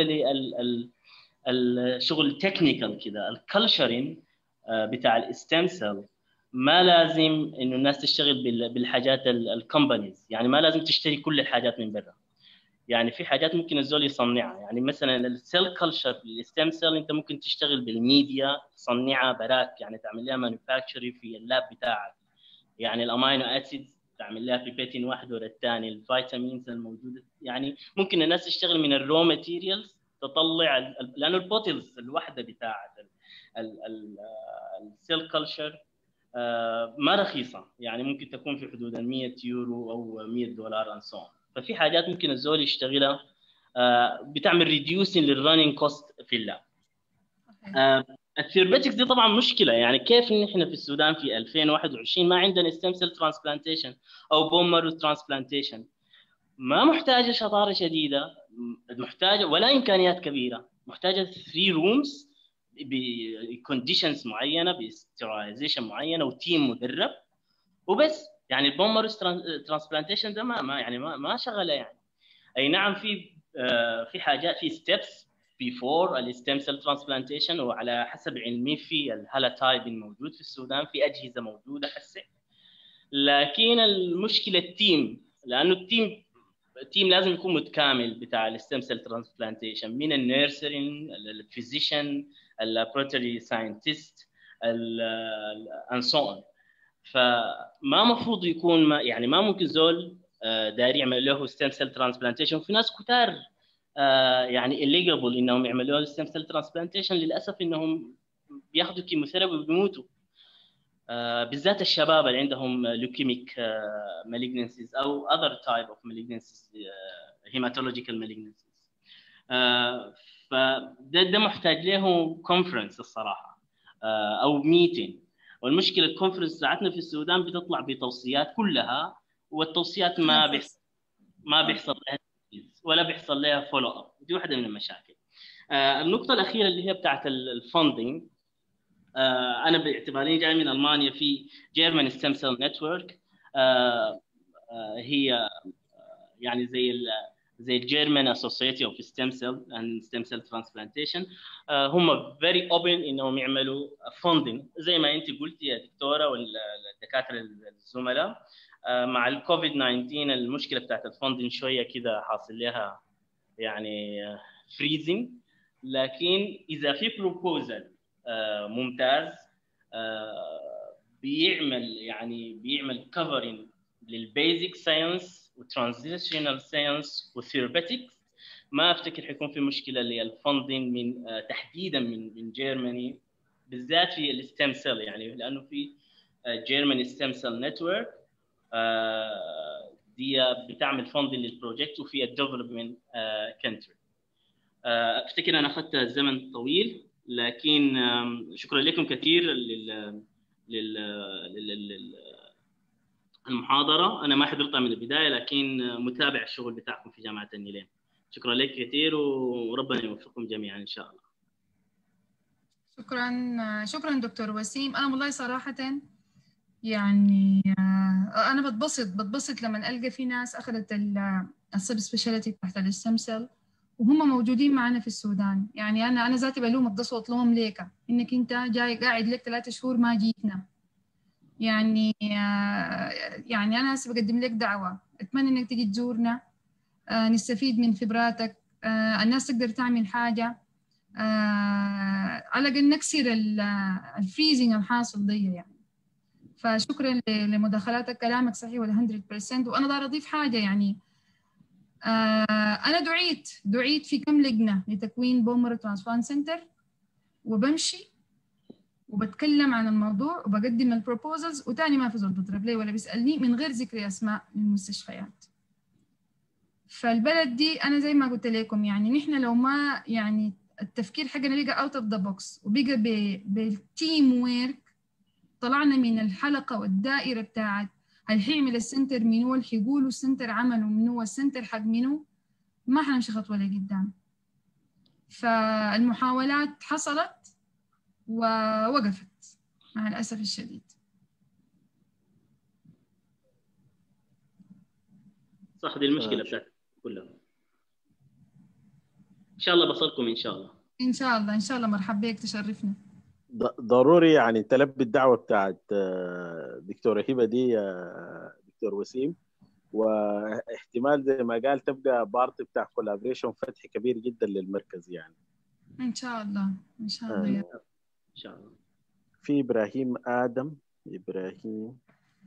للشغل التكنيكال كده الكالتشرين بتاع الستيم سيل ما لازم انه الناس تشتغل بالحاجات الكومبانيز يعني ما لازم تشتري كل الحاجات من برا يعني في حاجات ممكن الزول يصنعها يعني مثلا السيل كلتشر الستيم سيل انت ممكن تشتغل بالميديا تصنعها براك يعني تعمل لها مانيفاكتشري في اللاب بتاعك يعني الامينو اسيدز تعمل لها بيبيتين واحد ورا الثاني الفيتامينز الموجوده يعني ممكن الناس تشتغل من الرو ماتيريالز تطلع لانه البوتلز الواحده بتاعت السيل كلتشر ما رخيصه يعني ممكن تكون في حدود ال 100 يورو او 100 دولار ان سو ففي حاجات ممكن الزول يشتغلها بتعمل ريديوسين للرننج كوست في اللاب الثيربيتكس دي طبعا مشكله يعني كيف ان احنا في السودان في 2021 ما عندنا ستيم سيل ترانسبلانتيشن او بون مارو ترانسبلانتيشن ما محتاجه شطاره شديده محتاجه ولا امكانيات كبيره محتاجه 3 رومز بكونديشنز معينه باسترايزيشن معينه وتيم مدرب وبس يعني البومر ترانسبلانتيشن ده ما, ما يعني ما, ما شغله يعني اي نعم في آه، في حاجات في ستيبس بيفور الستيم سيل ترانسبلانتيشن وعلى حسب علمي في الهالاتايب الموجود في السودان في اجهزه موجوده هسه لكن المشكله التيم لانه التيم التيم لازم يكون متكامل بتاع الستيم سيل ترانسبلانتيشن من النيرسرين الفيزيشن البروتري ساينتست اند سو اون فما مفروض يكون ما يعني ما ممكن زول آه، داير يعمل له ستيم سيل ترانسبلانتيشن في ناس كتار آه، يعني الليجبل انهم يعملوا ستيم سيل ترانسبلانتيشن للاسف انهم بياخذوا كيموثيرابي وبيموتوا آه، بالذات الشباب اللي عندهم لوكيميك مالجنسيز او اذر تايب اوف مالجنسيز هيماتولوجيكال مالجنسيز فده ده محتاج له كونفرنس الصراحه او ميتنج والمشكله الكونفرنس ساعتنا في السودان بتطلع بتوصيات كلها والتوصيات ما بيحصل ما بيحصل لها ولا بيحصل لها فولو اب دي واحده من المشاكل آه النقطه الاخيره اللي هي بتاعت الفندنج آه انا باعتباري جاي من المانيا في جيرمان ستيم سيل نتورك هي يعني زي زي الجيرمان اسوسيتي اوف ستيم سيل اند ستيم سيل ترانسبلانتيشن هم فيري اوبن انهم يعملوا فندنج زي ما انت قلتي يا دكتوره والدكاتره الزملاء آه، مع الكوفيد 19 المشكله بتاعت الفندنج شويه كده حاصل لها يعني فريزنج لكن اذا في بروبوزل آه، ممتاز آه، بيعمل يعني بيعمل كفرنج للبيزك ساينس وترانزيشنال ساينس وثيرابيتكس ما افتكر حيكون في مشكله للفندنج من تحديدا من من جيرماني بالذات في الستيم سيل يعني لانه في جيرماني ستيم سيل نتورك دي بتعمل فندنج للبروجكت وفي الديفلوبمنت كنتري افتكر انا اخذت زمن طويل لكن شكرا لكم كثير لل لل لل المحاضرة أنا ما حضرتها من البداية لكن متابع الشغل بتاعكم في جامعة النيلين شكرا لك كثير وربنا يوفقكم جميعا إن شاء الله شكرا شكرا دكتور وسيم أنا والله صراحة يعني آه، انا بتبسط بتبسط لما القى في ناس اخذت السب سبيشاليتي تحت الستم سيل وهم موجودين معنا في السودان يعني انا انا ذاتي بلومك ده صوت لوم ليك انك انت جاي قاعد لك ثلاثة شهور ما جيتنا يعني آه، يعني انا هسه بقدم لك دعوه اتمنى انك تيجي تزورنا آه، نستفيد من خبراتك الناس تقدر تعمل حاجه على الاقل نكسر الفريزنج الحاصل دي يعني فشكرا لمداخلاتك كلامك صحيح ولا 100% وانا دار اضيف حاجه يعني آه انا دعيت دعيت في كم لجنه لتكوين بومر ترانسبلانت سنتر وبمشي وبتكلم عن الموضوع وبقدم البروبوزلز وتاني ما في زول بيضرب لي ولا بيسالني من غير ذكر اسماء للمستشفيات فالبلد دي انا زي ما قلت لكم يعني نحن لو ما يعني التفكير حقنا بقى اوت اوف ذا بوكس وبقى بالتيم ويرك طلعنا من الحلقة والدائرة بتاعت هل حيعمل السنتر منو اللي حيقولوا السنتر عمله منو السنتر حق منو ما حنمشي خطوة لقدام فالمحاولات حصلت ووقفت مع الأسف الشديد صح دي المشكلة بتاعت كلها إن شاء الله بصلكم إن شاء الله إن شاء الله إن شاء الله مرحبا بك تشرفنا ضروري يعني تلبي الدعوه بتاعت دكتوره هبه دي دكتور وسيم واحتمال زي ما قال تبقى بارت بتاع كولابريشن فتح كبير جدا للمركز يعني ان شاء الله ان شاء الله آه. ان شاء الله في ابراهيم ادم ابراهيم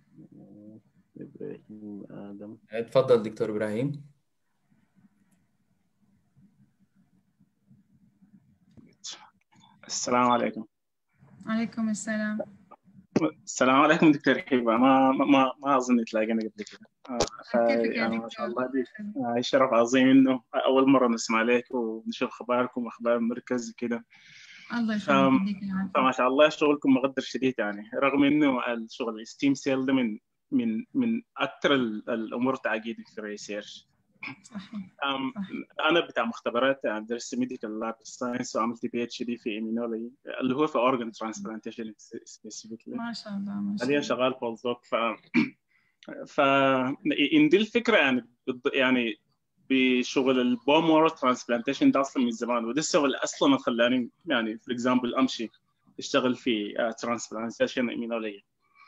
ابراهيم ادم تفضل دكتور ابراهيم السلام عليكم عليكم السلام السلام عليكم دكتور حبة ما ما ما اظن تلاقينا قبل كده آه يعني ما شاء الله دي آه شرف عظيم انه اول مره نسمع لك ونشوف اخباركم واخبار المركز كده الله يخليك فما شاء الله شغلكم مقدر شديد يعني رغم انه الشغل الستيم سيل ده من من من اكثر الامور تعقيد في الريسيرش انا بتاع مختبرات درست ميديكال لاب ساينس وعملت بي اتش دي في ايمينولوجي اللي هو في اورجن ترانسبلانتيشن سبيسيفيكلي ما شاء الله ما شاء حاليا الله شغال بولز دوك ف ف ان دي الفكره يعني بض- يعني بشغل البون مورو ترانسبلانتيشن ده اصلا من زمان وده السبب اللي اصلا خلاني يعني فور اكزامبل امشي اشتغل في ترانسبلانتيشن ايمينولوجي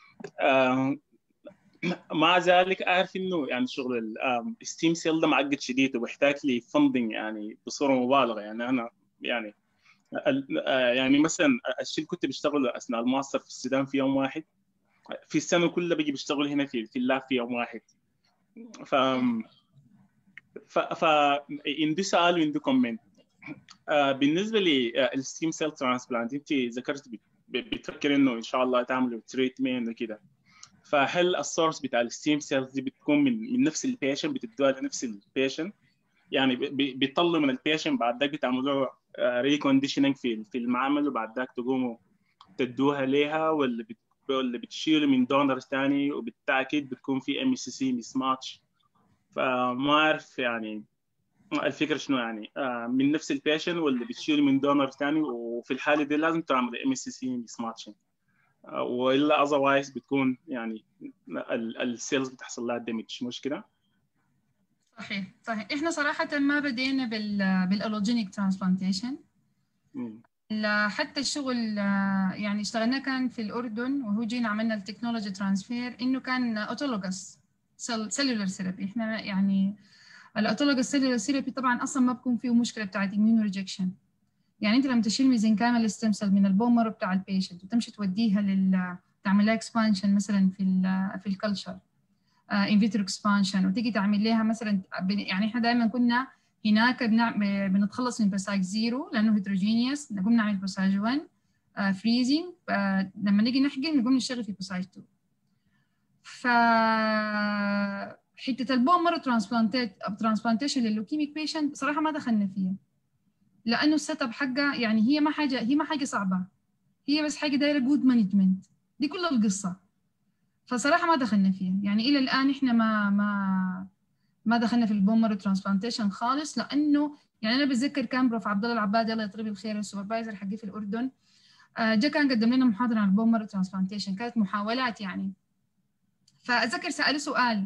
مع ذلك اعرف انه يعني شغل الستيم سيل ده معقد شديد وبيحتاج لي فندنج يعني بصوره مبالغه يعني انا يعني ال- آه، يعني مثلا الشيء اللي كنت بشتغله اثناء الماستر في السودان في يوم واحد في السنه كلها بيجي بشتغل هنا في في اللاب في يوم واحد ف ف ف عندي سؤال وعندي كومنت آه، بالنسبه للستيم سيل ترانسبلانت انت ذكرت بت- بتفكر انه ان شاء الله تعملوا تريتمنت وكده فهل السورس بتاع الستيم سيلز دي بتكون من من نفس البيشنت بتدوها لنفس البيشنت يعني ب- ب- بيطلوا من البيشنت بعد ذاك بتعملوا ريكونديشننج في في المعمل وبعد ذاك تقوموا تدوها ليها ولا بت ولا بتشيلوا من دونرز ثاني وبالتاكيد بتكون في ام سي سي مس ماتش فما اعرف يعني الفكره شنو يعني آه، من نفس البيشنت ولا بتشيلوا من دونر ثاني وفي الحاله دي لازم تعمل ام سي سي مس ماتشنج والا اذروايز بتكون يعني السيلز بتحصل لها دامج مش كده؟ صحيح صحيح احنا صراحه ما بدينا بال بالالوجينيك ترانسبلانتيشن مم. حتى الشغل آه، يعني اشتغلنا كان في الاردن وهو جينا عملنا التكنولوجي ترانسفير انه كان اوتولوجس سيلولر ثيرابي احنا يعني الاوتولوجس سيلولر ثيرابي طبعا اصلا ما بكون فيه مشكله بتاعت اميونو ريجكشن يعني انت لما تشيل ميزنكايمال ستيم سيل من البومر بتاع البيشنت وتمشي توديها لل تعمل لها اكسبانشن مثلا في ال في الكلتشر ان فيترو اكسبانشن وتيجي تعمل لها مثلا بن- يعني احنا دائما كنا هناك بنع- بنتخلص من باساج زيرو لانه هيتروجينيوس نقوم نعمل باساج 1 فريزنج لما نيجي نحقن نقوم نشتغل في باساج 2 ف حته البون مره ترانسبلانتيت ترانسبلانتيشن لللوكيميك بيشنت صراحه ما دخلنا فيها لانه السيت اب حقها يعني هي ما حاجه هي ما حاجه صعبه هي بس حاجه دايره جود مانجمنت دي كل القصه فصراحه ما دخلنا فيها يعني الى الان احنا ما ما ما دخلنا في البومر ترانسبلانتيشن خالص لانه يعني انا بتذكر كان بروف عبد الله العباد الله يطيب الخير السوبرفايزر حقي في الاردن آه، جا كان قدم لنا محاضره عن البومر ترانسبلانتيشن كانت محاولات يعني فاتذكر ساله سؤال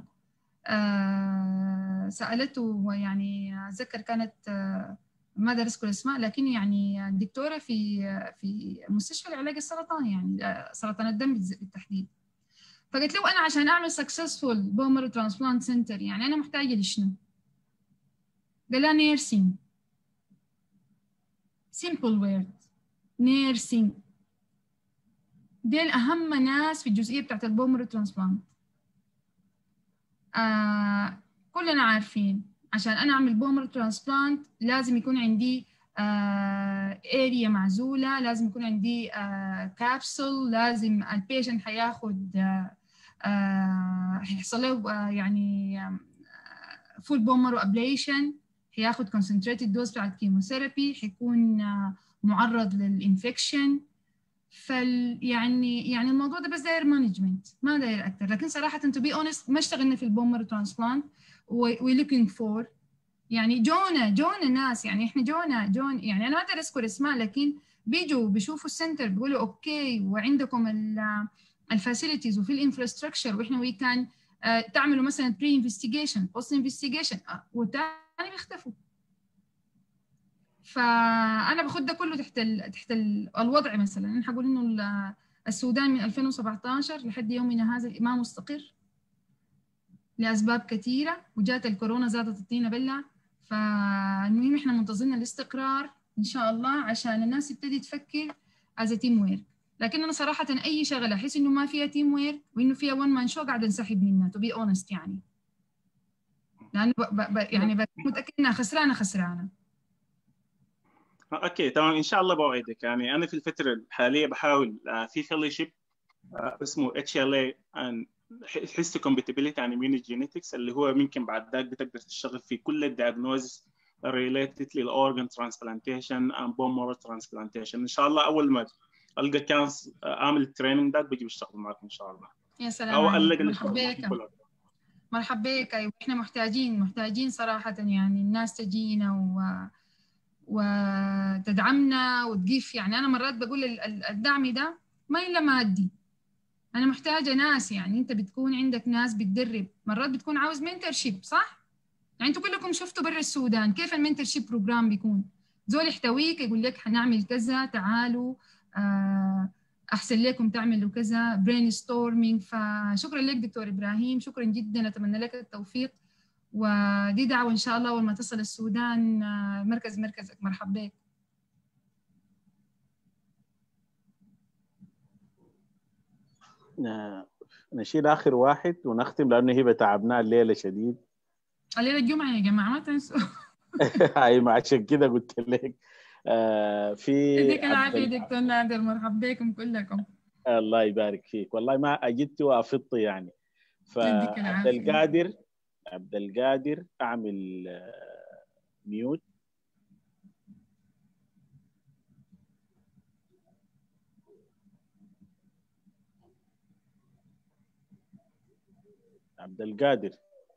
آه، سالته يعني اتذكر كانت آه، ما ادري اذكر اسمها لكن يعني دكتوره في في مستشفى لعلاج السرطان يعني آه، سرطان الدم بالز- بالتحديد فقلت له انا عشان اعمل سكسسفول بومر ترانسبلانت سنتر يعني انا محتاجه لشنو؟ قال لها نيرسينج سيمبل وورد نيرسينج ديل اهم ناس في الجزئيه بتاعت البومر ترانسبلانت آه كلنا عارفين عشان انا اعمل بومر ترانسبلانت لازم يكون عندي آه اريا معزوله لازم يكون عندي آه كابسول لازم البيشنت حياخد آه آه هيحصل له آه يعني فول بومر ابليشن هياخد concentrated دوز بتاعت كيموثيرابي حيكون آه معرض للانفكشن فال يعني يعني الموضوع ده بس داير مانجمنت ما داير اكثر لكن صراحه تو بي اونست ما اشتغلنا في البومر ترانسبلانت وي لوكينج فور يعني جونا جونا ناس يعني احنا جونا جون يعني انا ما اقدر اذكر اسماء لكن بيجوا بيشوفوا السنتر بيقولوا اوكي وعندكم الفاسيلتيز وفي الانفراستراكشر واحنا وي كان تعملوا مثلا بري انفستيجيشن بوست انفستيجيشن وتاني بيختفوا فانا باخد ده كله تحت ال تحت ال الوضع مثلا انا حقول انه السودان من 2017 لحد يومنا هذا ما مستقر لاسباب كثيره وجات الكورونا زادت الطينه بله فالمهم احنا منتظرين الاستقرار ان شاء الله عشان الناس تبتدي تفكر از تيم ويرك لكن انا صراحه اي شغله احس انه ما فيها تيم ويرك وانه فيها ون مان شو قاعده انسحب منها تو بي اونست يعني لانه ب ب يعني متاكد انها خسرانه خسرانه اوكي تمام ان شاء الله بوعدك يعني انا في الفتره الحاليه بحاول في فيلوشيب اسمه اتش ال اي حس كومباتيبيليتي عن immunogenetics اللي هو ممكن بعد ذاك بتقدر تشتغل في كل الدياجنوزس related للاورجن ترانسبلانتيشن and bone marrow transplantation ان شاء الله اول ما القى كانس اعمل التريننج ده بجي بشتغل معكم ان شاء الله يا سلام او عليك. القى مرحبا بك مرحبا بك ايوه احنا محتاجين محتاجين صراحه يعني الناس تجينا و وتدعمنا وتقيف يعني انا مرات بقول الدعم ده ما الا مادي انا محتاجه ناس يعني انت بتكون عندك ناس بتدرب مرات بتكون عاوز منترشيب صح يعني انتوا كلكم شفتوا برا السودان كيف المنترشيب بروجرام بيكون زول يحتويك يقول لك حنعمل كذا تعالوا آه، احسن لكم تعملوا كذا برين ستورمينج فشكرا لك دكتور ابراهيم شكرا جدا اتمنى لك التوفيق ودي دعوه ان شاء الله اول ما تصل السودان آه، مركز مركزك مرحبا بك نشيل اخر واحد ونختم لانه هي تعبناه الليله شديد الليله الجمعه يا جماعه ما تنسوا اي ما عشان كده قلت لك آه في يديك العافيه دكتور نادر مرحبا بكم كلكم الله يبارك فيك والله ما اجدت وافضت يعني فعبد القادر عبد القادر اعمل ميوت عبد القادر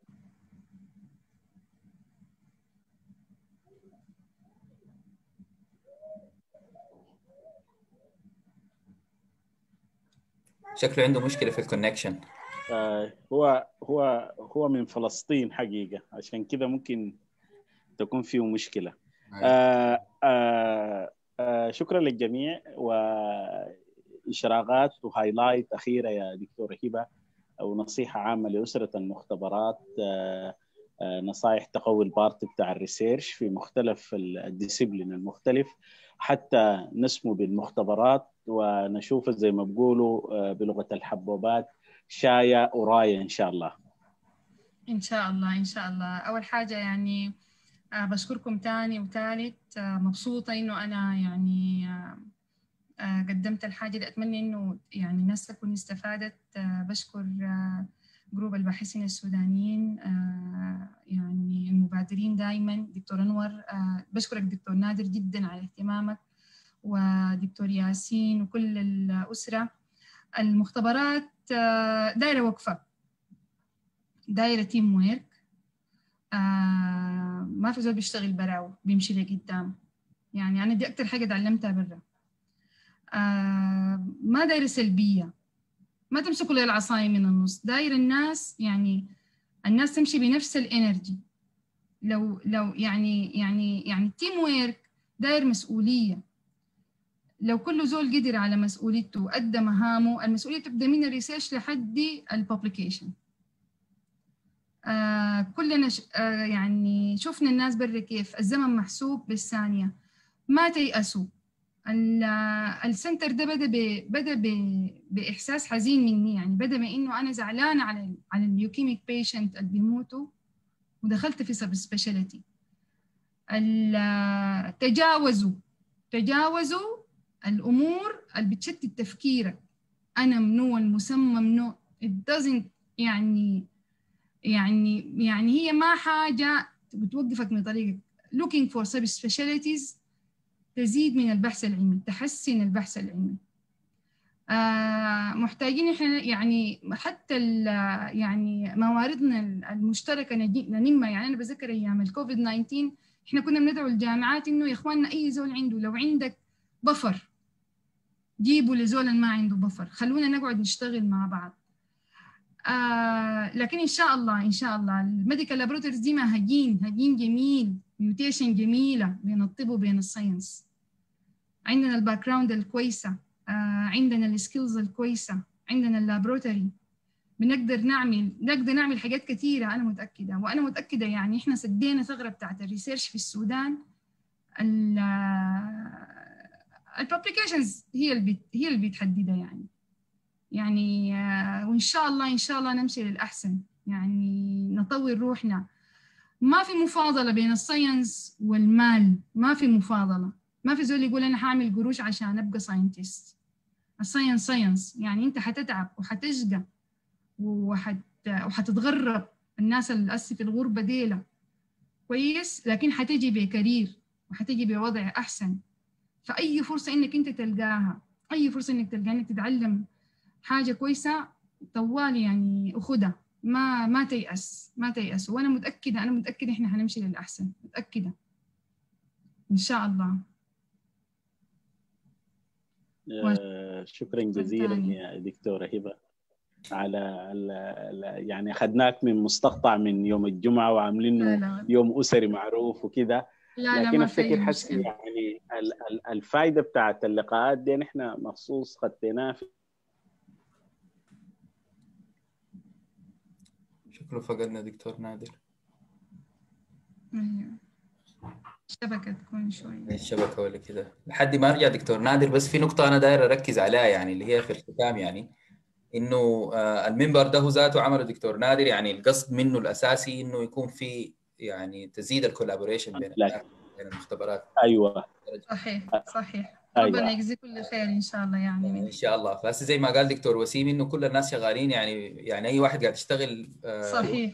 شكله عنده مشكله في الكونكشن آه هو هو هو من فلسطين حقيقه عشان كذا ممكن تكون فيه مشكله آه آه آه شكرا للجميع واشراقات وهايلايت اخيره يا دكتوره هبه او نصيحه عامه لاسره المختبرات آه آه نصائح تقوي البارت بتاع الريسيرش في مختلف الديسيبلين المختلف حتى نسمو بالمختبرات ونشوف زي ما بيقولوا بلغه الحبوبات شاية وراية إن شاء الله إن شاء الله إن شاء الله أول حاجة يعني بشكركم تاني وثالث مبسوطة إنه أنا يعني قدمت الحاجة دي أتمنى إنه يعني الناس تكون استفادت بشكر جروب الباحثين السودانيين يعني المبادرين دائما دكتور أنور بشكرك دكتور نادر جدا على اهتمامك ودكتور ياسين وكل الأسرة المختبرات دايرة وقفة دايرة تيم ويرك ما في زول بيشتغل براو بيمشي لقدام يعني أنا دي أكتر حاجة تعلمتها برا ما دايرة سلبية ما تمسكوا لي العصاية من النص دايرة الناس يعني الناس تمشي بنفس الانرجي لو لو يعني يعني يعني تيم ويرك داير مسؤوليه لو كل زول قدر على مسؤوليته وأدى مهامه المسؤولية تبدأ من الريسيرش لحد الببليكيشن آه كلنا ش... آه يعني شفنا الناس برا كيف الزمن محسوب بالثانية ما تيأسوا السنتر ده بدا ب... بدا ب... باحساس حزين مني يعني بدا بانه انا زعلانه على ال... على اليوكيميك بيشنت اللي بيموتوا ودخلت في سب سبيشاليتي تجاوزوا تجاوزوا الامور اللي بتشتت تفكيرك انا منو المسمى منو it doesn't يعني يعني يعني هي ما حاجه بتوقفك من طريقك looking for subspecialties تزيد من البحث العلمي تحسن البحث العلمي آه محتاجين احنا يعني حتى يعني مواردنا المشتركه ننمى يعني انا بذكر ايام الكوفيد 19 احنا كنا بندعو الجامعات انه يا اخواننا اي زول عنده لو عندك بفر جيبوا لزول ما عنده بفر خلونا نقعد نشتغل مع بعض آه لكن ان شاء الله ان شاء الله الميديكال لابوراتوريز دي هجين هجين جميل ميوتيشن جميله بين الطب وبين الساينس عندنا الباك جراوند الكويسه آه عندنا السكيلز الكويسه عندنا اللابوراتوري بنقدر نعمل نقدر نعمل حاجات كثيره انا متاكده وانا متاكده يعني احنا سدينا ثغره بتاعت الريسيرش في السودان الببليكيشنز هي اللي بت... هي اللي بتحددها يعني يعني وان شاء الله ان شاء الله نمشي للاحسن يعني نطور روحنا ما في مفاضله بين الساينس والمال ما في مفاضله ما في زول يقول انا هعمل قروش عشان ابقى ساينتست الساينس ساينس يعني انت حتتعب وحتشقى وحت وحتتغرب الناس اللي في الغربه ديلا كويس لكن حتجي بكارير وحتجي بوضع احسن فاي فرصه انك انت تلقاها اي فرصه انك تلقاها انك تتعلم حاجه كويسه طوال يعني اخدها ما ما تيأس ما تيأس وانا متأكدة انا متأكدة احنا حنمشي للأحسن متأكدة ان شاء الله آه، شكرا جزيلا يا دكتورة هبة على يعني اخذناك من مستقطع من يوم الجمعة وعاملينه يوم أسري معروف وكذا لكن افتكر حس يعني الفائدة بتاعت اللقاءات دي نحن مخصوص خديناها في شكله فقدنا دكتور نادر ايوه الشبكة تكون شوي الشبكة ولا كده لحد ما ارجع دكتور نادر بس في نقطة أنا داير أركز عليها يعني اللي هي في الختام يعني إنه المنبر ده هو ذاته عمله دكتور نادر يعني القصد منه الأساسي إنه يكون في يعني تزيد الكولابوريشن بين بين المختبرات أيوه صحيح صحيح ربنا أيوة. يجزي كل خير ان شاء الله يعني ان شاء الله بس زي ما قال دكتور وسيم انه كل الناس شغالين يعني يعني اي واحد قاعد يشتغل صحيح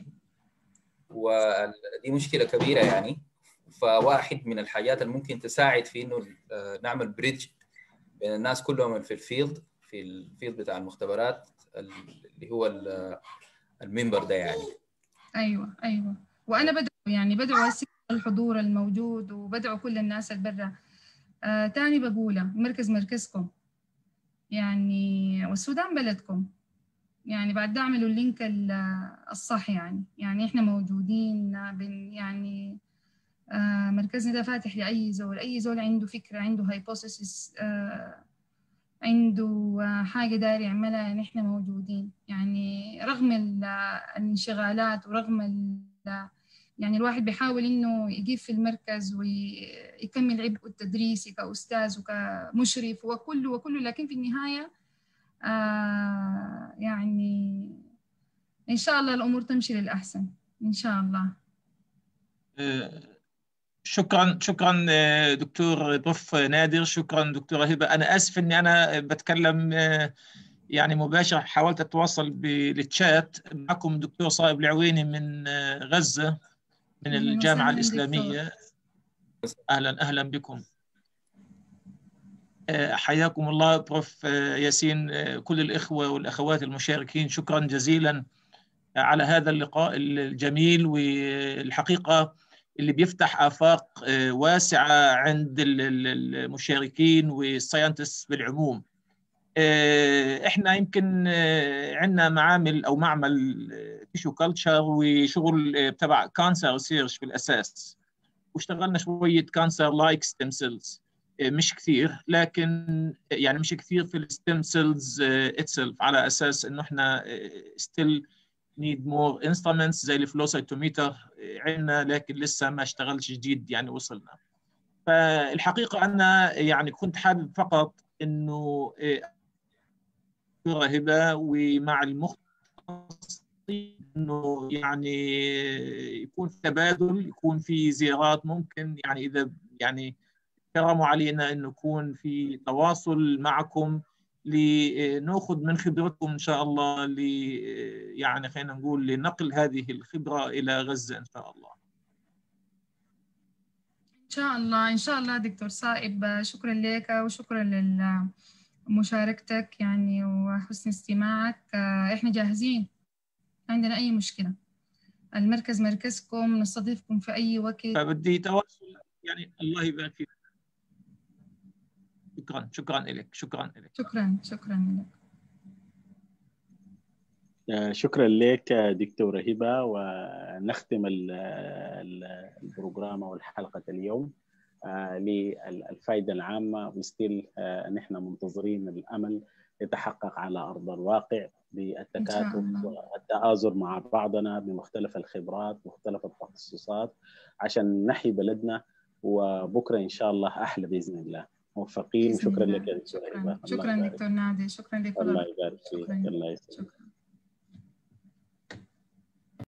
ودي مشكله كبيره يعني فواحد من الحاجات اللي ممكن تساعد في انه نعمل بريدج بين الناس كلهم في الفيلد في الفيلد بتاع المختبرات اللي هو المنبر ده يعني ايوه ايوه وانا بدعو يعني بدعو الحضور الموجود وبدعو كل الناس اللي برا آه تاني بقوله مركز مركزكم يعني والسودان بلدكم يعني بعد ده اعملوا اللينك الصح يعني يعني احنا موجودين بن يعني آه مركزنا ده فاتح لأي زول أي زول عنده فكرة عنده هايبوثيسيس آه عنده آه حاجة داير يعملها نحن موجودين يعني رغم الانشغالات ورغم يعني الواحد بيحاول إنه يجيب في المركز ويكمل عبء التدريسي كأستاذ وكمشرف وكله وكله لكن في النهاية آه يعني إن شاء الله الأمور تمشي للأحسن إن شاء الله شكرا شكرا دكتور بروف نادر شكرا دكتورة هبة أنا آسف إني أنا بتكلم يعني مباشر حاولت أتواصل بالتشات معكم دكتور صائب العويني من غزة من الجامعة الإسلامية أهلا أهلا بكم حياكم الله بروف ياسين كل الإخوة والأخوات المشاركين شكرا جزيلا على هذا اللقاء الجميل والحقيقة اللي بيفتح آفاق واسعة عند المشاركين والساينتست بالعموم احنا يمكن عندنا معامل او معمل تيشو كلتشر وشغل تبع كانسر سيرش في الاساس واشتغلنا شويه كانسر لايك ستيم سيلز مش كثير لكن يعني مش كثير في الستيم سيلز اتسلف على اساس انه احنا ستيل نيد مور انسترومنتس زي الفلوسيتوميتر عندنا لكن لسه ما اشتغلش جديد يعني وصلنا فالحقيقه انا يعني كنت حابب فقط انه هبه ومع المختصين انه يعني يكون في تبادل يكون في زيارات ممكن يعني اذا يعني كرموا علينا انه يكون في تواصل معكم لناخذ من خبرتكم ان شاء الله ل يعني خلينا نقول لنقل هذه الخبره الى غزه ان شاء الله. ان شاء الله ان شاء الله دكتور صائب شكرا لك وشكرا لمشاركتك يعني وحسن استماعك احنا جاهزين عندنا اي مشكله. المركز مركزكم نستضيفكم في اي وقت. فبدي تواصل يعني الله يبارك فيك. شكرا شكرا لك شكرا لك شكرا شكرا لك شكرا لك دكتورة هبة ونختم البروجرام أو الحلقة اليوم للفائدة العامة وستيل نحن منتظرين الأمل يتحقق على أرض الواقع بالتكاتف والتآزر مع بعضنا بمختلف الخبرات مختلف التخصصات عشان نحيي بلدنا وبكرة إن شاء الله أحلى بإذن الله موفقين وشكرا لك يا دكتور شكرا, شكرا دكتور نادي شكرا لكل الله يبارك فيك الله يسلمك